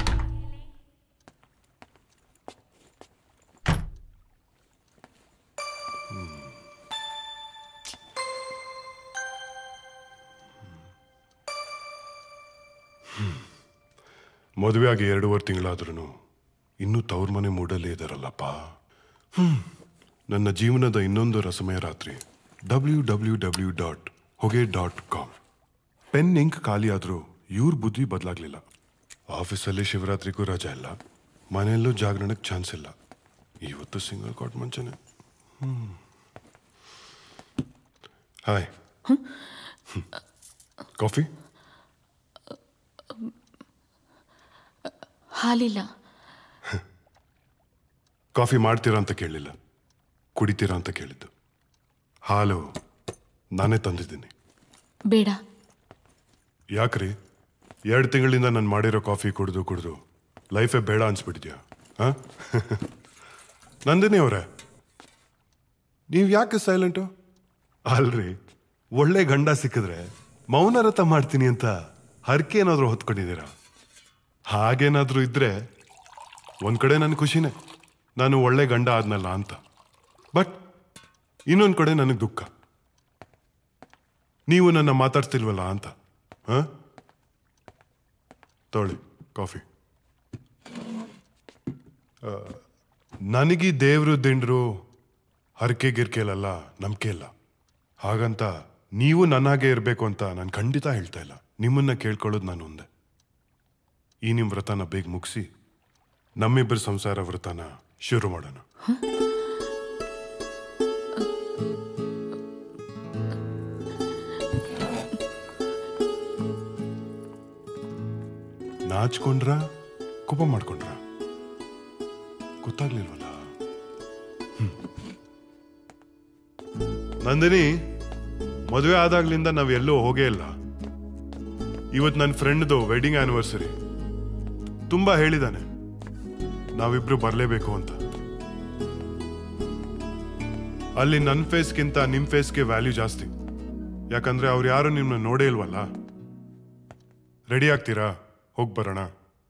Speaker 19: ಮದುವೆ ಆಗಿ ಎರಡೂವರೆ ತಿಂಗಳಾದ್ರೂ ಇನ್ನೂ ತವ್ರ ಮನೆ ಮೂಡಲ್ಲೇ ಇದಾರಲ್ಲಪ್ಪ ಹ್ಮ್ ನನ್ನ ಜೀವನದ ಇನ್ನೊಂದು ರಸಮಯ ರಾತ್ರಿ ಡಬ್ಲ್ಯೂ ಡಬ್ಲ್ಯೂ ಡಬ್ಲ್ಯೂ ಡಾಟ್ ಹೊಗೆ ಡಾಟ್ ಕಾಮ್ ಪೆನ್ ಇಂಕ್ ಖಾಲಿ ಆದರೂ ಇವ್ರ ಬುದ್ಧಿ ಬದಲಾಗ್ಲಿಲ್ಲ ಆಫೀಸಲ್ಲಿ ಶಿವರಾತ್ರಿಗೂ ರಜಾ ಇಲ್ಲ ಮನೆಯಲ್ಲೂ ಜಾಗರಣಕ್ಕೆ ಚಾನ್ಸ್ ಇಲ್ಲ ಇವತ್ತು ಸಿಂಗಲ್ ಕಾಟ್ ಮುಂಚೆನೆ ಹ್ಮ್ ಹಾಯ್ ಕಾಫಿ
Speaker 5: ಹಾಲಿಲ್ಲ
Speaker 19: ಕಾಫಿ ಮಾಡ್ತೀರಾ ಅಂತ ಕೇಳಲಿಲ್ಲ ಕುಡಿತೀರಾ ಅಂತ ಕೇಳಿದ್ದು ಹಾಲು ನಾನೇ ತಂದಿದ್ದೀನಿ
Speaker 5: ಬೇಡ
Speaker 19: ಯಾಕ್ರಿ ಎರಡು ತಿಂಗಳಿಂದ ನಾನು ಮಾಡಿರೋ ಕಾಫಿ ಕುಡಿದು ಕುಡಿದು ಲೈಫೇ ಬೇಡ ಅನ್ಸ್ಬಿಟ್ಟಿದ್ಯಾ ಹಾಂ ನಂದಿನಿ ಅವರೇ ನೀವು ಯಾಕೆ ಸೈಲೆಂಟು ಅಲ್ರಿ ಒಳ್ಳೆ ಗಂಡ ಸಿಕ್ಕಿದ್ರೆ ಮೌನರಥ ಮಾಡ್ತೀನಿ ಅಂತ ಹರಕೆ ಏನಾದರೂ ಹೊತ್ಕೊಂಡಿದ್ದೀರಾ ಹಾಗೇನಾದರೂ ಇದ್ರೆ ಒಂದು ಕಡೆ ನನ್ನ ಖುಷಿನೇ ನಾನು ಒಳ್ಳೆ ಗಂಡ ಆದ್ನಲ್ಲ ಅಂತ ಬಟ್ ಇನ್ನೊಂದು ಕಡೆ ನನಗೆ ದುಃಖ ನೀವು ನನ್ನ ಮಾತಾಡ್ತಿಲ್ವಲ್ಲ ಅಂತ ಹಾಂ ತೊಗೊಳ್ಳಿ ಕಾಫಿ ನನಗೆ ದೇವ್ರು ದಿಂಡ್ರು ಹರಕೆ ಗಿರ್ಕೆಲಲ್ಲ ನಂಬಿಕೆ ಇಲ್ಲ ಹಾಗಂತ ನೀವು ನನ್ನ ಹಾಗೆ ಇರಬೇಕು ಅಂತ ನಾನು ಖಂಡಿತ ಹೇಳ್ತಾ ಇಲ್ಲ ನಿಮ್ಮನ್ನ ಕೇಳ್ಕೊಳ್ಳೋದು ನಾನು ಒಂದೇ ಈ ನಿಮ್ಮ ವ್ರತನ ಬೇಗ ಮುಗಿಸಿ ನಮ್ಮಿಬ್ಬರ ಸಂಸಾರ ವ್ರತನ ಶುರು ಮಾಡೋಣ ನಾಚ್ಕೊಂಡ್ರ ಕೋಪ ಮಾಡ್ಕೊಂಡ್ರ ಗೊತ್ತಾಗ್ಲಿಲ್ವಲ್ಲ ಹ್ಮ್. ನಂದಿನಿ ಮದುವೆ ಆದಾಗ್ಲಿಂದ ನಾವ್ ಎಲ್ಲೂ ಹೋಗೇ ಇಲ್ಲ ಇವತ್ತು ನನ್ನ ಫ್ರೆಂಡ್ದು ವೆಡ್ಡಿಂಗ್ ಆನಿವರ್ಸರಿ ತುಂಬಾ ಹೇಳಿದಾನೆ ನಾವಿಬ್ರು ಬರಲೇಬೇಕು ಅಂತ ಅಲ್ಲಿ ನನ್ನ ಫೇಸ್ಗಿಂತ ನಿಮ್ ಫೇಸ್ಗೆ ವ್ಯಾಲ್ಯೂ ಜಾಸ್ತಿ ಯಾಕಂದ್ರೆ ಅವ್ರು ಯಾರು ನಿಮ್ಮನ್ನ ನೋಡೇ ಇಲ್ವಲ್ಲ ರೆಡಿ ಆಗ್ತೀರಾ ಹೋಗಿ ಬರೋಣ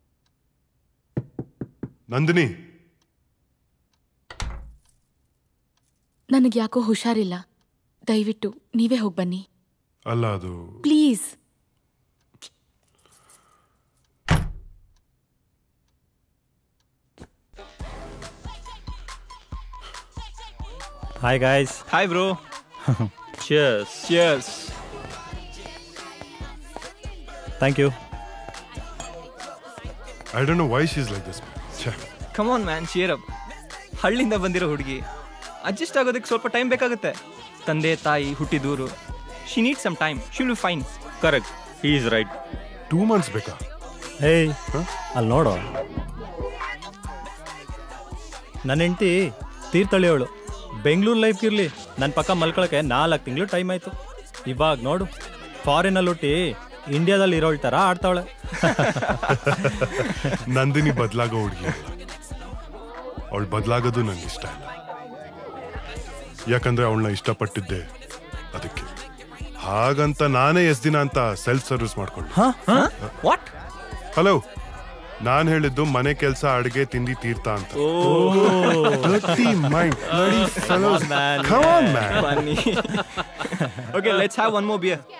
Speaker 19: ನಂದಿನಿ
Speaker 5: ನನಗೆ ಯಾಕೋ ಹುಷಾರಿಲ್ಲ ದಯವಿಟ್ಟು ನೀವೇ ಹೋಗಿ ಬನ್ನಿ
Speaker 19: ಅಲ್ಲ ಅದು
Speaker 5: please
Speaker 11: Hi guys.
Speaker 20: Hi bro.
Speaker 11: Cheers.
Speaker 20: Cheers.
Speaker 11: Thank you.
Speaker 19: I don't know why she's like this
Speaker 20: come on man cheer up ಹಳ್ಳಿಯಿಂದ ಬಂದಿರೋ ಹುಡುಗಿ ಅಡ್ಜಸ್ಟ್ ಆಗೋದಕ್ಕೆ ಸ್ವಲ್ಪ ಟೈಮ್ ಬೇಕಾಗುತ್ತೆ ತಂದೆ ತಾಯಿ ಹುಟ್ಟಿದೂರು she need some time she will fine
Speaker 11: correct he is right
Speaker 19: two months ಬೇಕಾ
Speaker 11: ಹೇಯ್ ಅಲ್ಲಿ ನೋಡು ನನ್ನ ಹೆಂಡತಿ ತೀರ್ಥಳ್ಳಿಯವಳು ಬೆಂಗಳೂರು ಲೈಫ್ ಇರಲಿ ನನ್ನ ಪಕ್ಕ ಮಲ್ಕೊಳಕ್ಕೆ ನಾಲ್ಕು ತಿಂಗಳು ಟೈಮ್ ಆಯಿತು ಇವಾಗ ನೋಡು ಫಾರಿನಲ್ಲಿ ಹುಟ್ಟಿ ಇಂಡಿಯಾದಲ್ಲಿ ಇರೋಳ್ ಥರ ಆಡ್ತಾವಳೆ
Speaker 19: ನಂದಿನಿ ಬದಲಾಗೋ ಹುಡುಗಿ ಅವಳು ಬದಲಾಗೋದು ನಂಗೆ ಇಷ್ಟ ಇಲ್ಲ ಯಾಕಂದ್ರೆ ಅವಳನ್ನ ಇಷ್ಟಪಟ್ಟಿದ್ದೆ ಅದಕ್ಕೆ ಹಾಗಂತ ನಾನೇ ಎಷ್ಟ್ ದಿನ ಅಂತ ಸೆಲ್ಫ್ ಸರ್ವಿಸ್ ಮಾಡ್ಕೊಂಡೆ
Speaker 20: ವಾಟ್
Speaker 19: ಹಲೋ ನಾನ್ ಹೇಳಿದ್ದು ಮನೆ ಕೆಲಸ ಅಡಿಗೆ ತಿಂಡಿ ತೀರ್ಥ ಅಂತ Dirty mind, bloody fellows. Come on, man.
Speaker 20: Funny. okay, let's have one more beer.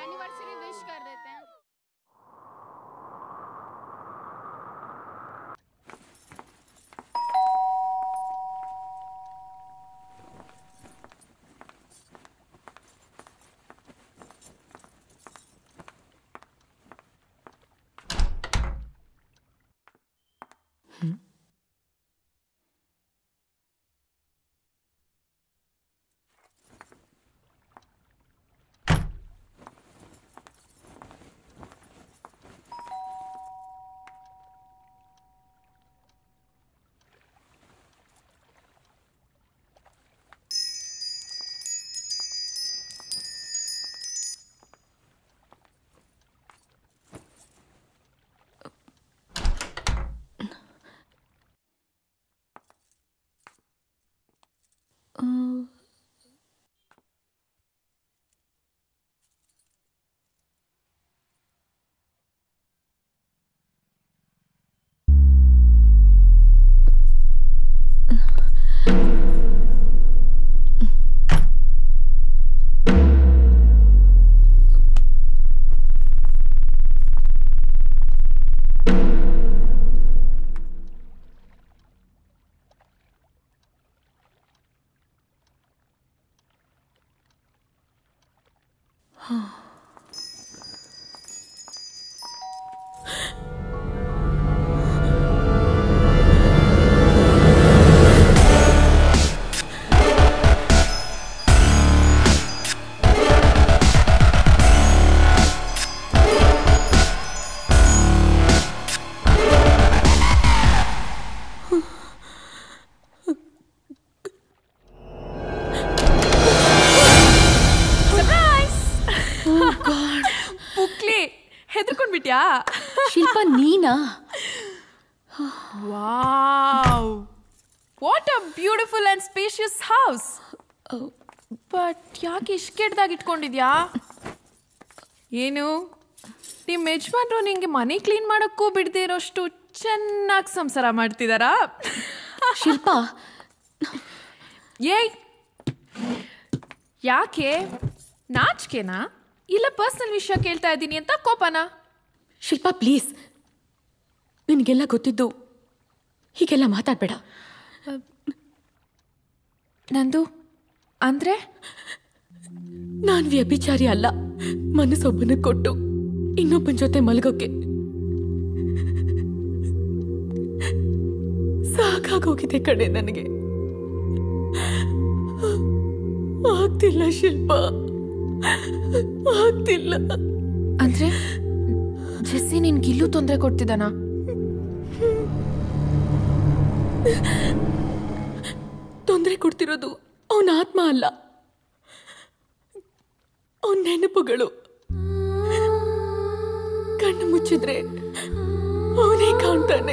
Speaker 12: Surprise ಪುಕ್ಲಿ ಹೆದರ್ಕೊಂಡ್ಬಿಟ್ಯಾ
Speaker 5: ಶಿಲ್ಪ ನೀನಾ
Speaker 12: wow what a beautiful and spacious house but ಯಾಕೆ ಇಷ್ಟು ಕೆಟ್ಟದಾಗಿ ಇಟ್ಕೊಂಡಿದ್ಯಾ ಏನು ನಿಮ್ಮ ಯಜಮಾನ್ರು ನಿಂಗೆ ಮನೆ ಕ್ಲೀನ್ ಮಾಡೋಕ್ಕೂ ಬಿಡದೇ ಇರೋಷ್ಟು ಚೆನ್ನಾಗಿ ಸಂಸಾರ ಮಾಡ್ತಿದಾರಾ
Speaker 5: ಶಿಲ್ಪ
Speaker 12: ಏಯ್ ಯಾಕೆ ನಾಚಿಕೆನಾ ಇಲ್ಲ ಪರ್ಸನಲ್ ವಿಷಯ ಕೇಳ್ತಾ ಇದ್ದೀನಿ ಅಂತ ಕೋಪನಾ
Speaker 5: ಶಿಲ್ಪ ಪ್ಲೀಸ್ ನಿನಗೆಲ್ಲ ಗೊತ್ತಿದ್ದು ಹೀಗೆಲ್ಲ ಮಾತಾಡ್ಬೇಡ
Speaker 12: ನಂದು ಅಂದ್ರೆ
Speaker 5: ನಾನ್ ವ್ಯಭಿಚಾರಿ ಅಲ್ಲ ಮನಸ್ಸೊಬ್ಬನ ಕೊಟ್ಟು ಇನ್ನೊಬ್ಬನ ಜೊತೆ ಮಲಗೋಕೆ ಸಾಕಾಗೋಗಿದೆ ಕಡೆ ನನಗೆ ಆಗ್ತಿಲ್ಲ ಶಿಲ್ಪ ಆಗ್ತಿಲ್ಲ
Speaker 12: ಅಂದ್ರೆ ಜೆಸ್ಸಿ ನಿನ್ಗಿಲ್ಲೂ ತೊಂದರೆ ಕೊಡ್ತಿದ್ದಾನ
Speaker 5: ತೊಂದರೆ ಕೊಡ್ತಿರೋದು ಅವನ ಆತ್ಮ ಅಲ್ಲ ಅವನ ನೆನಪುಗಳು ಕಣ್ಣು ಮುಚ್ಚಿದ್ರೆ ಅವನೇ ಕಾಣ್ತಾನೆ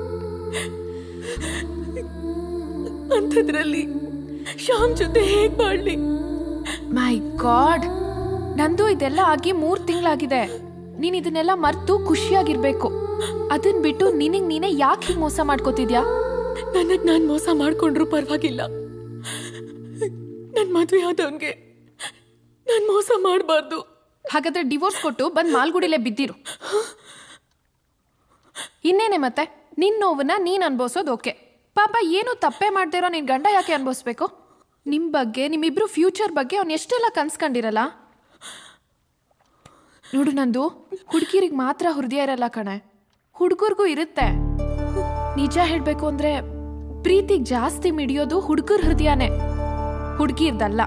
Speaker 5: ಅಂಥದ್ರಲ್ಲಿ ಶ್ಯಾಮ್ ಜೊತೆ ಹೇಗ್ ಬಾಳ್ಲಿ
Speaker 12: ಮೈ ಗಾಡ್ ನಂದು ಇದೆಲ್ಲ ಆಗಿ ಮೂರ್ ತಿಂಗಳಾಗಿದೆ ನೀನ್ ಇದನ್ನೆಲ್ಲ ಮರ್ತು ಖುಷಿಯಾಗಿರ್ಬೇಕು ಅದನ್ ಬಿಟ್ಟು ನಿನಗ್ ನೀನೇ ಯಾಕೆ ಹೀಗ್ ಮೋಸ ಮಾಡ್ಕೋತಿದ್ಯಾ
Speaker 5: ನನಗ್ ನಾನ್ ಮೋಸ ಮಾಡ್ಕೊಂಡ್ರು ಪರವಾಗಿಲ್ಲ ನನ್ ಮದ್ವೆ ಆದವನ್ಗೆ ನಾನ್ ಮೋಸ ಮಾಡಬಾರ್ದು
Speaker 12: ಹಾಗಾದ್ರೆ ಡಿವೋರ್ಸ್ ಕೊಟ್ಟು ಬಂದ್ ಮಾಲ್ಗುಡಿಲೆ ಬಿದ್ದಿರು ಇನ್ನೇನೆ ಮತ್ತೆ ನಿನ್ ನೋವನ್ನ ನೀನ್ ಅನ್ಭವಿಸೋದು ಓಕೆ ಪಾಪ ಏನು ತಪ್ಪೇ ಮಾಡ್ದಿರೋ ನಿನ್ ಗಂಡ ಯಾಕೆ ಅನ್ಭವಿಸ್ಬೇಕು ನಿಮ್ ಬಗ್ಗೆ ನಿಮ್ಮಿಬ್ರು ಫ್ಯೂಚರ್ ಬಗ್ಗೆ ಅವ್ನು ಎಷ್ಟೆಲ್ಲ ಕನ್ಸ್ಕೊಂಡಿರಲ್ಲ ನೋಡು ನಂದು ಹುಡುಗಿರಿಗೆ ಮಾತ್ರ ಹೃದಯ ಇರಲ್ಲ ಕಣೆ ಹುಡುಗರ್ಗೂ ಇರುತ್ತೆ ನಿಜ ಹೇಳ್ಬೇಕು ಅಂದ್ರೆ ಪ್ರೀತಿಗ್ ಜಾಸ್ತಿ ಮಿಡಿಯೋದು ಹುಡುಗರ ಹೃದಯನೇ ಹುಡುಗಿರ್ದಲ್ಲ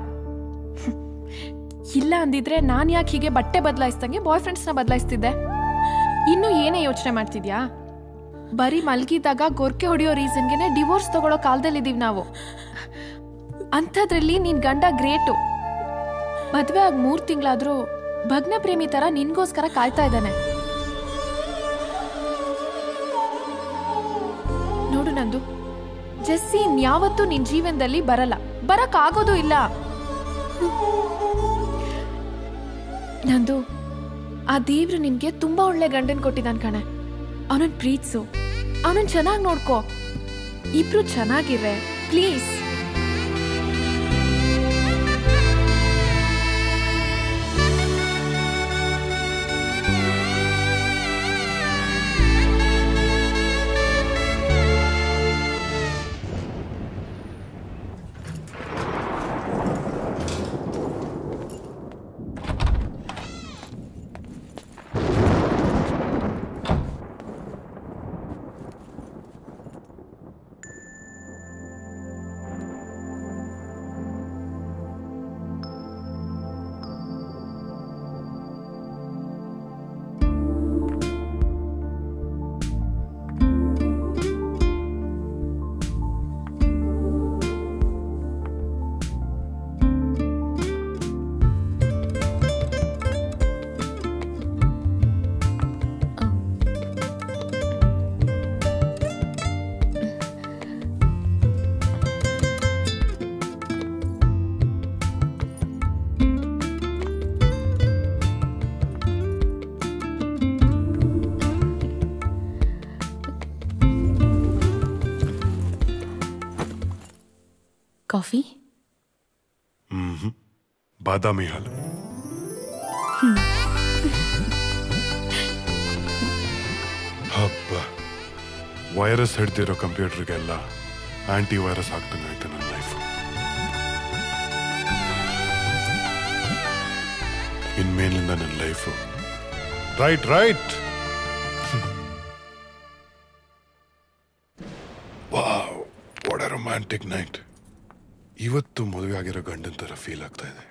Speaker 12: ಇಲ್ಲ ಅಂದಿದ್ರೆ ನಾನ್ ಯಾಕೆ ಹೀಗೆ ಬಟ್ಟೆ ಬದಲಾಯಿಸ್ದಂಗೆ ಬಾಯ್ ಫ್ರೆಂಡ್ಸ್ನ ಬದಲಾಯಿಸ್ತಿದ್ದೆ ಇನ್ನು ಏನೇ ಯೋಚನೆ ಮಾಡ್ತಿದ್ಯಾ ಬರೀ ಮಲ್ಗಿದಾಗ ಗೊರ್ಕೆ ಹೊಡೆಯೋ ರೀಸನ್ಗೆನೆ ಡಿವೋರ್ಸ್ ತಗೊಳ್ಳೋ ಕಾಲದಲ್ಲಿದ್ದೀವಿ ನಾವು ಅಂಥದ್ರಲ್ಲಿ ನಿನ್ ಗಂಡ ಗ್ರೇಟು ಮದ್ವೆ ಆಗಿ ಮೂರ್ ತಿಂಗಳಾದ್ರೂ ಭಗ್ನ ಪ್ರೇಮಿ ತರ ನಿನ್ಗೋಸ್ಕರ ಕಾಯ್ತಾ ಇದ್ದಾನೆ ನೋಡು ನಂದು ಜೆಸ್ಸಿ ಇನ್ಯಾವತ್ತೂ ನಿನ್ ಜೀವನದಲ್ಲಿ ಬರಲ್ಲ ಬರಕ್ ಆಗೋದು ಇಲ್ಲ ನಂದು ಆ ದೇವ್ರು ನಿನ್ಗೆ ತುಂಬಾ ಒಳ್ಳೆ ಗಂಡನ್ ಕೊಟ್ಟಿದ್ದಾನ್ ಕಣೆ ಅವನನ್ ಪ್ರೀತ್ಸು ಅವನನ್ ಚೆನ್ನಾಗಿ ನೋಡ್ಕೋ ಇಬ್ರು ಚೆನ್ನಾಗಿರ್ರೆ ಪ್ಲೀಸ್
Speaker 5: ಕಾಫಿ
Speaker 19: ಹ್ಮ್ ಬಾದಾಮಿ ಹಾಲು ಹಬ್ಬ ವೈರಸ್ ಹಿಡ್ದಿರೋ ಕಂಪ್ಯೂಟರ್ಗೆಲ್ಲ ಆಂಟಿ ವೈರಸ್ ಆಗ್ದಂಗಾಯ್ತು ನನ್ನ ಲೈಫ್ ಇನ್ಮೇಲಿಂದ ನನ್ನ life right right wow what a romantic night ಇವತ್ತು ಮದುವೆ ಆಗಿರೋ ಗಂಡನ ಥರ ಫೀಲ್ ಆಗ್ತಾ ಇದೆ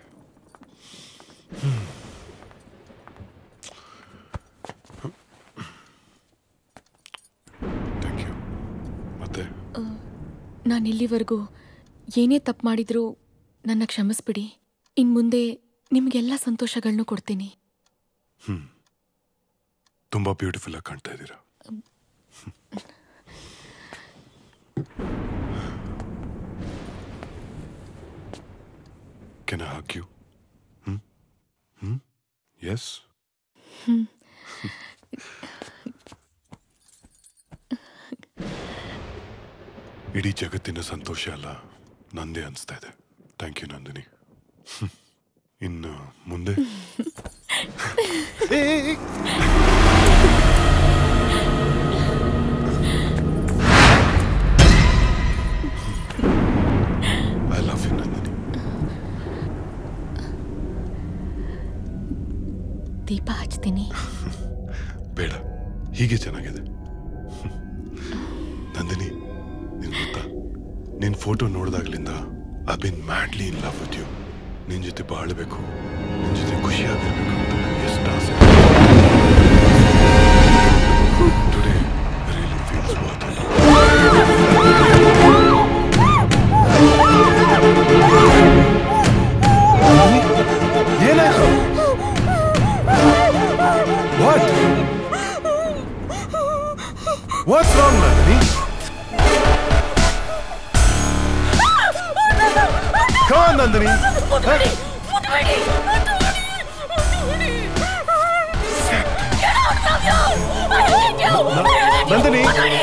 Speaker 19: ಥ್ಯಾಂಕ್ ಯು ಮತ್ತೆ
Speaker 5: ನಾನು ಇಲ್ಲಿವರೆಗೂ ಏನೇ ತಪ್ಪು ಮಾಡಿದ್ರೂ ನನ್ನ ಕ್ಷಮಿಸ್ಬಿಡಿ ಇನ್ನು ಮುಂದೆ ನಿಮಗೆಲ್ಲ ಸಂತೋಷಗಳನ್ನೂ ಕೊಡ್ತೀನಿ
Speaker 19: ಹ್ಮ್ ತುಂಬಾ ಬ್ಯೂಟಿಫುಲ್ ಆಗಿ ಕಾಣ್ತಾ ಇದ್ದೀರಾ can I hug you hmm hmm yes
Speaker 5: hmm.
Speaker 19: ಇಡೀ ಜಗತ್ತಿನ ಸಂತೋಷ ಅಲ್ಲ ನಂದೇ ಅನಿಸ್ತಾ ಇದೆ ಥ್ಯಾಂಕ್ ಯು ನಂದಿನಿ ಹ್ಮ್. ಇನ್ನು ಮುಂದೆ ಐ ಲವ್ ಯು
Speaker 5: ತೋರಿಸ್ತೀನಿ
Speaker 19: ಬೇಡ ಹೀಗೆ ಚೆನ್ನಾಗಿದೆ ನಂದಿನಿ ನಿನ್ ಗೊತ್ತಾ ನಿನ್ ಫೋಟೋ ನೋಡಿದಾಗ್ಲಿಂದ I been madly in love with you ನಿನ್ ಜೊತೆ ಬಾಳ್ಬೇಕು ನಿನ್ ಜೊತೆ ಖುಷಿಯಾಗಿರ್ಬೇಕು ಅಂತ ನನಗೆ ಎಷ್ಟು ಆಸೆ ಟುಡೇ ರಿಯಲಿ ಫೀಲ್ಸ್ ವರ್ತ್ ಏನಾಯ್ತು ವಾಟ್ ವಾಟ್ಸ್ ರಾಂಗ್ ನಂದಿನಿ ಕಾನ್ ನಂದಿನಿ ನಂದಿನಿ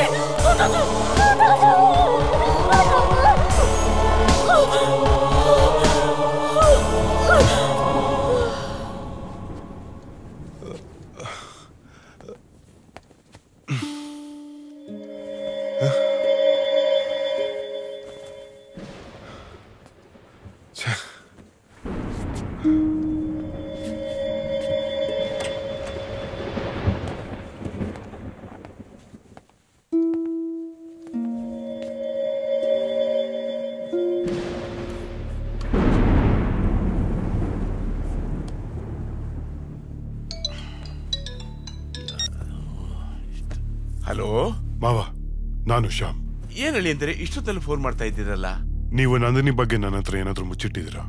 Speaker 7: ಹಲೋ
Speaker 19: ಮಾವ ನಾನು ಶ್ಯಾಮ್
Speaker 7: ಏನ್ ಹೇಳಿ ಅಂದ್ರೆ ಇಷ್ಟೊತ್ತಲ್ಲಿ ಫೋನ್ ಮಾಡ್ತಾ ಇದ್ದೀರಲ್ಲ
Speaker 19: ನೀವು ನಂದಿನಿ ಬಗ್ಗೆ ನನ್ನ ಹತ್ರ ಏನಾದ್ರೂ ಮುಚ್ಚಿಟ್ಟಿದ್ದೀರಾ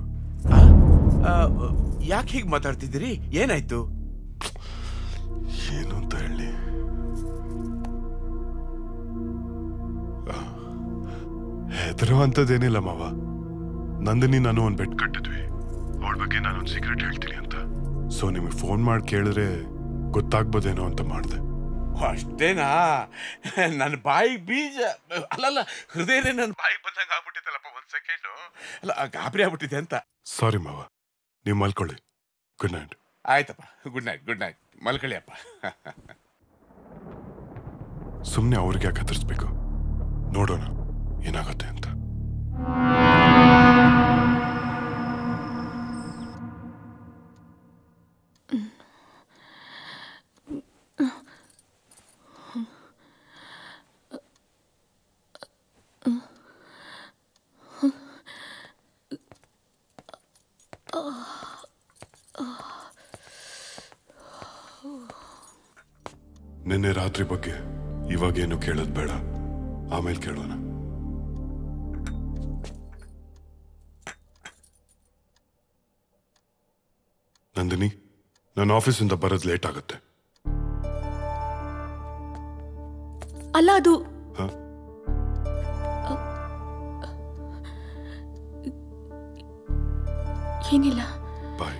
Speaker 7: ಯಾಕೆ ಹೀಗೆ ಮಾತಾಡ್ತಿದ್ದೀರಿ ಏನಾಯ್ತು
Speaker 19: ಏನು ಅಂತ ಹೇಳಿ ಹೆದರುವಂಥದ್ದೇನಿಲ್ಲ ಮಾವ ನಂದಿನಿ ನಾನು ಒಂದು ಬೆಟ್ ಕಟ್ಟಿದ್ವಿ ಅವಳ ಬಗ್ಗೆ ನಾನೊಂದು ಸೀಕ್ರೆಟ್ ಹೇಳ್ತೀನಿ ಅಂತ ಸೊ ನಿಮಗೆ ಫೋನ್ ಮಾಡಿ ಕೇಳಿದ್ರೆ ಗೊತ್ತಾಗ್ಬೋದೇನೋ ಅಂತ ಮಾಡಿದೆ
Speaker 7: ಓ, ಅಷ್ಟೇನಾ ನನ್ನ ಬಾಯಿ ಬೀಜ ಅಲ್ಲಲ್ಲ ಹೃದಯನೇ ನನ್ನ ಬಾಯಿಗೆ ಬಂದಂಗೆ ಆಗ್ಬಿಟ್ಟಿತ್ತಲ್ಲಪ್ಪ ಒಂದ್ ಸೆಕೆಂಡು ಅಲ್ಲ ಆ ಗಾಬರಿ ಆಗ್ಬಿಟ್ಟಿದೆ ಅಂತ
Speaker 19: ಸಾರಿ ಮಾವ ನೀವು ಮಲ್ಕೊಳ್ಳಿ ಗುಡ್ ನೈಟ್
Speaker 7: ಆಯ್ತಪ್ಪ ಗುಡ್ ನೈಟ್ ಗುಡ್ ನೈಟ್ ಮಲ್ಕೊಳ್ಳಿ ಅಪ್ಪ
Speaker 19: ಸುಮ್ಮನೆ ಅವ್ರಿಗೆ ಯಾಕೆ ಹತ್ತಿಸ್ಬೇಕು ನೋಡೋಣ ಏನಾಗುತ್ತೆ ಅಂತ ನಿನ್ನೆ ರಾತ್ರಿ ಬಗ್ಗೆ ಇವಾಗೇನು ಕೇಳೋದು ಬೇಡ ಆಮೇಲೆ ಕೇಳೋಣ ನಂದಿನಿ ನನ್ನ ಆಫೀಸಿಂದ ಬರೋದು ಲೇಟ್ ಆಗುತ್ತೆ
Speaker 5: ಅಲ್ಲ ಅದು
Speaker 19: ಹ?
Speaker 5: ಏನಿಲ್ಲ
Speaker 19: ಬಾಯ್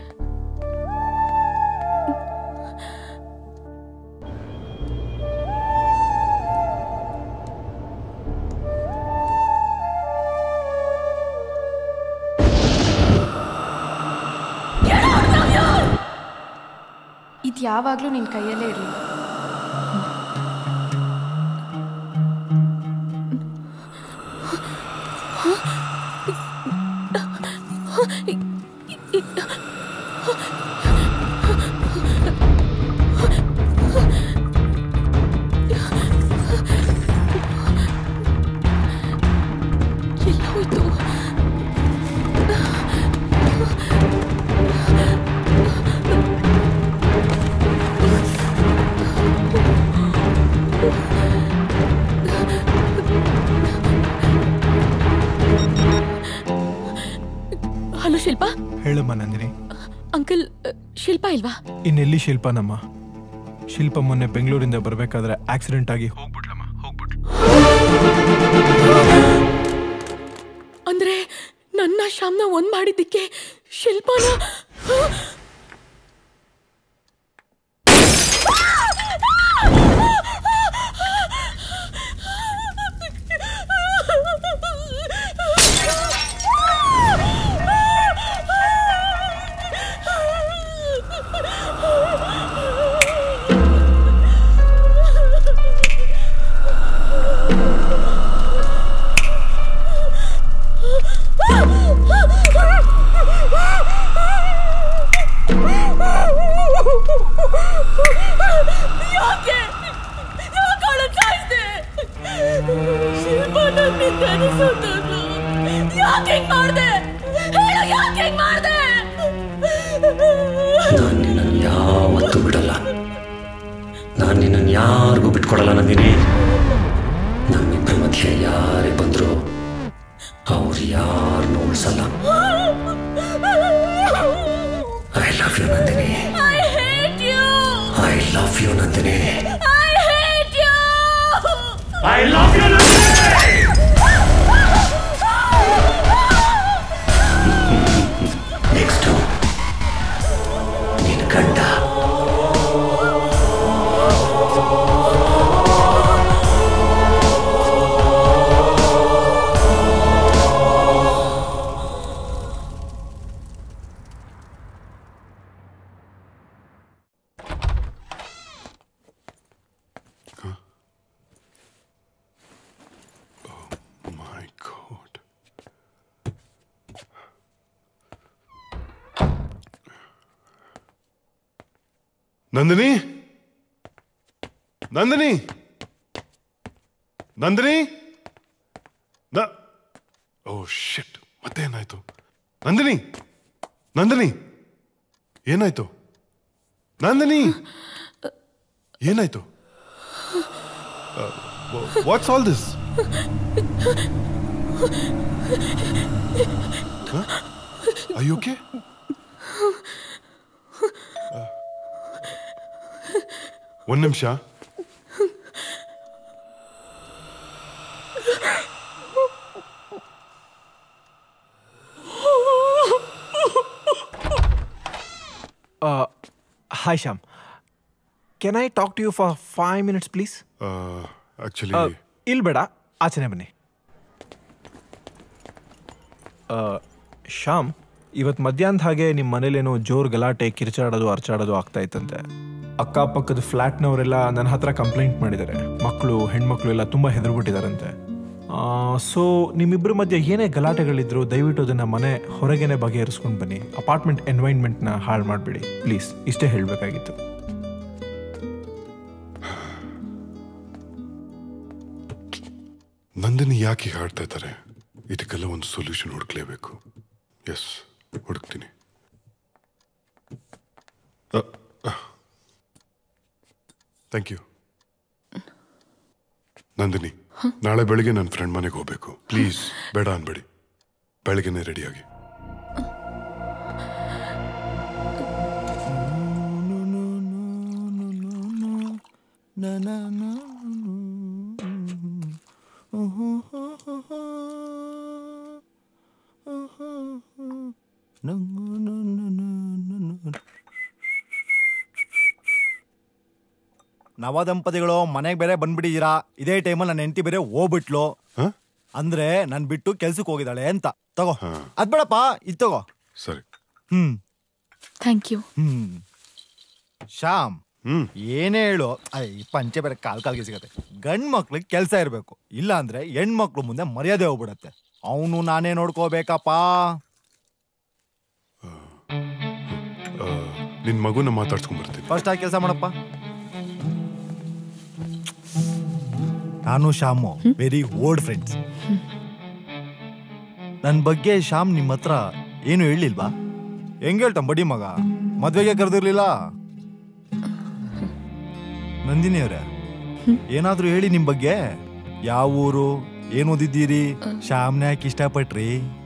Speaker 12: ಇದು ಯಾವಾಗಲೂ ನಿನ್ನ ಕೈಯಲ್ಲೇ ಇರಲಿ
Speaker 5: ಎಲ್ಲ ಹೋಯ್ತು ಹಲೋ ಶಿಲ್ಪಾ
Speaker 21: ಹೇಳಮ್ಮ ನಂದಿನಿ
Speaker 5: ಅಂಕಲ್ ಅ, ಶಿಲ್ಪಾ ಇಲ್ವಾ
Speaker 21: ಇನ್ನೆಲ್ಲಿ ಶಿಲ್ಪನಮ್ಮ ಶಿಲ್ಪ ಮೊನ್ನೆ ಬೆಂಗಳೂರಿಂದ ಬರಬೇಕಾದ್ರೆ ಆಕ್ಸಿಡೆಂಟ್ ಆಗಿ ಹೋಗ್ಬಿಟ್ಲಮ್ಮ
Speaker 5: ಅಂದ್ರೆ ನನ್ನ ಶ್ಯಾಮ್ನ ಒಂದ್ ಮಾಡಿದ್ದಕ್ಕೆ ಶಿಲ್ಪಾನ
Speaker 4: ಯಾಕೆ ಹಿಂಗ್ ಮಾಡ್ದೆ ಹೇಳು ಯಾಕೆ ಹಿಂಗ್ ಮಾಡ್ದೆ
Speaker 18: ನಾನು ನಿನ್ನನ್ನು ಯಾವತ್ತೂ ಬಿಡಲ್ಲ ನಾನು ನಿನ್ನನ್ನು ಯಾರಿಗೂ ಬಿಟ್ಕೊಡಲ್ಲ ನಂದಿನಿ ನಮ್ಮಿಬ್ಬರ ಮಧ್ಯೆ ಯಾರೇ ಬಂದ್ರು ಅವ್ರು ಯಾರನ್ನೂ ಉಳಿಸಲ್ಲ I love you Nandini
Speaker 4: I hate you
Speaker 18: I love you Nandini
Speaker 4: I hate you
Speaker 18: I love you next ನಿನ್ನ ಗಂಡ
Speaker 19: My God. ನಂದಿನಿ ನಂದಿನಿ ನಂದಿನಿ ನ ಓ ಶಿಟ್ ಮತ್ತೆ ಏನಾಯ್ತು ನಂದಿನಿ ನಂದಿನಿ ಏನಾಯ್ತು ನಂದಿನಿ ಏನಾಯ್ತು what's all this Are you okay? ಒಂದ್ ನಿಮಿಷ
Speaker 21: hi Shyam can I talk to you for five minutes please
Speaker 19: actually
Speaker 21: ಇಲ್ಲಿ ಬೇಡ ಆಚೆನೆ ಬನ್ನಿ ಆ, ಶ್ಯಾಮ್ ಇವತ್ತು ಮಧ್ಯಾಹ್ನದ ಹಾಗೆ ನಿಮ್ಮ ಮನೇಲೇನೋ ಜೋರ್ ಗಲಾಟೆ ಕಿರ್ಚಾಡೋದು ಅರ್ಚಾಡೋದು ಆಗ್ತಾ ಇತ್ತಂತೆ ಅಕ್ಕಪಕ್ಕದ ಫ್ಲ್ಯಾಟ್ನವರೆಲ್ಲ ನನ್ನ ಹತ್ರ ಕಂಪ್ಲೇಂಟ್ ಮಾಡಿದ್ದಾರೆ ಮಕ್ಕಳು ಹೆಣ್ಮಕ್ಳು ಎಲ್ಲ ತುಂಬ ಹೆದರ್ಬಿಟ್ಟಿದಾರಂತೆ ಸೊ ನಿಮ್ಮಿಬ್ಬರ ಮಧ್ಯೆ ಏನೇ ಗಲಾಟೆಗಳಿದ್ರು ದಯವಿಟ್ಟು ಅದನ್ನ ಮನೆ ಹೊರಗೇನೆ ಬಗೆಹರಿಸ್ಕೊಂಡು ಬನ್ನಿ ಅಪಾರ್ಟ್ಮೆಂಟ್ ಎನ್ವೈರ್ನ್ಮೆಂಟ್ನ ಹಾಳು ಮಾಡಬೇಡಿ ಪ್ಲೀಸ್ ಇಷ್ಟೇ ಹೇಳಬೇಕಾಗಿತ್ತು
Speaker 19: ನಂದಿನಿ ಯಾಕೆ ಹೀಗೆ ಆಡ್ತಾ ಇದ್ದಾರೆ ಇದಕ್ಕೆಲ್ಲ ಒಂದು ಸೊಲ್ಯೂಷನ್ ಹುಡುಕ್ಲೇಬೇಕು ಎಸ್ ಹುಡುಕ್ತೀನಿ ಥ್ಯಾಂಕ್ ಯು ನಂದಿನಿ ನಾಳೆ ಬೆಳಿಗ್ಗೆ ನನ್ನ ಫ್ರೆಂಡ್ ಮನೆಗೆ ಹೋಗ್ಬೇಕು ಪ್ಲೀಸ್ ಬೇಡ ಅನ್ಬೇಡಿ ಬೆಳಗ್ಗೆನೆ ರೆಡಿಯಾಗಿ
Speaker 1: ನವದಂಪತಿಗಳು ಮನೆಗೆ ಬೇರೆ ಬಂದ್ಬಿಟ್ಟಿದ್ದೀರಾ ಇದೇ ಟೈಮಲ್ಲಿ ನನ್ನ ಹೆಂಡತಿ ಬೇರೆ ಹೋಗ್ಬಿಟ್ಲು ಅಂದ್ರೆ ನನ್ ಬಿಟ್ಟು ಕೆಲ್ಸಕ್ಕೆ ಹೋಗಿದ್ದಾಳೆ ಅಂತ ತಗೋ ಅದ್ ಬೇಡಪ್ಪ ಇದ್ ತಗೋ
Speaker 19: ಸರಿ
Speaker 1: hmm
Speaker 5: thank you
Speaker 1: hmm Shyam ಏನೇ ಹೇಳು ಅಯ್ಯ, ಈ ಪಂಚೆ ಬೇರೆ ಕಾಲ್ ಕಾಲ್ಗೆ ಸಿಗತ್ತೆ ಗಂಡ್ ಮಕ್ಳಿಗೆ ಕೆಲಸ ಇರ್ಬೇಕು ಇಲ್ಲ ಅಂದ್ರೆ ಹೆಣ್ಮಕ್ಳು ಮುಂದೆ ಮರ್ಯಾದೆ ಹೋಗ್ಬಿಡತ್ತೆ ಅವನು ನಾನೇ ನೋಡ್ಕೋಬೇಕಪ್ಪ
Speaker 19: ನಿನ್ನ ಮಗುನ ಮಾತಾಡ್ಸ್ಕೊಂಡ್ ಬರ್ತೀನಿ
Speaker 1: ಫಸ್ಟ್ ಆಗಿ ಕೆಲಸ ಮಾಡಪ್ಪ ನಾನು ಶ್ಯಾಮು ವೆರಿ ಓಲ್ಡ್ ಫ್ರೆಂಡ್ಸ್ ನನ್ನ ಬಗ್ಗೆ ಶ್ಯಾಮ್ ನಿಮ್ಮ ಹತ್ರ ಏನು ಹೇಳಿಲ್ವಾ ಹೆಂಗ್ ಹೇಳ್ತಾನ ಬಡಿ ಮಗ ಮದ್ವೆಗೆ ಕರೆದಿರ್ಲಿಲ್ಲ ನಂದಿನಿ ಅವ್ರೆ ಏನಾದ್ರೂ ಹೇಳಿ ನಿಮ್ ಬಗ್ಗೆ ಯಾವ ಊರು ಏನ್ ಓದಿದ್ದೀರಿ ಶ್ಯಾಮ್ನ ಯಾಕೆ ಇಷ್ಟಪಟ್ರಿ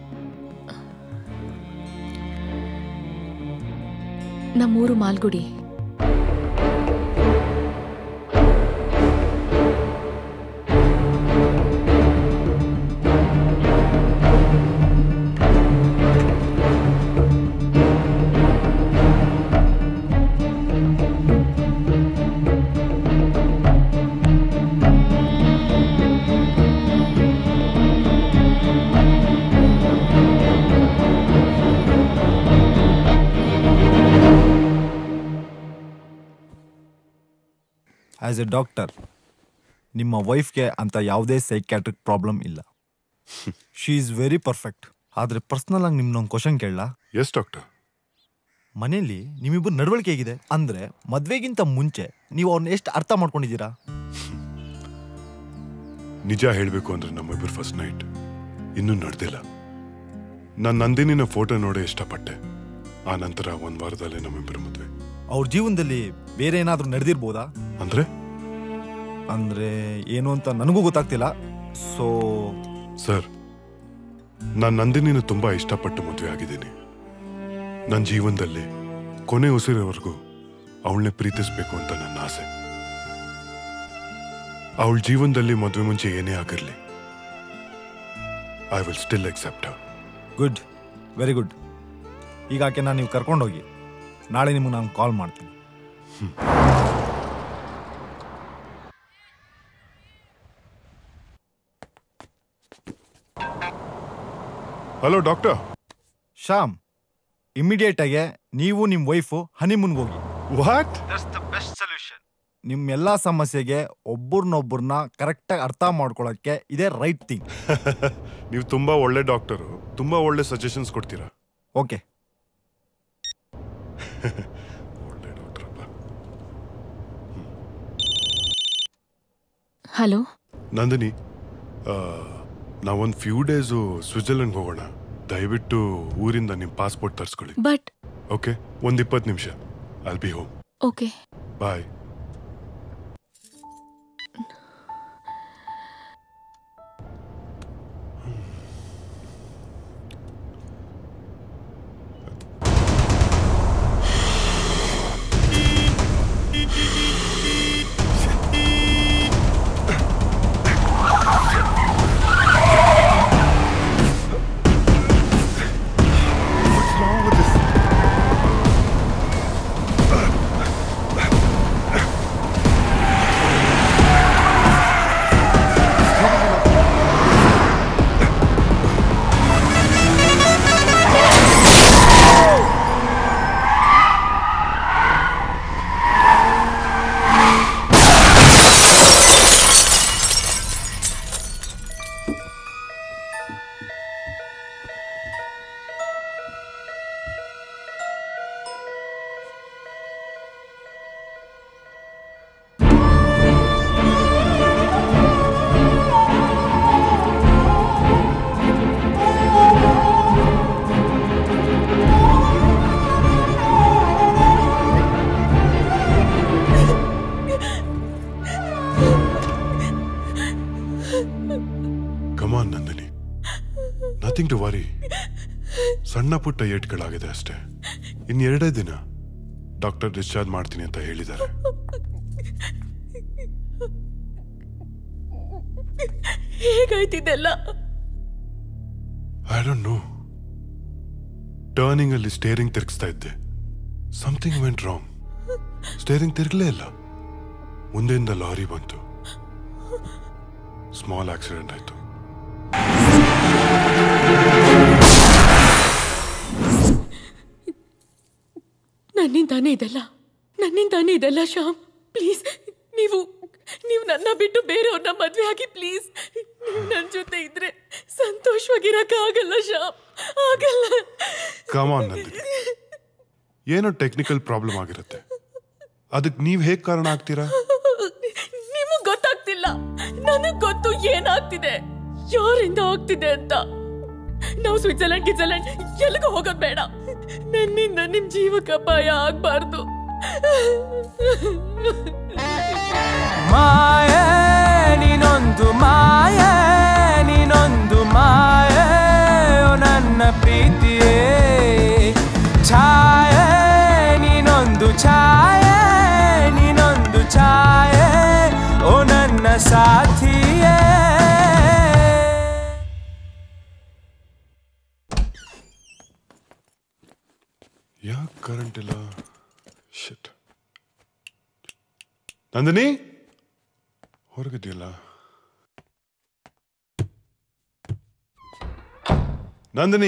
Speaker 5: ನಮ್ಮೂರು ಮಾಲ್ಗುಡಿ
Speaker 1: ಆಸ್ ಎ ಡಾಕ್ಟರ್ ನಿಮ್ಮ ವೈಫ್ಗೆ ಅಂತ ಯಾವುದೇ ಸೈಕ್ಯಾಟ್ರಿಕ್ ಪ್ರಾಬ್ಲಮ್ ಇಲ್ಲ ಶಿ ಈಸ್ ವೆರಿ ಪರ್ಫೆಕ್ಟ್ ಆದ್ರೆ ಪರ್ಸ್ನಲ್ ಆಗಿ ನಿಮ್ನೊಂದು ಕ್ವಶನ್ ಕೇಳಲ್ಲ
Speaker 19: ಎಸ್ ಡಾಕ್ಟರ್
Speaker 1: ಮನೆಯಲ್ಲಿ ನಿಮ್ಮಿಬ್ಬರು ನಡವಳಿಕೆ ಹೇಗಿದೆ ಅಂದ್ರೆ ಮದ್ವೆಗಿಂತ ಮುಂಚೆ ನೀವು ಅವ್ರನ್ನ ಎಷ್ಟು ಅರ್ಥ ಮಾಡ್ಕೊಂಡಿದ್ದೀರಾ
Speaker 19: ನಿಜ ಹೇಳಬೇಕು ಅಂದ್ರೆ ನಮ್ಮಿಬ್ಬರು ಫಸ್ಟ್ ನೈಟ್ ಇನ್ನೂ ನಡೆದಿಲ್ಲ ನಾನು ನಂದಿನಿನ ಫೋಟೋ ನೋಡಿ ಇಷ್ಟಪಟ್ಟೆ ಆ ನಂತರ ಒಂದ್ ವಾರದಲ್ಲೇ ನಮ್ಮಿಬ್ಬರ ಮದ್ವೆ
Speaker 1: ಅವ್ರ ಜೀವನದಲ್ಲಿ ಬೇರೆ ಏನಾದ್ರೂ ನಡೆದಿರ್ಬೋದಾ
Speaker 19: ಅಂದ್ರೆ
Speaker 1: ಅಂದ್ರೆ ಏನು ಅಂತ ನನಗೂ ಗೊತ್ತಾಗ್ತಿಲ್ಲ ಸೊ
Speaker 19: ಸರ್ ನಾನು ನಂದಿನಿನ ತುಂಬಾ ಇಷ್ಟಪಟ್ಟು ಮದುವೆ ಆಗಿದ್ದೀನಿ ನನ್ನ ಜೀವನದಲ್ಲಿ ಕೊನೆ ಉಸಿರೋವರೆಗೂ ಅವಳನ್ನೇ ಪ್ರೀತಿಸ್ಬೇಕು ಅಂತ ನನ್ನ ಆಸೆ ಅವಳ ಜೀವನದಲ್ಲಿ ಮದುವೆ ಮುಂಚೆ ಏನೇ ಆಗಿರಲಿ I will still accept
Speaker 1: good very good ಈಗ ಆಕೆನ ನೀವು ಕರ್ಕೊಂಡೋಗಿ ನಾಳೆ ನಿಮಗೆ ನಾನು ಕಾಲ್ ಮಾಡ್ತೀನಿ
Speaker 19: ಹಲೋ ಡಾಕ್ಟರ್
Speaker 1: ಶ್ಯಾಮ್ ಇಮಿಡಿಯೇಟ್ ಆಗಿ ನೀವು ನಿಮ್ಮ ವೈಫು ಹನಿಮೂನ್ಗೆ ಹೋಗಿ
Speaker 19: ವಾಟ್
Speaker 1: ನಿಮ್ಮ ಎಲ್ಲ ಸಮಸ್ಯೆಗೆ ಒಬ್ಬರನ್ನೊಬ್ಬರನ್ನ ಕರೆಕ್ಟಾಗಿ ಅರ್ಥ ಮಾಡ್ಕೊಳ್ಳೋಕ್ಕೆ ಇದೇ ರೈಟ್ ಥಿಂಗ್
Speaker 19: ನೀವು ತುಂಬಾ ಒಳ್ಳೆ ಡಾಕ್ಟರು ತುಂಬಾ ಒಳ್ಳೆ ಸಜೆಷನ್ಸ್ ಕೊಡ್ತೀರಾ
Speaker 1: ಓಕೆ
Speaker 5: ಹಲೋ
Speaker 19: ನಂದಿನಿ ಆ, ನಾವೊಂದ್ ಫ್ಯೂ ಡೇಸು ಸ್ವಿಟ್ಜರ್ಲೆಂಡ್ ಹೋಗೋಣ ದಯವಿಟ್ಟು ಊರಿಂದ ನಿಮ್ಮ ಪಾಸ್ಪೋರ್ಟ್ ತರಿಸ್ಕೊಳ್ಳಿ
Speaker 5: ಬಟ್
Speaker 19: ಓಕೆ ಒಂದ್ ಇಪ್ಪತ್ತು ನಿಮಿಷ I'll be home
Speaker 5: okay
Speaker 19: bye come on Nandini nothing to worry ಸಣ್ಣ ಪುಟ್ಟ ಏಟ್ಗಳಾಗಿದೆ ಅಷ್ಟೇ ಇನ್ನೆರಡೇ ದಿನ ಡಾಕ್ಟರ್ ಡಿಸ್ಚಾರ್ಜ್ ಮಾಡ್ತೀನಿ ಅಂತ ಹೇಳಿದ್ದಾರೆ
Speaker 17: ಹೇಗಾಯ್ತಿದೆಲ್ಲ
Speaker 19: ಐ ಡೋಂಟ್ ನೋ ಟರ್ನಿಂಗ್ ಅಲ್ಲಿ ಸ್ಟೇರಿಂಗ್ ತಿರುಗಿಸ್ತಾ ಇದ್ದೆ ಸಮಥಿಂಗ್ ವೆಂಟ್ ರಾಂಗ್ ಸ್ಟೇರಿಂಗ್ ತಿರುಗಲೇ ಇಲ್ಲ ಮುಂದೆಯಿಂದ ಲಾರಿ ಬಂತು ಸ್ಮಾಲ್ ಆಕ್ಸಿಡೆಂಟ್ ಆಯ್ತು
Speaker 17: ನನ್ನಿಂದಾನೇ ಇದೆಲ್ಲ ನನ್ನಿಂದಾನೇ ಇದೆಲ್ಲ ಶ್ಯಾಮ್ ಪ್ಲೀಸ್ ನೀವು ನೀವು ನನ್ನ ಬಿಟ್ಟು ಬೇರೆಯವ್ರನ್ನ ಮದ್ವೆ ಆಗಿ ಪ್ಲೀಸ್ ನನ್ನ ಜೊತೆ ಇದ್ರೆ ಸಂತೋಷವಾಗಿರಕ್ಕೆ ಆಗಲ್ಲ ಶ್ಯಾಮ್ ಆಗಲ್ಲ
Speaker 19: ಕಮಾನ್ ನಂದಿನಿ ಏನೋ ಟೆಕ್ನಿಕಲ್ ಪ್ರಾಬ್ಲಮ್ ಆಗಿರುತ್ತೆ ಅದಕ್ಕೆ ನೀವ್ ಹೇಗ್ ಕಾರಣ ಆಗ್ತೀರಾ
Speaker 17: ನಿಮಗ್ ಗೊತ್ತಾಗ್ತಿಲ್ಲ ನನಗ್ ಗೊತ್ತು ಏನಾಗ್ತಿದೆ ಯಾರಿಂದ ಆಗ್ತಿದೆ ಅಂತ ನಾವು ಸ್ವಿಟ್ಜರ್ಲೆಂಡ್ ಗಿಟ್ಜರ್ಲೆಂಡ್ ಎಲ್ಲಿಗೂ ಹೋಗೋದ್ ಬೇಡ ನನ್ನಿಂದ ನಿಮ್ ಜೀವಕ್ಕೆ ಅಪಾಯ ಆಗ್ಬಾರ್ದು
Speaker 2: ಮಾಯೆ ನೀನೊಂದು ಮಾಯೆ ನೀನೊಂದು ಮಾಯೆ ಓ ನನ್ನ ಪ್ರೀತಿಯೇ ಛಾಯೆ ನೀನೊಂದು ಛಾಯೆ ನೀನೊಂದು ಛಾಯೆ ಓ ನನ್ನ ಸಾಥಿಯೇ
Speaker 19: ಯಾಕೆ ಕರೆಂಟ್ ಇಲ್ಲ ಶಿಟ್ ನಂದಿನಿ ಹೊರಗಿದೆಯಲ್ಲ ನಂದಿನಿ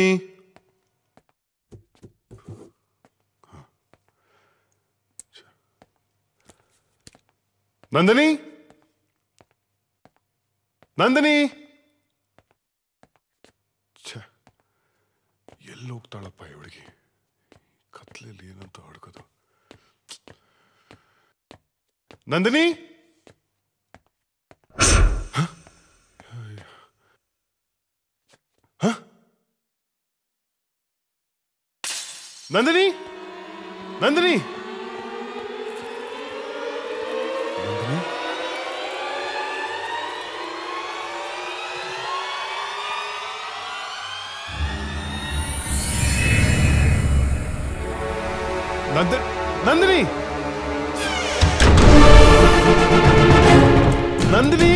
Speaker 19: ಹ. ಛೆ. ನಂದಿನಿ ನಂದಿನಿ ಛೆ ಎಲ್ಲಿ ಹೋಗ್ತಾಳಪ್ಪ ಈ ಹುಡುಗಿ ಕತ್ಲಲ್ಲಿ ಏನಂತ ಹುಡುಕೋದು ನಂದಿನಿ ಹ? ಹ? ನಂದಿನಿ ನಂದಿನಿ ನಂದ ನಂದಿನಿ ನಂದಿನಿ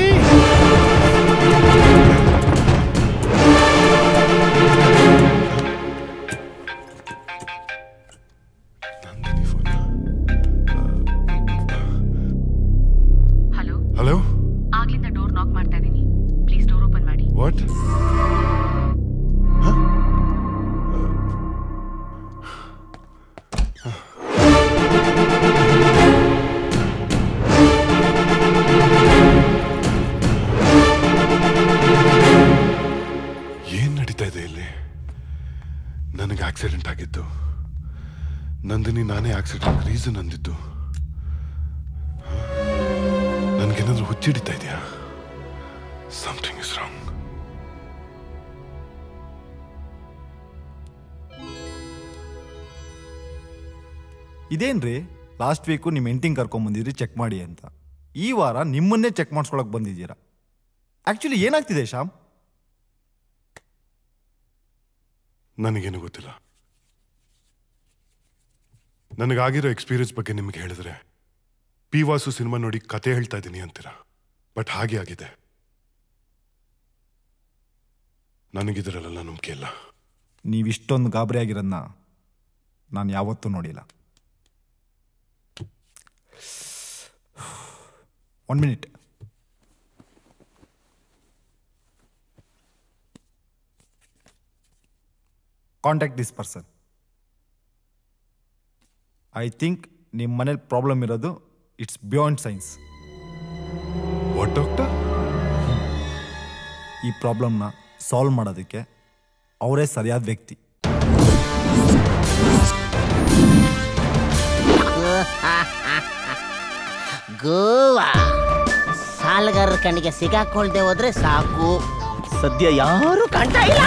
Speaker 5: ಹಲೋ
Speaker 19: ಹಲೋ
Speaker 5: ಆಗ್ಲಿಂದ ಡೋರ್ ನಾಕ್ ಮಾಡ್ತಾ ಇದ್ದೀನಿ ಪ್ಲೀಸ್ ಡೋರ್ ಓಪನ್ ಮಾಡಿ
Speaker 19: ವಾಟ್ ಏನ್ ನಡೀತಾ ಇದೆ ಇಲ್ಲಿ ನನಗೆ ಆಕ್ಸಿಡೆಂಟ್ ಆಗಿದ್ದು ನಂದಿನಿ ನಾನೇ ಆಕ್ಸಿಡೆಂಟ್ ರೀಸನ್ ಅಂದಿದ್ದು ನನಗೇನಾದ್ರೂ ಹುಚ್ಚಿಡಿತಾ ಇದೆಯಾ ಸಮಥಿಂಗ್ ಇಸ್ ರಾಂಗ್
Speaker 1: ಇದೇನ್ರಿ ಲಾಸ್ಟ್ ವೀಕು ನಿಮ್ಮ ಹೆಂಡ್ತಿಂಗ್ ಕರ್ಕೊಂಬಂದಿದ್ರಿ ಚೆಕ್ ಮಾಡಿ ಅಂತ ಈ ವಾರ ನಿಮ್ಮನ್ನೇ ಚೆಕ್ ಮಾಡಿಸ್ಕೊಳಕ್ ಬಂದಿದ್ದೀರಾ ಆಕ್ಚುಲಿ ಏನಾಗ್ತಿದೆ ಶ್ಯಾಮ್
Speaker 19: ನನಗೇನು ಗೊತ್ತಿಲ್ಲ ನನಗಾಗಿರೋ ಎಕ್ಸ್ಪೀರಿಯನ್ಸ್ ಬಗ್ಗೆ ನಿಮ್ಗೆ ಹೇಳಿದ್ರೆ ಪಿ ವಾಸು ಸಿನಿಮಾ ನೋಡಿ ಕತೆ ಹೇಳ್ತಾ ಇದ್ದೀನಿ ಅಂತೀರಾ ಬಟ್ ಹಾಗೆ ಆಗಿದೆ ನನಗಿದ್ರಲ್ಲ ನಂಬಿಕೆ ಇಲ್ಲ
Speaker 1: ನೀವಿಷ್ಟೊಂದು ಗಾಬರಿ ಆಗಿರೋದನ್ನ ನಾನು ಯಾವತ್ತೂ ನೋಡಿಲ್ಲ one minute contact this person I think ನಿಮ್ಮ ಮನೇಲಿ ಪ್ರಾಬ್ಲಮ್ ಇರೋದು it's beyond science
Speaker 19: what doctor
Speaker 1: ಈ ಪ್ರಾಬ್ಲಮ್ನ ಸಾಲ್ವ್ ಮಾಡೋದಕ್ಕೆ ಅವರೇ ಸರಿಯಾದ ವ್ಯಕ್ತಿ
Speaker 10: ಗೋವಾ ಸಾಲಗಾರರ ಕಣ್ಣಿಗೆ ಸಿಗಾಕೊಳ್ದೆ ಹೋದ್ರೆ ಸಾಕು ಸದ್ಯ ಯಾರು ಕಾಣ್ತಾ ಇಲ್ಲ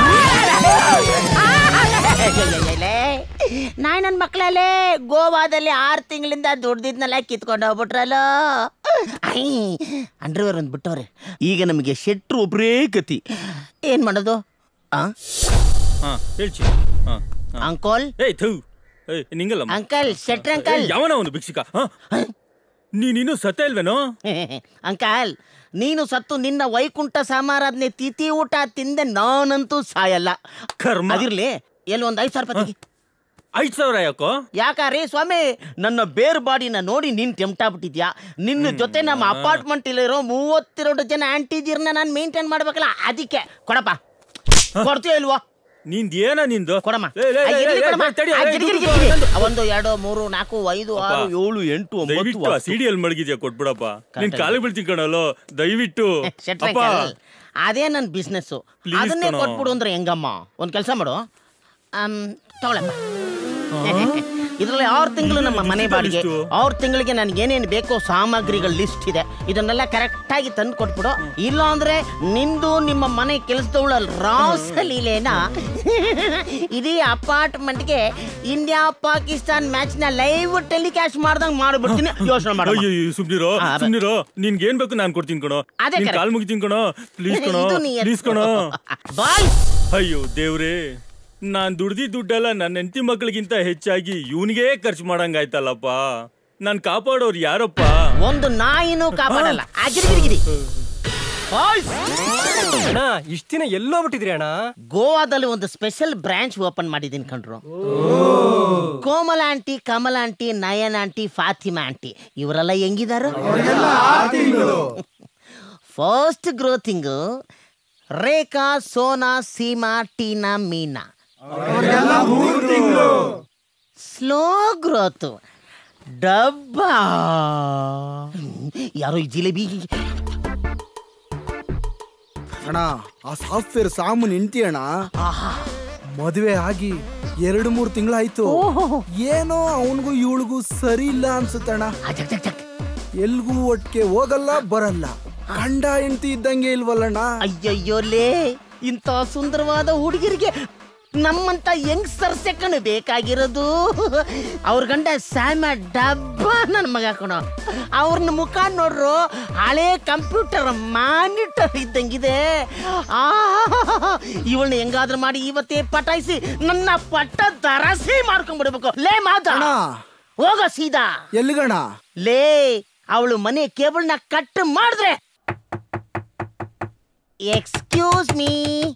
Speaker 10: ನಾಯಿ ನನ್ನ ಮಕ್ಕಳಲ್ಲೇ ಗೋವಾದಲ್ಲಿ ಆರು ತಿಂಗಳಿಂದ ದುಡ್ದಿದ್ನೆಲ್ಲ ಕಿತ್ಕೊಂಡು ಹೋಗ್ಬಿಟ್ರಲ್ಲ ಐ ಅಂಡರ್ವೇರ್ ಒಂದು ಬಿಟ್ಟವ್ರೆ ಈಗ ನಮಗೆ ಶೆಟ್ರು ಒಬ್ಬರೇ ಗತಿ ಏನ್ ಮಾಡೋದು ಆ
Speaker 8: ಹಾ ಹೇಳ್ಚಿ ಹಾ
Speaker 10: ಅಂಕೋಲ್
Speaker 8: ಏಯ್ ಥೂ ಏಯ್ ನಿಂಗಲ್ಲ
Speaker 10: ಅಂಕಲ್ ಶೆಟ್ರ್ ಅಂಕಲ್
Speaker 8: ಯಾವನ ಒಂದು ಭಿಕ್ಷಿಕ ಹಾ? ನೀನಿನ್ನೂ ಸತ್ತ ಇಲ್ವೇನೋ
Speaker 10: ಅಂಕಲ್ ನೀನು ಸತ್ತು ನಿನ್ನ ವೈಕುಂಠ ಸಮಾರಾಧನೆ ತಿಥಿ ಊಟ ತಿಂದೆ ನಾನಂತೂ ಸಾಯಲ್ಲ
Speaker 8: ಕರ್ಮ
Speaker 10: ಅದಿರ್ಲಿ ಎಲ್ಲಿ ಒಂದ್ ಐದ್ ಸಾವಿರ ರೂಪಾಯಿ ತೆಗಿ.
Speaker 8: ಐದ್ ಸಾವಿರ ಯಾಕೋ
Speaker 10: ಯಾಕಾರಿ ಸ್ವಾಮಿ ನನ್ನ ಬೇರ್ ಬಾಡಿನ ನೋಡಿ ನೀನ್ ಟೆಂಪ್ಟಾಗ್ಬಿಟ್ಟಿದ್ಯಾ ನಿನ್ನ ಜೊತೆ ನಮ್ಮ ಅಪಾರ್ಟ್ಮೆಂಟ್ ಇಲ್ಲಿರೋ ಮೂವತ್ತೆರಡು ಜನ ಆಂಟಿಜಿರ್ನ ನಾನು ಮೇಂಟೈನ್ ಮಾಡ್ಬೇಕಲ್ಲ ಅದಕ್ಕೆ ಕೊಡಪ್ಪ ಕೊಡ್ತೀಯ ಇಲ್ವೋ
Speaker 8: ನಿಂದ್ ಏನ ನಿಂದು
Speaker 10: ಕೊಡಮ್ಮ
Speaker 8: ಲೇ, ಲೇ,
Speaker 10: ಆ,
Speaker 8: ಲೇ,
Speaker 10: ಗಿರ್ಗಿ
Speaker 8: ಲೇ,
Speaker 10: ಕೊಡಮ್ಮ.
Speaker 8: ತಡಿ,
Speaker 10: ಆ,
Speaker 8: ಏ,
Speaker 10: ಗಿರ್ಗಿ,
Speaker 8: ದುಡ್ಡು
Speaker 10: ಗಿರ್ಗಿ, ಗಿರ್ಗಿ.
Speaker 8: ನಂದು.
Speaker 10: ಒಂದು ಎರಡು ಮೂರು ನಾಲ್ಕು ಐದು ಆರು ಏಳು ಎಂಟು ಒಂಬತ್ತು
Speaker 8: ದಯವಿಟ್ಟು ಆ
Speaker 10: ಹತ್ತು.
Speaker 8: ಸಿಡಿಯಲ್ಲಿ ಮಡಗಿದ್ಯಾ ಕೊಟ್ಬಿಡಪ್ಪ ನಿನ್
Speaker 10: Correct.
Speaker 8: ಕಾಲಿಗೆ ಬೀಳ್ತೀನಿ ಕಣಲ್ಲೋ ದಯವಿಟ್ಟು
Speaker 10: ಶೆಟ್ರ್
Speaker 8: ಅಪ್ಪ
Speaker 10: ಅಂಕಲ್, ಅದೇ ನನ್ನ ಬಿಸ್ನೆಸ್
Speaker 8: Please
Speaker 10: ಅದನ್ನೇ
Speaker 8: ಕಣೋ.
Speaker 10: ಕೊಟ್ಬಿಡು ಅಂದ್ರೆ ಹೆಂಗಮ್ಮ ಒಂದ್ ಕೆಲಸ ಮಾಡು ಆಮ್, ತಗೊಳಪ್ಪ ಇದರಲ್ಲಿ ಆರು ತಿಂಗಳು ನಮ್ಮ ಮನೆ ಬಾಡಿಗೆ ಆರು ತಿಂಗಳಿಗೆ ನನಗೆ ಏನೇನು ಬೇಕೋ ಸಾಮಗ್ರಿಗಳ ಲಿಸ್ಟ್ ಇದೆ ಇದನ್ನೆಲ್ಲ ಕರೆಕ್ಟಾಗಿ ತಂದು ಕೊಟ್ಬಿಡು ಇಲ್ಲ ಅಂದ್ರೆ ನಿಂದು ನಿಮ್ಮ ಮನೆ ಕೆಲಸದವಳ ರಾಸಲೀಲೆನ ಇಡೀ ಅಪಾರ್ಟ್ಮೆಂಟ್ಗೆ ಇಂಡಿಯಾ ಪಾಕಿಸ್ತಾನ್ ಮ್ಯಾಚ್ ನ ಲೈವ್ ಟೆಲಿಕಾಸ್ಟ್ ಮಾಡ್ದಂಗ್ ಮಾಡ್ಬಿಡ್ತೀನಿ ಯೋಚನೆ ಮಾಡ
Speaker 8: ಅಯ್ಯೋ ಸುಮ್ನಿರೋ
Speaker 10: ಹಾ, ಅದೇ.
Speaker 8: ಸುಮ್ನಿರೋ ನಿನ್ಗೆ ಏನ್ ಬೇಕು ನಾನ್ ಕೊಡ್ತೀನಿ ಕಣೋ
Speaker 10: ಅದೇ
Speaker 8: ನಿನ್
Speaker 10: correct.
Speaker 8: ಕಾಲ್ ಮುಗಿತೀನಿ ಕಣೋ ಪ್ಲೀಸ್ ಕಣೋ
Speaker 10: ಇದು ನೀ ಎತ್ತು.
Speaker 8: ಪ್ಲೀಸ್ ಕಣೋ
Speaker 10: ಬಾಯ್
Speaker 8: ಅಯ್ಯೋ ದೇವ್ರೇ ನಾನ್ ದುಡ್ದಿ ದುಡ್ಡೆಲ್ಲ ನನ್ನ ಹೆಂಡತಿ ಮಕ್ಕಳಿಗಿಂತ ಹೆಚ್ಚಾಗಿ ಇವನಿಗೆ ಖರ್ಚು ಮಾಡಂಗಾಯ್ತಲ್ಲಪ್ಪ ನಾನ್ ಕಾಪಾಡೋರು ಯಾರಪ್ಪ
Speaker 10: ಒಂದು ನಾಯಿನೂ ಕಾಪಾಡಲ್ಲ ಆ ಗಿರಿಗಿರಿಗಿರಿ
Speaker 22: ಅಣ್ಣ ಇಷ್ಟ ದಿನ ಎಲ್ಲೋ ಬಿಟ್ಟಿದ್ರಿ ಅಣ್ಣ
Speaker 10: ಗೋವಾದಲ್ಲಿ ಒಂದು ಸ್ಪೆಷಲ್ ಬ್ರಾಂಚ್ ಓಪನ್ ಮಾಡಿದೀನಿ ಕಣ್ರು Komala aunty Kamala aunty Nayan aunty Fatima aunty ಇವರೆಲ್ಲ ಹೆಂಗಿದಾರ first growing Rekha Sona Seema Tina Meena slow growth ಡಬ್ಬಾ ಯಾರೋ ಈ ಜಿಲೇಬಿ
Speaker 23: ಅಣ್ಣ ಆ ಸಾಫ್ಟ್ವೇರ್ ಸಾಮೂನ್ ಹೆಂಡ್ತಿ ಅಣ್ಣ ಮದುವೆ ಆಗಿ ಎರಡು ಮೂರು ತಿಂಗಳಾಯ್ತು ಏನೋ ಅವನಿಗೂ ಇವಳಿಗೂ ಸರಿ ಇಲ್ಲ ಅನ್ಸುತ್ತಣ್ಣ ಎಲ್ಗೂ ಒಟ್ಟಿಗೆ ಹೋಗಲ್ಲ ಬರಲ್ಲ ಗಂಡ ಹೆಂಡತಿ ಇದ್ದಂಗೆ ಇಲ್ವಲ್ಲಣ್ಣ
Speaker 10: ಅಯ್ಯಯ್ಯೋಲೇ ಇಂಥ ಸುಂದರವಾದ ಹುಡುಗಿರಿಗೆ ನಮ್ಮಂತ ಯಂಗ್ಸ್ಟರ್ಸೆ ಕಣು ಬೇಕಾಗಿರೋದು ಅವ್ರ ಗಂಡ ಸ್ಯಾಮ ಡಬ್ಬ ನನ್ನ ಮಗ ಕಣೋ ಅವ್ರನ್ನ ಮುಖ ನೋಡ್ರು ಹಳೆ ಕಂಪ್ಯೂಟರ್ ಮಾನಿಟರ್ ಇದ್ದಂಗಿದೆ ಆ ಇವಳನ್ನ ಹೆಂಗಾದ್ರೂ ಮಾಡಿ ಇವತ್ತೇ ಪಟಾಯಿಸಿ ನನ್ನ ಪಟ್ಟ ದರಸಿ ಮಾಡ್ಕೊಂಡ್ಬಿಡ್ಬೇಕು ಲೇ ಮಾತ ಹೋಗ ಸೀದಾ
Speaker 23: ಎಲ್ಲಿಗಣ
Speaker 10: ಲೇ ಅವಳು ಮನೆ ಕೇಬಲ್ನ ಕಟ್ ಮಾಡಿದ್ರೆ excuse me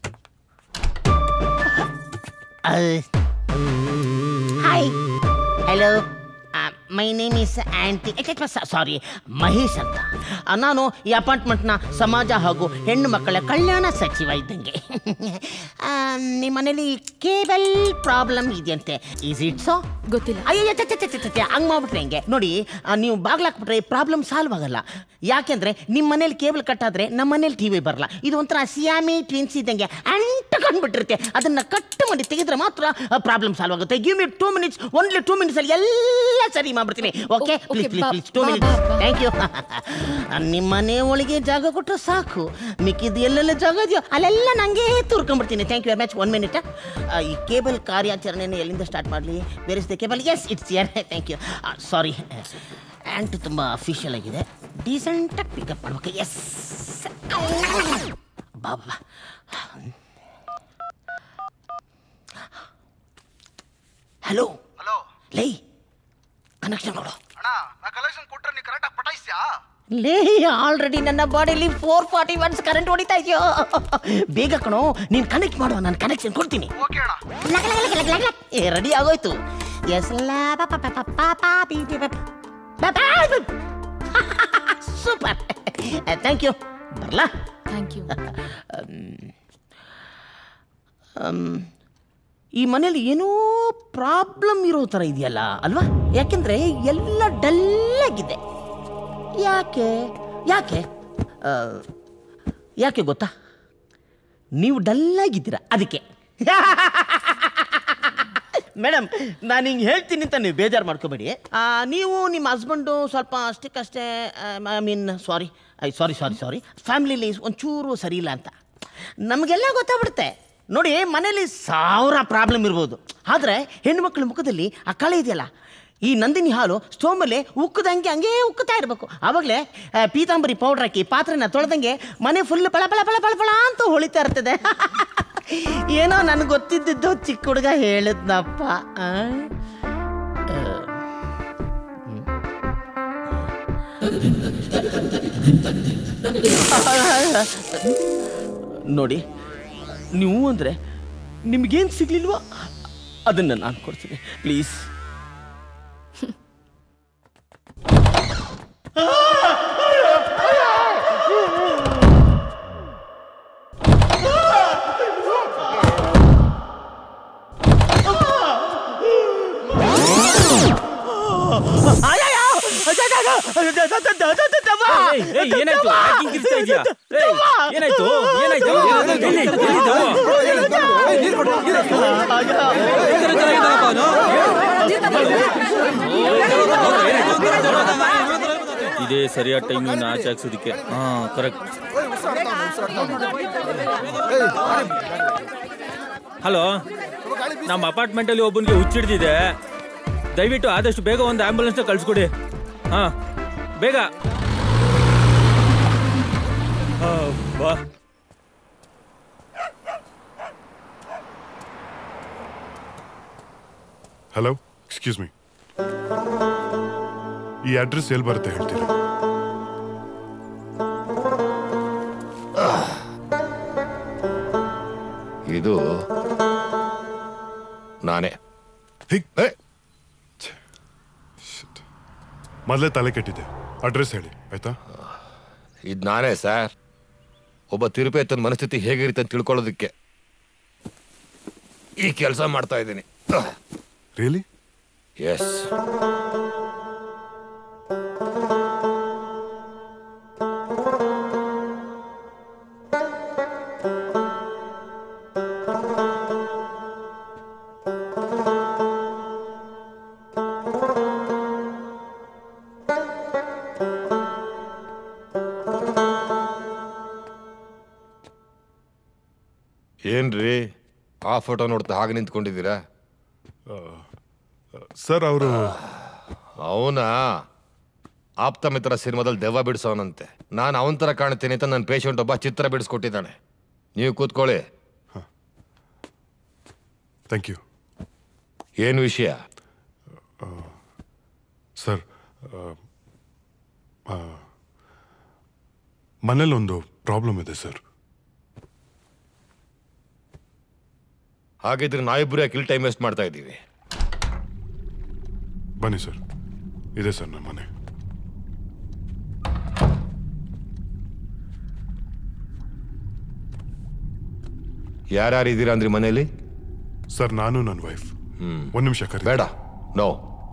Speaker 10: hi hello my name is aunty sorry Mahesh ಅಂತ ಆ, ನಾನು ಈ ಅಪಾರ್ಟ್ಮೆಂಟ್ನ ಸಮಾಜ ಹಾಗೂ ಹೆಣ್ಣು ಮಕ್ಕಳ ಕಲ್ಯಾಣ ಸಚಿವ ಇದ್ದಂಗೆ ಆ, ನಿಮ್ಮ ಮನೇಲಿ ಕೇಬಲ್ ಪ್ರಾಬ್ಲಮ್ ಇದೆಯಂತೆ ಈಸ್ ಇಟ್ ಸೊ
Speaker 5: ಗೊತ್ತಿಲ್ಲ
Speaker 10: ಅಯ್ಯೋ ಹಂಗ್ ಮಾಡ್ಬಿಟ್ರೆ ಹೆಂಗೆ ನೋಡಿ ಆ, ನೀವು ಬಾಗ್ಲಾಕ್ಬಿಟ್ರೆ ಪ್ರಾಬ್ಲಮ್ ಸಾಲ್ವ್ ಆಗಲ್ಲ ಯಾಕೆಂದ್ರೆ ನಿಮ್ಮ ಮನೇಲಿ ಕೇಬಲ್ ಕಟ್ ಆದ್ರೆ ನಮ್ಮ ಮನೇಲಿ ಟಿವಿ ಬರಲ್ಲ ಇದು ಒಂಥರ ಸಿಯಾಮಿ ಟ್ವಿನ್ಸ್ ಇದ್ದಂಗೆ ಅಂಟಕೊಂಡ್ಬಿಟ್ಟಿರುತ್ತೆ ಅದನ್ನ ಕಟ್ ಮಾಡಿ ತೆಗೆದ್ರೆ ಮಾತ್ರ ಪ್ರಾಬ್ಲಮ್ ಸಾಲ್ವ್ ಆಗುತ್ತೆ give me two minutes only two minutes ಅಲ್ಲಿ ಎಲ್ಲ ಸರಿ ಮಾಡ್ಬಿಡ್ತೀನಿ okay please please please two minutes thank you ನಿಮ್ಮ ಮನೆ ಒಳಗೆ ಜಾಗ ಕೊಟ್ಟರೆ ಸಾಕು ಮಿಕ್ಕಿದ್ದು ಎಲ್ಲೆಲ್ಲ ಜಾಗ ಇದೆಯೋ ಅಲ್ಲೆಲ್ಲ ನನಗೆ ತೂರ್ಕೊಂಡ್ಬಿಡ್ತೀನಿ thank you very much one minute ಈ ಕೇಬಲ್ ಕಾರ್ಯಾಚರಣೆಯನ್ನು ಎಲ್ಲಿಂದ ಸ್ಟಾರ್ಟ್ ಮಾಡಲಿ ಬೇರೆ the cable yes it's your thank you sorry aunt ತುಂಬ ಅಫಿಷಿಯಲ್ ಆಗಿದೆ ಡೀಸೆಂಟಾಗಿ ಪಿಕಪ್ ಮಾಡ್ಬೇಕು ಎಸ್ ಬಾಬಾ ಹಲೋ ಹಲೋ ಲೇ ಕನೆಕ್ಷನ್ ಕೊಡು ಲೇ ಆಲ್ರೆಡಿ ನನ್ನ ಬಾಡಿಲಿ ಫೋರ್ ಫಾರ್ಟಿ ಒನ್ಸ್ ಕರೆಂಟ್ ಹೊಡಿತಾ ಇದೆಯೋ ಬೇಗ ಕಣೋ ನೀನು ಕನೆಕ್ಟ್ ಮಾಡು ನಾನು ಕನೆಕ್ಷನ್ ಕೊಡ್ತೀನಿ ಏ ರೆಡಿ ಆಗೋಯ್ತು ಎಸ್ ಸೂಪರ್ ಥ್ಯಾಂಕ್ ಯು ಬರಲಾ
Speaker 5: ಥ್ಯಾಂಕ್ ಯು
Speaker 10: ಈ ಮನೇಲಿ ಏನೋ ಪ್ರಾಬ್ಲಮ್ ಇರೋ ಥರ ಇದೆಯಲ್ಲ ಅಲ್ವಾ ಯಾಕೆಂದ್ರೆ ಎಲ್ಲ ಡಲ್ ಆಗಿದೆ ಯಾಕೆ ಯಾಕೆ ಆ, ಯಾಕೆ ಗೊತ್ತಾ ನೀವು ಡಲ್ ಆಗಿದ್ದೀರಾ ಅದಕ್ಕೆ ಮೇಡಮ್ ನಾನು ಹಿಂಗೆ ಹೇಳ್ತೀನಿ ಅಂತ ನೀವು ಬೇಜಾರು ಮಾಡ್ಕೋಬೇಡಿ ಆ, ನೀವು ನಿಮ್ಮ ಹಸ್ಬೆಂಡು ಸ್ವಲ್ಪ ಅಷ್ಟಕ್ಕಷ್ಟೇ ಐ ಮೀನ್ ಸಾರಿ ಐ ಸಾರಿ ಸಾರಿ ಸಾರಿ ಫ್ಯಾಮಿಲಿಲಿ ಒಂಚೂರು ಸರಿ ಇಲ್ಲ ಅಂತ ನಮಗೆಲ್ಲ ಗೊತ್ತಾಗ್ಬಿಡುತ್ತೆ ನೋಡಿ ಮನೇಲಿ ಸಾವಿರ ಪ್ರಾಬ್ಲಮ್ ಇರ್ಬೋದು ಆದರೆ ಹೆಣ್ಮಕ್ಳ ಮುಖದಲ್ಲಿ ಆ ಕಳೆ ಇದೆಯಲ್ಲ ಈ ನಂದಿನಿ ಹಾಲು ಸ್ಟೋವ್ ಮೇಲೆ ಉಕ್ಕದಂಗೆ ಹಂಗೆ ಉಕ್ಕುತ್ತಾ ಇರಬೇಕು ಆವಾಗಲೇ ಆ, ಪೀತಾಂಬರಿ ಪೌಡ್ರ್ ಹಾಕಿ ಪಾತ್ರೆನ ತೊಳೆದಂಗೆ ಮನೆ ಫುಲ್ ಪಳ ಪಳ ಪಳ ಪಳ ಪಳ ಅಂತ ಹೊಳಿತಾ ಇರ್ತದೆ ಏನೋ ನನಗೆ ಗೊತ್ತಿದ್ದಿದ್ದು ಚಿಕ್ಕ ಹುಡುಗ ಹೇಳಿದ್ನಪ್ಪ ಆ? ಆ, ನೋಡಿ ನೀವು ಅಂದರೆ ನಿಮ್ಗೇನು ಸಿಗ್ಲಿಲ್ವಾ ಅದನ್ನು ನಾನು ಕೊಡ್ತೀನಿ ಪ್ಲೀಸ್
Speaker 8: ಏಯ್, ಏಯ್, ಏನಾಯ್ತು ಯಾಕಿಂಗ್ ಕಿರ್ಚ್ತಾ ಇದ್ಯಾ ಏಯ್, ಏನಾಯ್ತು ಏನಾಯ್ತು ಎಲ್ಲಿ? ಎಲ್ಲಿದ್ದು? ಇದೇ ಸರಿಯಾದ ಟೈಮ್ ಆಚೆ ಹಾಕ್ಸೋದಕ್ಕೆ ಹಾ ಕರೆಕ್ಟ್ ಹಲೋ ನಮ್ಮ ಅಪಾರ್ಟ್ಮೆಂಟಲ್ಲಿ ಒಬ್ಬನಿಗೆ ಹುಚ್ಚಿಡ್ದಿದೆ ದಯವಿಟ್ಟು ಆದಷ್ಟು ಬೇಗ ಒಂದು ಆಂಬುಲೆನ್ಸ್ನ ಕಳ್ಸ್ಕೊಡಿ ಹಾ ಬೇಗ ಬಾ
Speaker 19: ಹಲೋ ಎಕ್ಸ್ಕ್ಯೂಸ್ ಮೀ ಈ ಅಡ್ರೆಸ್ ಎಲ್ಲಿ ಬರುತ್ತೆ ಹೇಳ್ತೀರಾ
Speaker 9: ಇದು ನಾನೇ
Speaker 19: ಮೊದಲೇ ತಲೆ ಕೆಟ್ಟಿದೆ ಅಡ್ರೆಸ್ ಹೇಳಿ ಆಯ್ತಾ
Speaker 9: ಇದು ನಾನೇ ಸರ್ ಒಬ್ಬ ತಿರುಪೆ ತನ್ನ ಮನಸ್ಥಿತಿ ಹೇಗಿರುತ್ತೆ ಅಂತ ತಿಳ್ಕೊಳ್ಳೋದಕ್ಕೆ ಈ ಕೆಲಸ ಮಾಡ್ತಾ ಇದ್ದೀನಿ
Speaker 19: ರಿಯಲಿ
Speaker 9: ಎಸ್ ಏನ್ರಿ ಆ ಫೋಟೋ ನೋಡ್ತಾ ಹಾಗೆ ನಿಂತ್ಕೊಂಡಿದ್ದೀರಾ
Speaker 19: ಸರ್ ಅವರು
Speaker 9: ಅವನ ಆಪ್ತ ಮಿತ್ರ ಸಿನಿಮಾದಲ್ಲಿ ದೆವ್ವ ಬಿಡಿಸೋನಂತೆ ನಾನು ಅವನ ಥರ ಕಾಣ್ತೀನಿ ಅಂತ ನನ್ನ ಪೇಷಂಟ್ ಒಬ್ಬ ಚಿತ್ರ ಬಿಡಿಸ್ಕೊಟ್ಟಿದ್ದಾನೆ ನೀವು ಕೂತ್ಕೊಳ್ಳಿ
Speaker 19: ಥ್ಯಾಂಕ್ ಯು
Speaker 9: ಏನು ವಿಷಯ
Speaker 19: ಸರ್ ಮನೇಲೊಂದು ಪ್ರಾಬ್ಲಮ್ ಇದೆ ಸರ್
Speaker 9: ಹಾಗಿದ್ರೆ ನಾವಿಬ್ಬರು ಯಾಕೆ ಇಲ್ಲಿ ಟೈಮ್ ವೇಸ್ಟ್ ಮಾಡ್ತಾ ಇದ್ದೀವಿ
Speaker 19: ಬನ್ನಿ ಸರ್ ಇದೆ ಸರ್ ನಮ್ಮ ಮನೆ
Speaker 9: ಯಾರ್ಯಾರು ಇದ್ದೀರಾ ಅಂದ್ರಿ ಮನೇಲಿ
Speaker 19: ಸರ್ ನಾನು ನನ್ನ ವೈಫ್ ಒಂದು ನಿಮಿಷ ಕರಿ
Speaker 9: ಬೇಡ ನೋ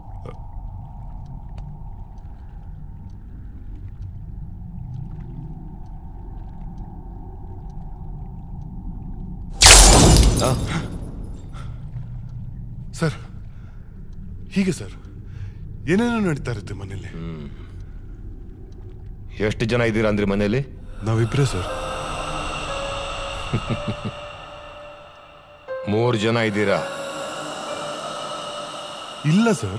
Speaker 19: ಸರ್ ಹೀಗೆ ಸರ್ ಏನೇನೋ ನಡೀತಾ ಇರುತ್ತೆ ಮನೇಲಿ
Speaker 9: ಎಷ್ಟು ಜನ ಇದ್ದೀರಾ ಅಂದ್ರಿ ಮನೇಲಿ
Speaker 19: ನಾವಿಬ್ರೇ ಸರ್
Speaker 9: ಮೂರು ಜನ ಇದ್ದೀರಾ
Speaker 19: ಇಲ್ಲ ಸರ್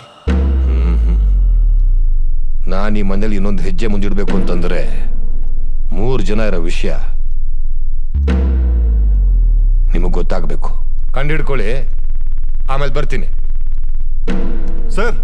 Speaker 9: ನಾನು ಈ ಮನೇಲಿ ಇನ್ನೊಂದು ಹೆಜ್ಜೆ ಮುಂದಿಡ್ಬೇಕು ಅಂತಂದ್ರೆ ಮೂರು ಜನ ಇರೋ ವಿಷಯ ನಿಮಗೆ ಗೊತ್ತಾಗಬೇಕು ಕಂಡಿಡ್ಕೊಳ್ಳಿ ಆಮೇಲೆ ಬರ್ತೀನಿ
Speaker 19: ಸರ್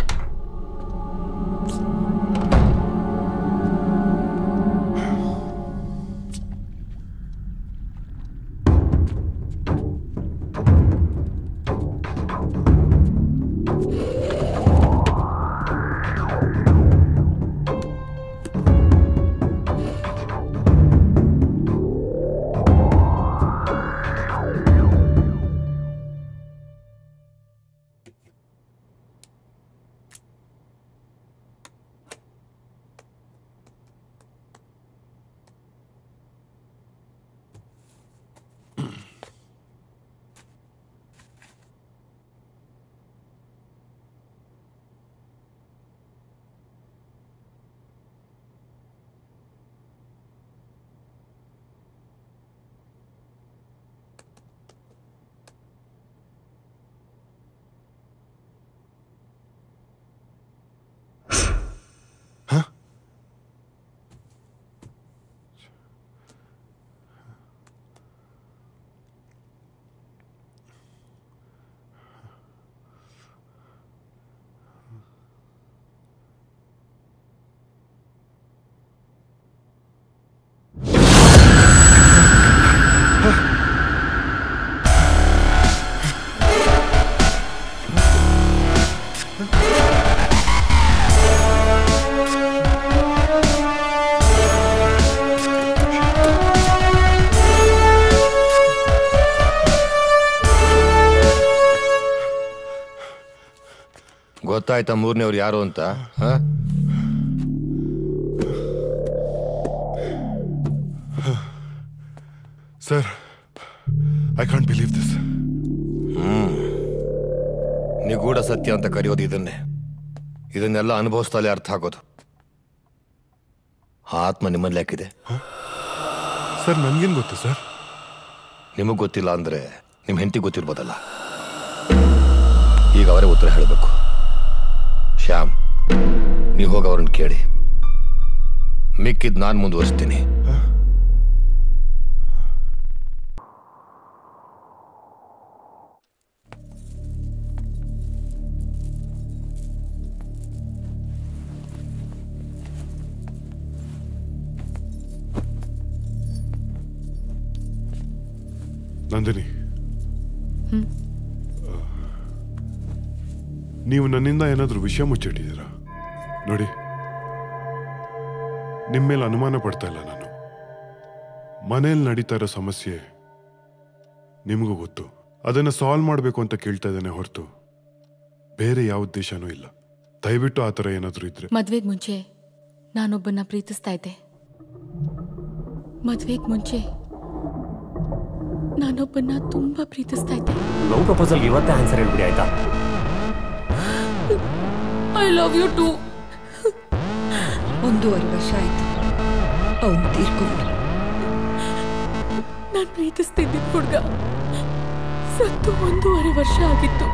Speaker 9: ಗೊತ್ತಾಯ್ತಾ ಮೂರನೇವ್ರು ಯಾರು ಅಂತ ಹ?
Speaker 19: Sir I can't believe this
Speaker 9: hmm ನಿಗೂಢ ಸತ್ಯ ಅಂತ ಕರೆಯೋದು ಇದನ್ನೇ ಇದನ್ನೆಲ್ಲ ಅನುಭವಿಸ್ತಾಲೆ ಅರ್ಥ ಆಗೋದು ಆ ಆತ್ಮ ನಿಮ್ಮಲ್ಲಿ ಯಾಕಿದೆ
Speaker 19: ಸರ್ ನನ್ಗೇನು ಗೊತ್ತು ಸರ್
Speaker 9: ನಿಮಗೆ ಗೊತ್ತಿಲ್ಲ ಅಂದ್ರೆ ನಿಮ್ಮ ಹೆಂಡತಿ ಗೊತ್ತಿರ್ಬೋದಲ್ಲ ಈಗ ಅವರೇ ಉತ್ತರ ಹೇಳಬೇಕು ಶ್ಯಾಮ್ ನೀವು ಹೋಗಿ ಅವ್ರನ್ನ ಕೇಳಿ ಮಿಕ್ಕಿದ್ ನಾನು ಮುಂದುವರಿಸ್ತೀನಿ
Speaker 19: ನಂದಿನಿ ನೀವು ನನ್ನಿಂದ ಏನಾದರೂ ವಿಷಯ ಮುಚ್ಚಿಟ್ಟಿದ್ದೀರಾ ನೋಡಿ ನಿಮ್ಮ ಮೇಲೆ ಅನುಮಾನ ಪಡ್ತಾ ಇಲ್ಲ ನಾನು ಮನೇಲಿ ನಡೀತಾ ಇರೋ ಸಮಸ್ಯೆ ನಿಮಗೂ ಗೊತ್ತು ಅದನ್ನು ಸಾಲ್ವ್ ಮಾಡಬೇಕು ಅಂತ ಕೇಳ್ತಾ ಇದ್ದೇನೆ ಹೊರತು ಬೇರೆ ಯಾವ ಉದ್ದೇಶನೂ ಇಲ್ಲ ದಯವಿಟ್ಟು ಆ ಥರ ಏನಾದರೂ ಇದ್ರೆ
Speaker 5: ಮದ್ವೆಗ್ ಮುಂಚೆ ನಾನೊಬ್ಬನ್ನ ಪ್ರೀತಿಸ್ತಾ ಇದ್ದೆ ಮದ್ವೆಗ್ ಮುಂಚೆ ನಾನೊಬ್ಬನ್ನ ತುಂಬಾ ಪ್ರೀತಿಸ್ತಾ ಇದ್ದೆ
Speaker 11: ಲವ್ ಪ್ರಪೋಸಲ್ಗೆ ಇವತ್ತೇ ಆನ್ಸರ್ ಹೇಳ್ಬಿಡಿ ಆಯ್ತಾ
Speaker 17: ಐ ಲವ್ ಯು ಟು
Speaker 14: ಒಂದೂವರೆ ವರ್ಷ ಆಯ್ತು ಅವನು ತೀರ್ಕೊಂಡು
Speaker 17: ನಾನು ಪ್ರೀತಿಸ್ತಿದ್ದ ಹುಡುಗ ಸತ್ತು ಒಂದೂವರೆ ವರ್ಷ ಆಗಿತ್ತು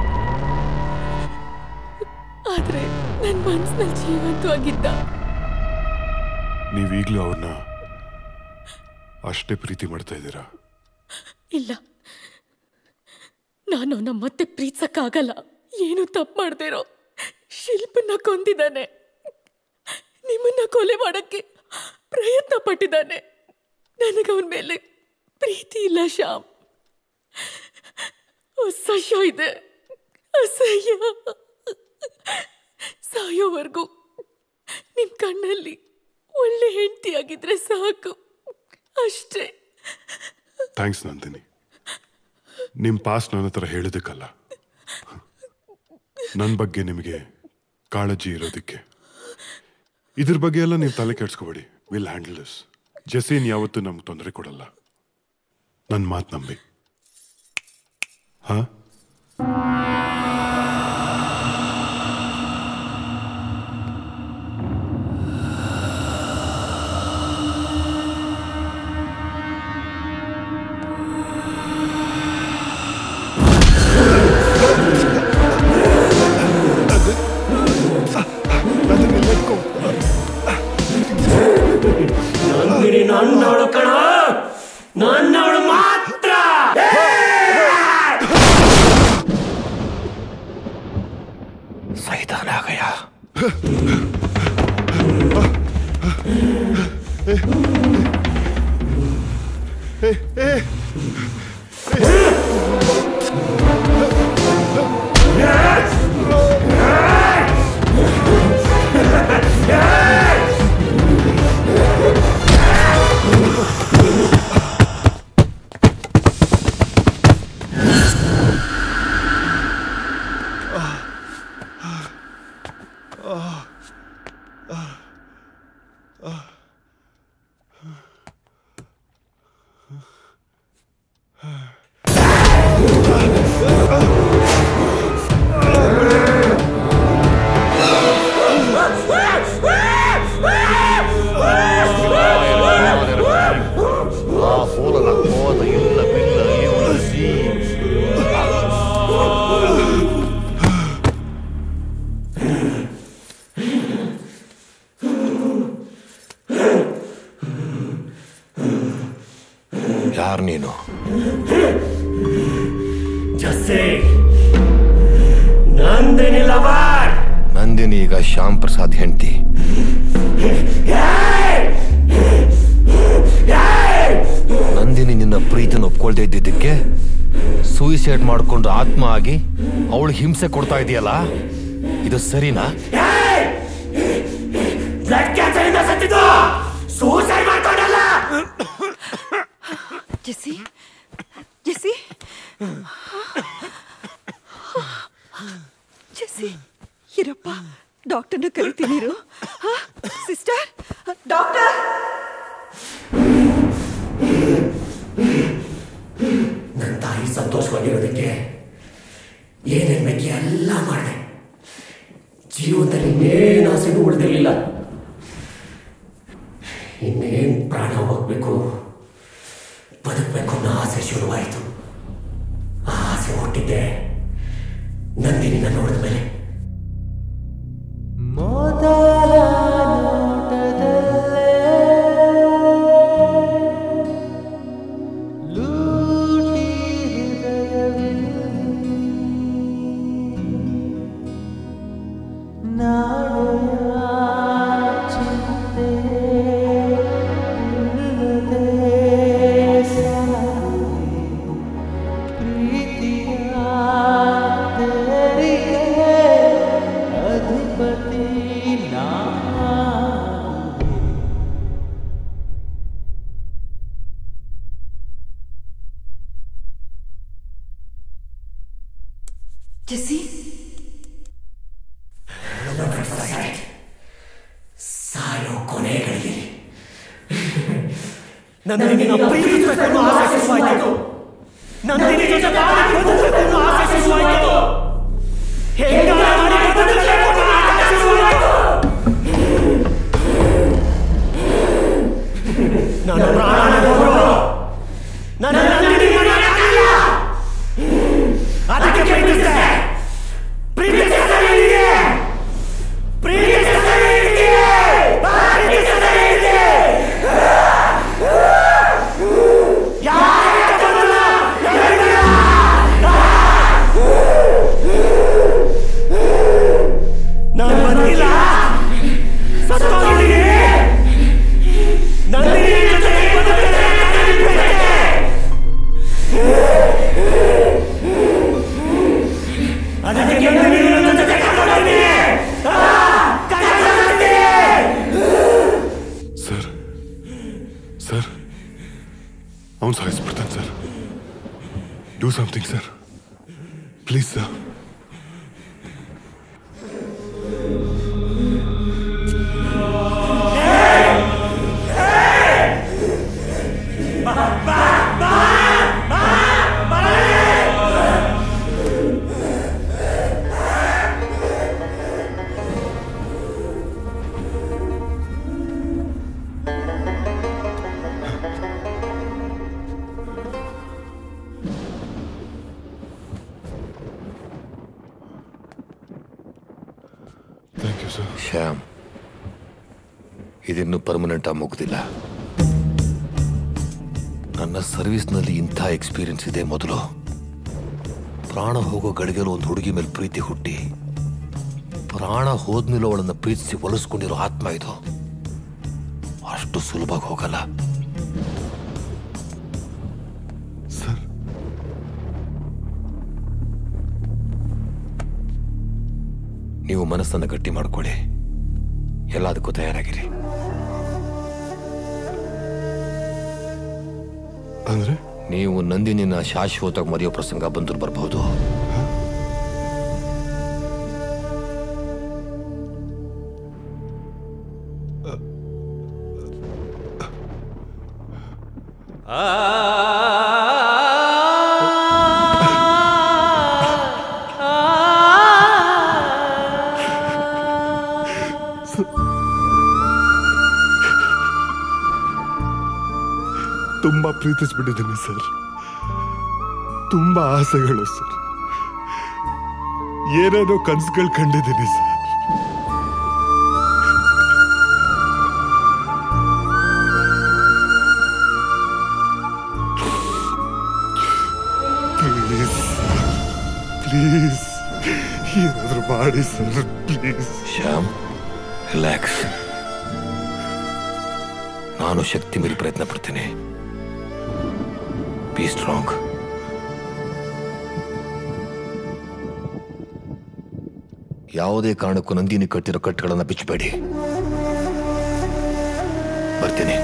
Speaker 17: ಆದ್ರೆ ನನ್ನ ಮನ್ಸಿನಲ್ಲಿ ಜೀವಂತವಾಗಿದ್ದ
Speaker 19: ನೀವೀಗ್ಲೂ ಅವ್ರನ್ನ ಅಷ್ಟೇ ಪ್ರೀತಿ ಮಾಡ್ತಾ ಇದ್ದೀರಾ
Speaker 17: ಇಲ್ಲ ನಾನು ಅವನ ಮತ್ತೆ ಪ್ರೀತಿಸಕ್ಕಾಗಲ್ಲ ಏನು ತಪ್ಪು ಮಾಡ್ದೇರೋ ಶಿಲ್ಪನ್ನ ಕೊಂದಿದ್ದಾನೆ ನಿಮ್ಮನ್ನ ಕೊಲೆ ಮಾಡಕ್ಕೆ ಪ್ರಯತ್ನ ಪಟ್ಟಿದ್ದಾನೆ ನನಗವನ ಮೇಲೆ ಪ್ರೀತಿ ಇಲ್ಲ ಶ್ಯಾಮ್ ಅಸಹ್ಯ ಇದೆ ಅಸಹ್ಯ ಸಾಯೋವರೆಗೂ ನಿಮ್ ಕಣ್ಣಲ್ಲಿ ಒಳ್ಳೆ ಹೆಂಡತಿಯಾಗಿದ್ರೆ ಸಾಕು ಅಷ್ಟೇ
Speaker 19: ಥ್ಯಾಂಕ್ಸ್ ನಂದಿನಿ ನಿಮ್ಮ ಪಾಸ್ ನನ್ನ ಹತ್ರ ಹೇಳೋದಕ್ಕಲ್ಲ ನನ್ನ ಬಗ್ಗೆ ನಿಮಗೆ ಕಾಳಜಿ ಇರೋದಕ್ಕೆ ಇದ್ರ ಬಗ್ಗೆ ಎಲ್ಲ ನೀವು ತಲೆ ಕೆಡ್ಸ್ಕೋಬೇಡಿ ವಿಲ್ ಹ್ಯಾಂಡಲ್ ದಿಸ್ ಜೆಸಿನ್ ಯಾವತ್ತೂ ನಮ್ಗೆ ತೊಂದರೆ ಕೊಡಲ್ಲ ನನ್ನ ಮಾತು ನಂಬಿ ಹಾ
Speaker 18: ನಂದಿನಿ ನನ್ನವಳು ಕಣ ನನ್ನವಳು ಮಾತ್ರ
Speaker 9: ಸೈತಾನ ಆಗಯ Ah, foda la coda, illa billa, illa sì. ಯಾರು ನೀನು
Speaker 18: ಜಸ್ಸೆ ನಂದಿನಿ ಲವರ್
Speaker 9: ನಂದಿನಿ ಈಗ ಶ್ಯಾಮ್ ಪ್ರಸಾದ್ ಹೆಂಡತಿ ನಂದಿನಿ ನಿನ್ನ ಪ್ರೀತಿನ ಒಪ್ಕೊಳ್ದೇ ಇದ್ದಿದ್ದಕ್ಕೆ ಸೂಯಿಸೈಡ್ ಮಾಡ್ಕೊಂಡು ಆತ್ಮ ಆಗಿ ಅವಳು ಹಿಂಸೆ ಕೊಡ್ತಾ ಇದೆಯಲ್ಲ ಇದು ಸರಿನಾ
Speaker 18: ಬ್ಲಡ್ ಕ್ಯಾನ್ಸರ್ ಇಂದ ಸತ್ತಿದ್ದು ಸೂಸೈಡ್ ಮಾಡ್ಕೊಂಡಲ್ಲ
Speaker 14: ಜೆಸ್ಸಿ ಜೆಸ್ಸಿ ಜೆಸ್ಸಿ ಇರಪ್ಪ ಡಾಕ್ಟರ್ನ ಕರಿತೀನಿ ಇರು ಸಿಸ್ಟರ್ ಡಾಕ್ಟರ್
Speaker 18: ನನ್ನ ತಾಯಿ ಸಂತೋಷವಾಗಿರೋದಕ್ಕೆ ಏನೇನ್ ಬೇಕಿ ಎಲ್ಲ ಮಾಡಿದೆ ಜೀವನದಲ್ಲಿ ಇನ್ನೇನು ಆಸೆನೂ ಉಳಿದಿರಲಿಲ್ಲ ಇನ್ನೇನ್ ಪ್ರಾಣ ಹೋಗ್ಬೇಕು ಬದುಕಬೇಕು ಅನ್ನೋ ಆಸೆ ಶುರುವಾಯಿತು ಆ ಆಸೆ ಹುಟ್ಟಿದ್ದೆ ನಂದಿನಿನ ನೋಡಿದ ಮೇಲೆ
Speaker 14: ಜೆಸ್ಸಿ
Speaker 18: ಸಾಯೋ ಕೊನೆಗಳಿಗೆ ನಂದಿನಿನ ಪ್ರೀತಿಸಬೇಕು ಅನ್ನೋ ಆಸೆ ಶುರುವಾಯಿತು ನಂದಿನಿ ಜೊತೆ ಬಾಳಿ ಬದುಕಬೇಕು ಅನ್ನೋ ಆಸೆ ಶುರುವಾಯಿತು ಹೆಂಗಾರ ಮಾಡಿ ಬದುಕಬೇಕು ಅನ್ನೋ ಆಸೆ ಶುರುವಾಯಿತು ನನ್ನ ಪ್ರಾಣ ಹೋದ್ರು ನನ್ನ ನಂದಿನಿ ಮನೆಯಾಗಿಲ್ಲ ಅದಕ್ಕೆ ಪ್ರೀತಿಸ್ದೆ ಪ್ರೀತಿಸ್ದೆ ನಿನಗೆ ಪ್ರೀತಿಸ್ದೆ ನಿನಗೆ ಆ, ಪ್ರೀತಿಸ್ದೆ ನಿನಗೆ ಯಾಕೆ ಬರಲ್ಲ ಹೇಳಿಲ್ಲ ನಾನು ಬಂದಿಲ್ಲ ಸತ್ತೋಗಿದ್ದೀನಿ ನಂದಿನಿ ಜೊತೆ ಬದುಕಿದ್ರೆ ನನಗೆ ಪ್ರಶ್ನೆ. ಅದಕ್ಕೆ ನಂದಿನಿ ನನ್ನ ಜೊತೆ ಕರ್ಕೊಂಡೋಗ್ತೀನಿ. ಆ, ಕರ್ಕೊಂಡೋಗ್ತೀನಿ.
Speaker 19: ಸರ್ ಸರ್ ಅವನು ಸಾಯಿಸ್ಬಿಡ್ತಾನೆ sir do something sir please sir thank you sir
Speaker 9: Shyam ಇದಿನ್ನೂ ಪರ್ಮನೆಂಟ್ ಆಗಿ ಮುಗ್ದಿಲ್ಲ ನನ್ನ ಸರ್ವಿಸ್ನಲ್ಲಿ ಇಂಥ ಎಕ್ಸ್ಪೀರಿಯನ್ಸ್ ಇದೆ ಮೊದಲು ಪ್ರಾಣ ಹೋಗೋ ಗಳಿಗೆಲು ಒಂದು ಹುಡುಗಿ ಮೇಲೆ ಪ್ರೀತಿ ಹುಟ್ಟಿ ಪ್ರಾಣ ಹೋದ್ಮೇಲೆ ಅವಳನ್ನು ಪ್ರೀತಿಸಿ ಒಲಿಸ್ಕೊಂಡಿರೋ ಆತ್ಮ ಇದು ಅಷ್ಟು ಸುಲಭವಾಗಿ ಹೋಗಲ್ಲ ನೀವು ಮನಸ್ಸನ್ನು ಗಟ್ಟಿ ಮಾಡ್ಕೊಳ್ಳಿ ಎಲ್ಲದಕ್ಕೂ ತಯಾರಾಗಿರಿ
Speaker 19: ಅಂದ್ರೆ
Speaker 9: ನೀವು ನಂದಿನಿನ ಶಾಶ್ವತವಾಗಿ ಮರೆಯೋ ಪ್ರಸಂಗ ಬಂದ್ರು ಬರಬಹುದು
Speaker 19: ತುಂಬಾ ಪ್ರೀತಿಸ್ಬಿಟ್ಟಿದ್ದೀನಿ ಸರ್ ತುಂಬಾ ಆಸೆಗಳು ಸರ್ ಏನೇನೋ ಕನ್ಸುಗಳು ಕಂಡಿದ್ದೀನಿ ಸರ್ ಪ್ಲೀಸ್ ಪ್ಲೀಸ್ ಏನಾದ್ರೂ ಮಾಡಿ ಸರ್ ಪ್ಲೀಸ್
Speaker 9: ಶ್ಯಾಮ್ ರಿಲ್ಯಾಕ್ಸ್ ನಾನು ಶಕ್ತಿ ಮೀರಿ ಪ್ರಯತ್ನ ಪಡ್ತೀನಿ ಬಿ ಸ್ಟ್ರಾಂಗ್ ಯಾವುದೇ ಕಾರಣಕ್ಕೂ ನಂದಿನಿ ಕಟ್ಟಿರೋ ಕಟ್ಟುಗಳನ್ನು ಬಿಚ್ಚಬೇಡಿ ಬರ್ತೀನಿ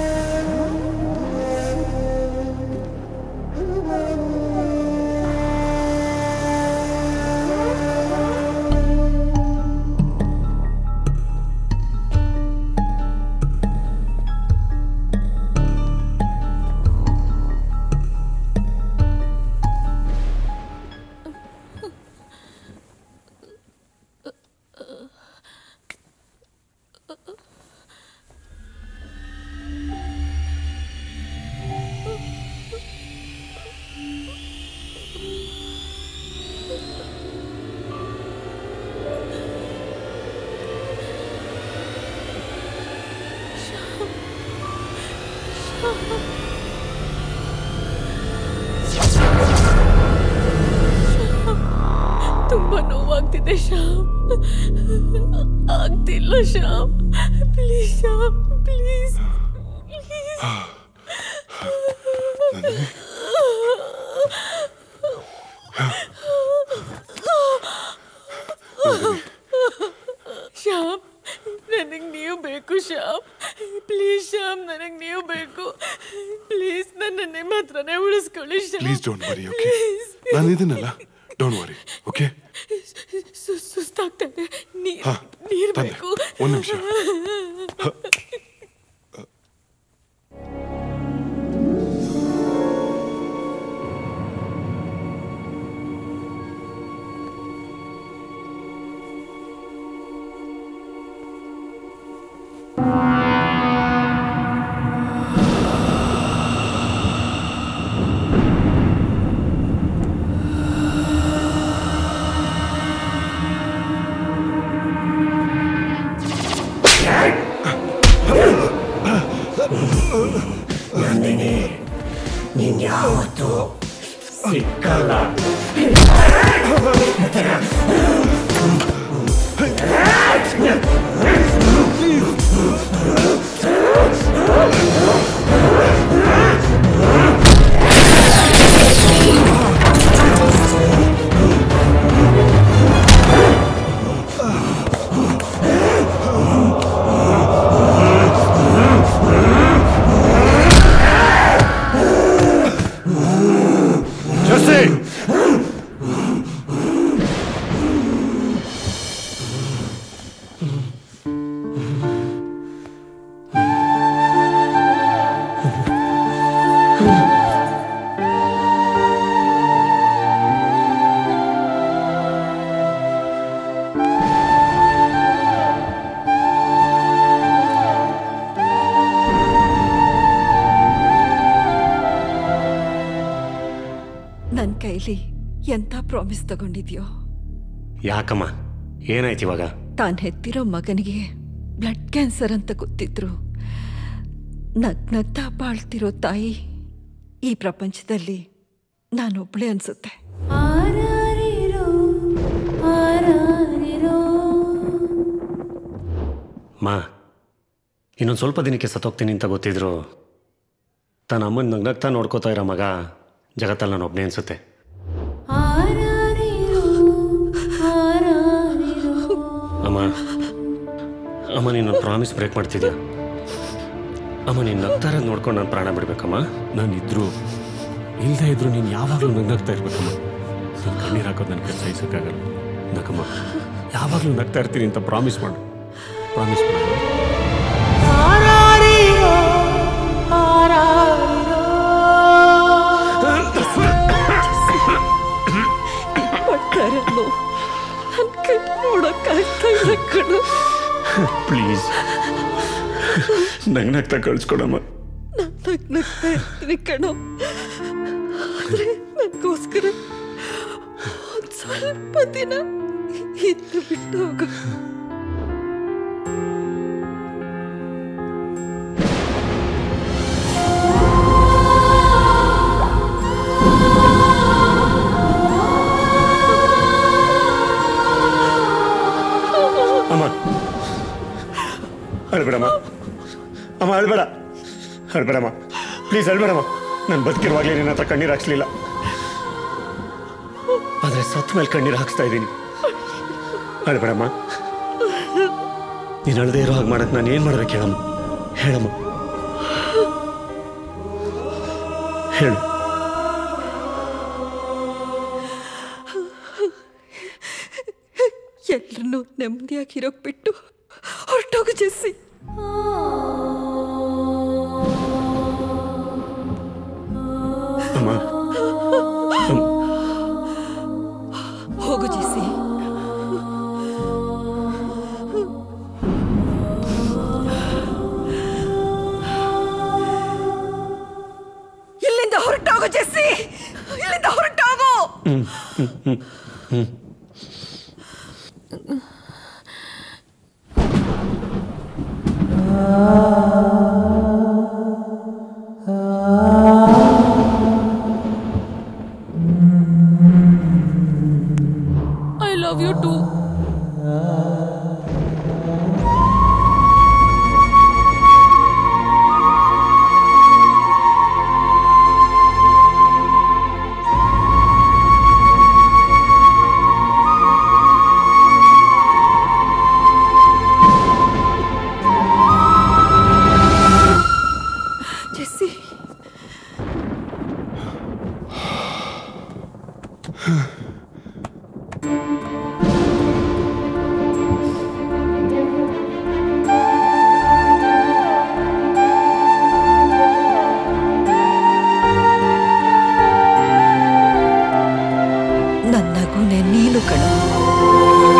Speaker 17: ತುಂಬಾ ನೋವಾಗ್ತಿದೆ ಶ್ಯಾಮ್ ಆಗ್ತಿಲ್ಲ ಶ್ಯಾಮ್ ಪ್ಲೀಸ್ ಶ್ಯಾಮ್ ಪ್ಲೀಸ್ ಶ್ಯಾಮ್ ನನಗೆ ನೀವು ಬೇಕು ಶ್ಯಾಮ್ ಪ್ಲೀಸ್ ಶ್ಯಾಮ್ ನನಗೆ ನೀವು ಬೇಕು ಪ್ಲೀಸ್ ನನ್ನ ನಿಮ್ಮ ಹತ್ರನೇ ಉಳಿಸ್ಕೊಳ್ಳಿ Shyam
Speaker 19: please don't worry okay ನಾನು ಇದನ್ನಲ್ಲ ಡೋಂಟ್ ವರಿ ಓಕೆ
Speaker 17: ಸು- ಸುಸ್ತಾಗ್ತಾ ಇದೆ ನೀರ್
Speaker 19: ಹಾ,
Speaker 17: ನೀರ್
Speaker 19: ತಂದೆ.
Speaker 17: ಬೇಕು
Speaker 19: ಒಂದ್ ನಿಮಿಷ.
Speaker 18: ಆಗಲ್ಲ
Speaker 19: ಜರ್ಸಿ
Speaker 14: ನನ್ನ ಕೈಲಿ ಎಂತ ಪ್ರಾಮಿಸ್ ತಗೊಂಡಿದ್ಯೋ
Speaker 11: ಯಾಕಮ್ಮ ಏನಾಯ್ತು ಇವಾಗ
Speaker 14: ತಾನು ಹೆತ್ತಿರೋ ಮಗನಿಗೆ ಬ್ಲಡ್ ಕ್ಯಾನ್ಸರ್ ಅಂತ ಗೊತ್ತಿದ್ರು ನಗ್ನಗ್ತಾ ಬಾಳ್ತಿರೋ ತಾಯಿ ಈ ಪ್ರಪಂಚದಲ್ಲಿ ನಾನೊಬ್ಳೆ ಅನ್ಸುತ್ತೆ
Speaker 11: ಮಾ ಇನ್ನೊಂದು ಸ್ವಲ್ಪ ದಿನಕ್ಕೆ ಸತ್ತೋಗ್ತೀನಿ ಅಂತ ಗೊತ್ತಿದ್ರು ತನ್ನ ಅಮ್ಮನ ನಗ್ನಗ್ತಾ ನೋಡ್ಕೋತಾ ಇರೋ ಮಗ ಜಗತ್ತಲ್ಲಿ ನಾನು ಒಬ್ಬನೇ ಅನ್ಸುತ್ತೆ ಅಮ್ಮ ಅಮ್ಮ ನೀನು ಪ್ರಾಮಿಸ್ ಬ್ರೇಕ್ ಮಾಡ್ತಿದ್ಯಾ ಅಮ್ಮ ನೀನು ನಗ್ತಾರ ನೋಡ್ಕೊಂಡು ನಾನು ಪ್ರಾಣ ಬಿಡ್ಬೇಕಮ್ಮ ನಾನು ಇದ್ರು ಇಲ್ಲದೆ ಇದ್ರು ನೀನು ಯಾವಾಗಲೂ ನಗ್ನಗ್ತಾ ಇರ್ಬೇಕಮ್ಮ ನೀನು ಕಣ್ಣೀರು ಹಾಕೋದು ನನಗೆ ಸಹಿಸೋಕ್ಕಾಗಲ್ಲ ನಗಮ್ಮ ಯಾವಾಗಲೂ ನಗ್ತಾ ಇರ್ತೀನಿ ಅಂತ ಪ್ರಾಮಿಸ್ ಮಾಡು ಪ್ರಾಮಿಸ್ ಮಾಡು
Speaker 14: ಮಾಡ್ತಾರಲ್ಲೋ ನನ್ನ ಕೈ ನೋಡೋಕ್ಕಾಗ್ತಾ ಇಲ್ಲ ಕಣೋ
Speaker 11: ಪ್ಲೀಸ್ ನಗ್ನಗ್ತಾ ಕಳ್ಸ್ಕೊಡಮ್ಮ
Speaker 14: ನಾನು ನಗ್ನಗ್ತಾ ಇರ್ತೀನಿ ಕಣೋ ಆದ್ರೆ ನನಗೋಸ್ಕರ ಒಂದ್ ಸ್ವಲ್ಪ ದಿನ ಇದ್ದು ಬಿಟ್ಟು ಹೋಗು
Speaker 11: ಅಮ್ಮ ಅಳ್ಬೇಡಮ್ಮ ಅಮ್ಮ ಅಳ್ಬೇಡ ಅಳ್ಬೇಡಮ್ಮ ಪ್ಲೀಸ್ ಅಳ್ಬೇಡಮ್ಮ ನಾನು ಬದುಕಿರುವಾಗಲೇ ನಿನ್ನ ಹತ್ರ ಕಣ್ಣೀರು ಹಾಕ್ಸ್ಲಿಲ್ಲ ಆದರೆ ಸತ್ ಮೇಲೆ ಕಣ್ಣೀರು ಹಾಕ್ಸ್ತಾ ಇದ್ದೀನಿ ಅಳ್ಬೇಡಮ್ಮ ನೀನು ಅಳದೇ ಇರೋ ಹಾಗೆ ಮಾಡಕ್ಕೆ ನಾನು ಏನು ಮಾಡ್ಬೇಕು ಹೇಳಮ್ಮ ಹೇಳಮ್ಮ ಹೇಳು
Speaker 14: ಎಲ್ಲರನ್ನೂ ನೆಮ್ಮದಿಯಾಗಿರೋಕ್ ಬಿಟ್ಟು ಹೊರಟೋಗು ಜೆಸ್ಸಿ
Speaker 11: ಅಮ್ಮ
Speaker 14: ಹೋಗು ಜೆಸ್ಸಿ ಇಲ್ಲಿಂದ ಹೊರಟೋಗು ಜೆಸ್ಸಿ ಇಲ್ಲಿಂದ ಹೊರಟೋಗು
Speaker 11: hmm hmm hmm hmm
Speaker 17: I love you too
Speaker 14: Jessie ನನ್ನಗುನೆ ನೀನು ಕಣ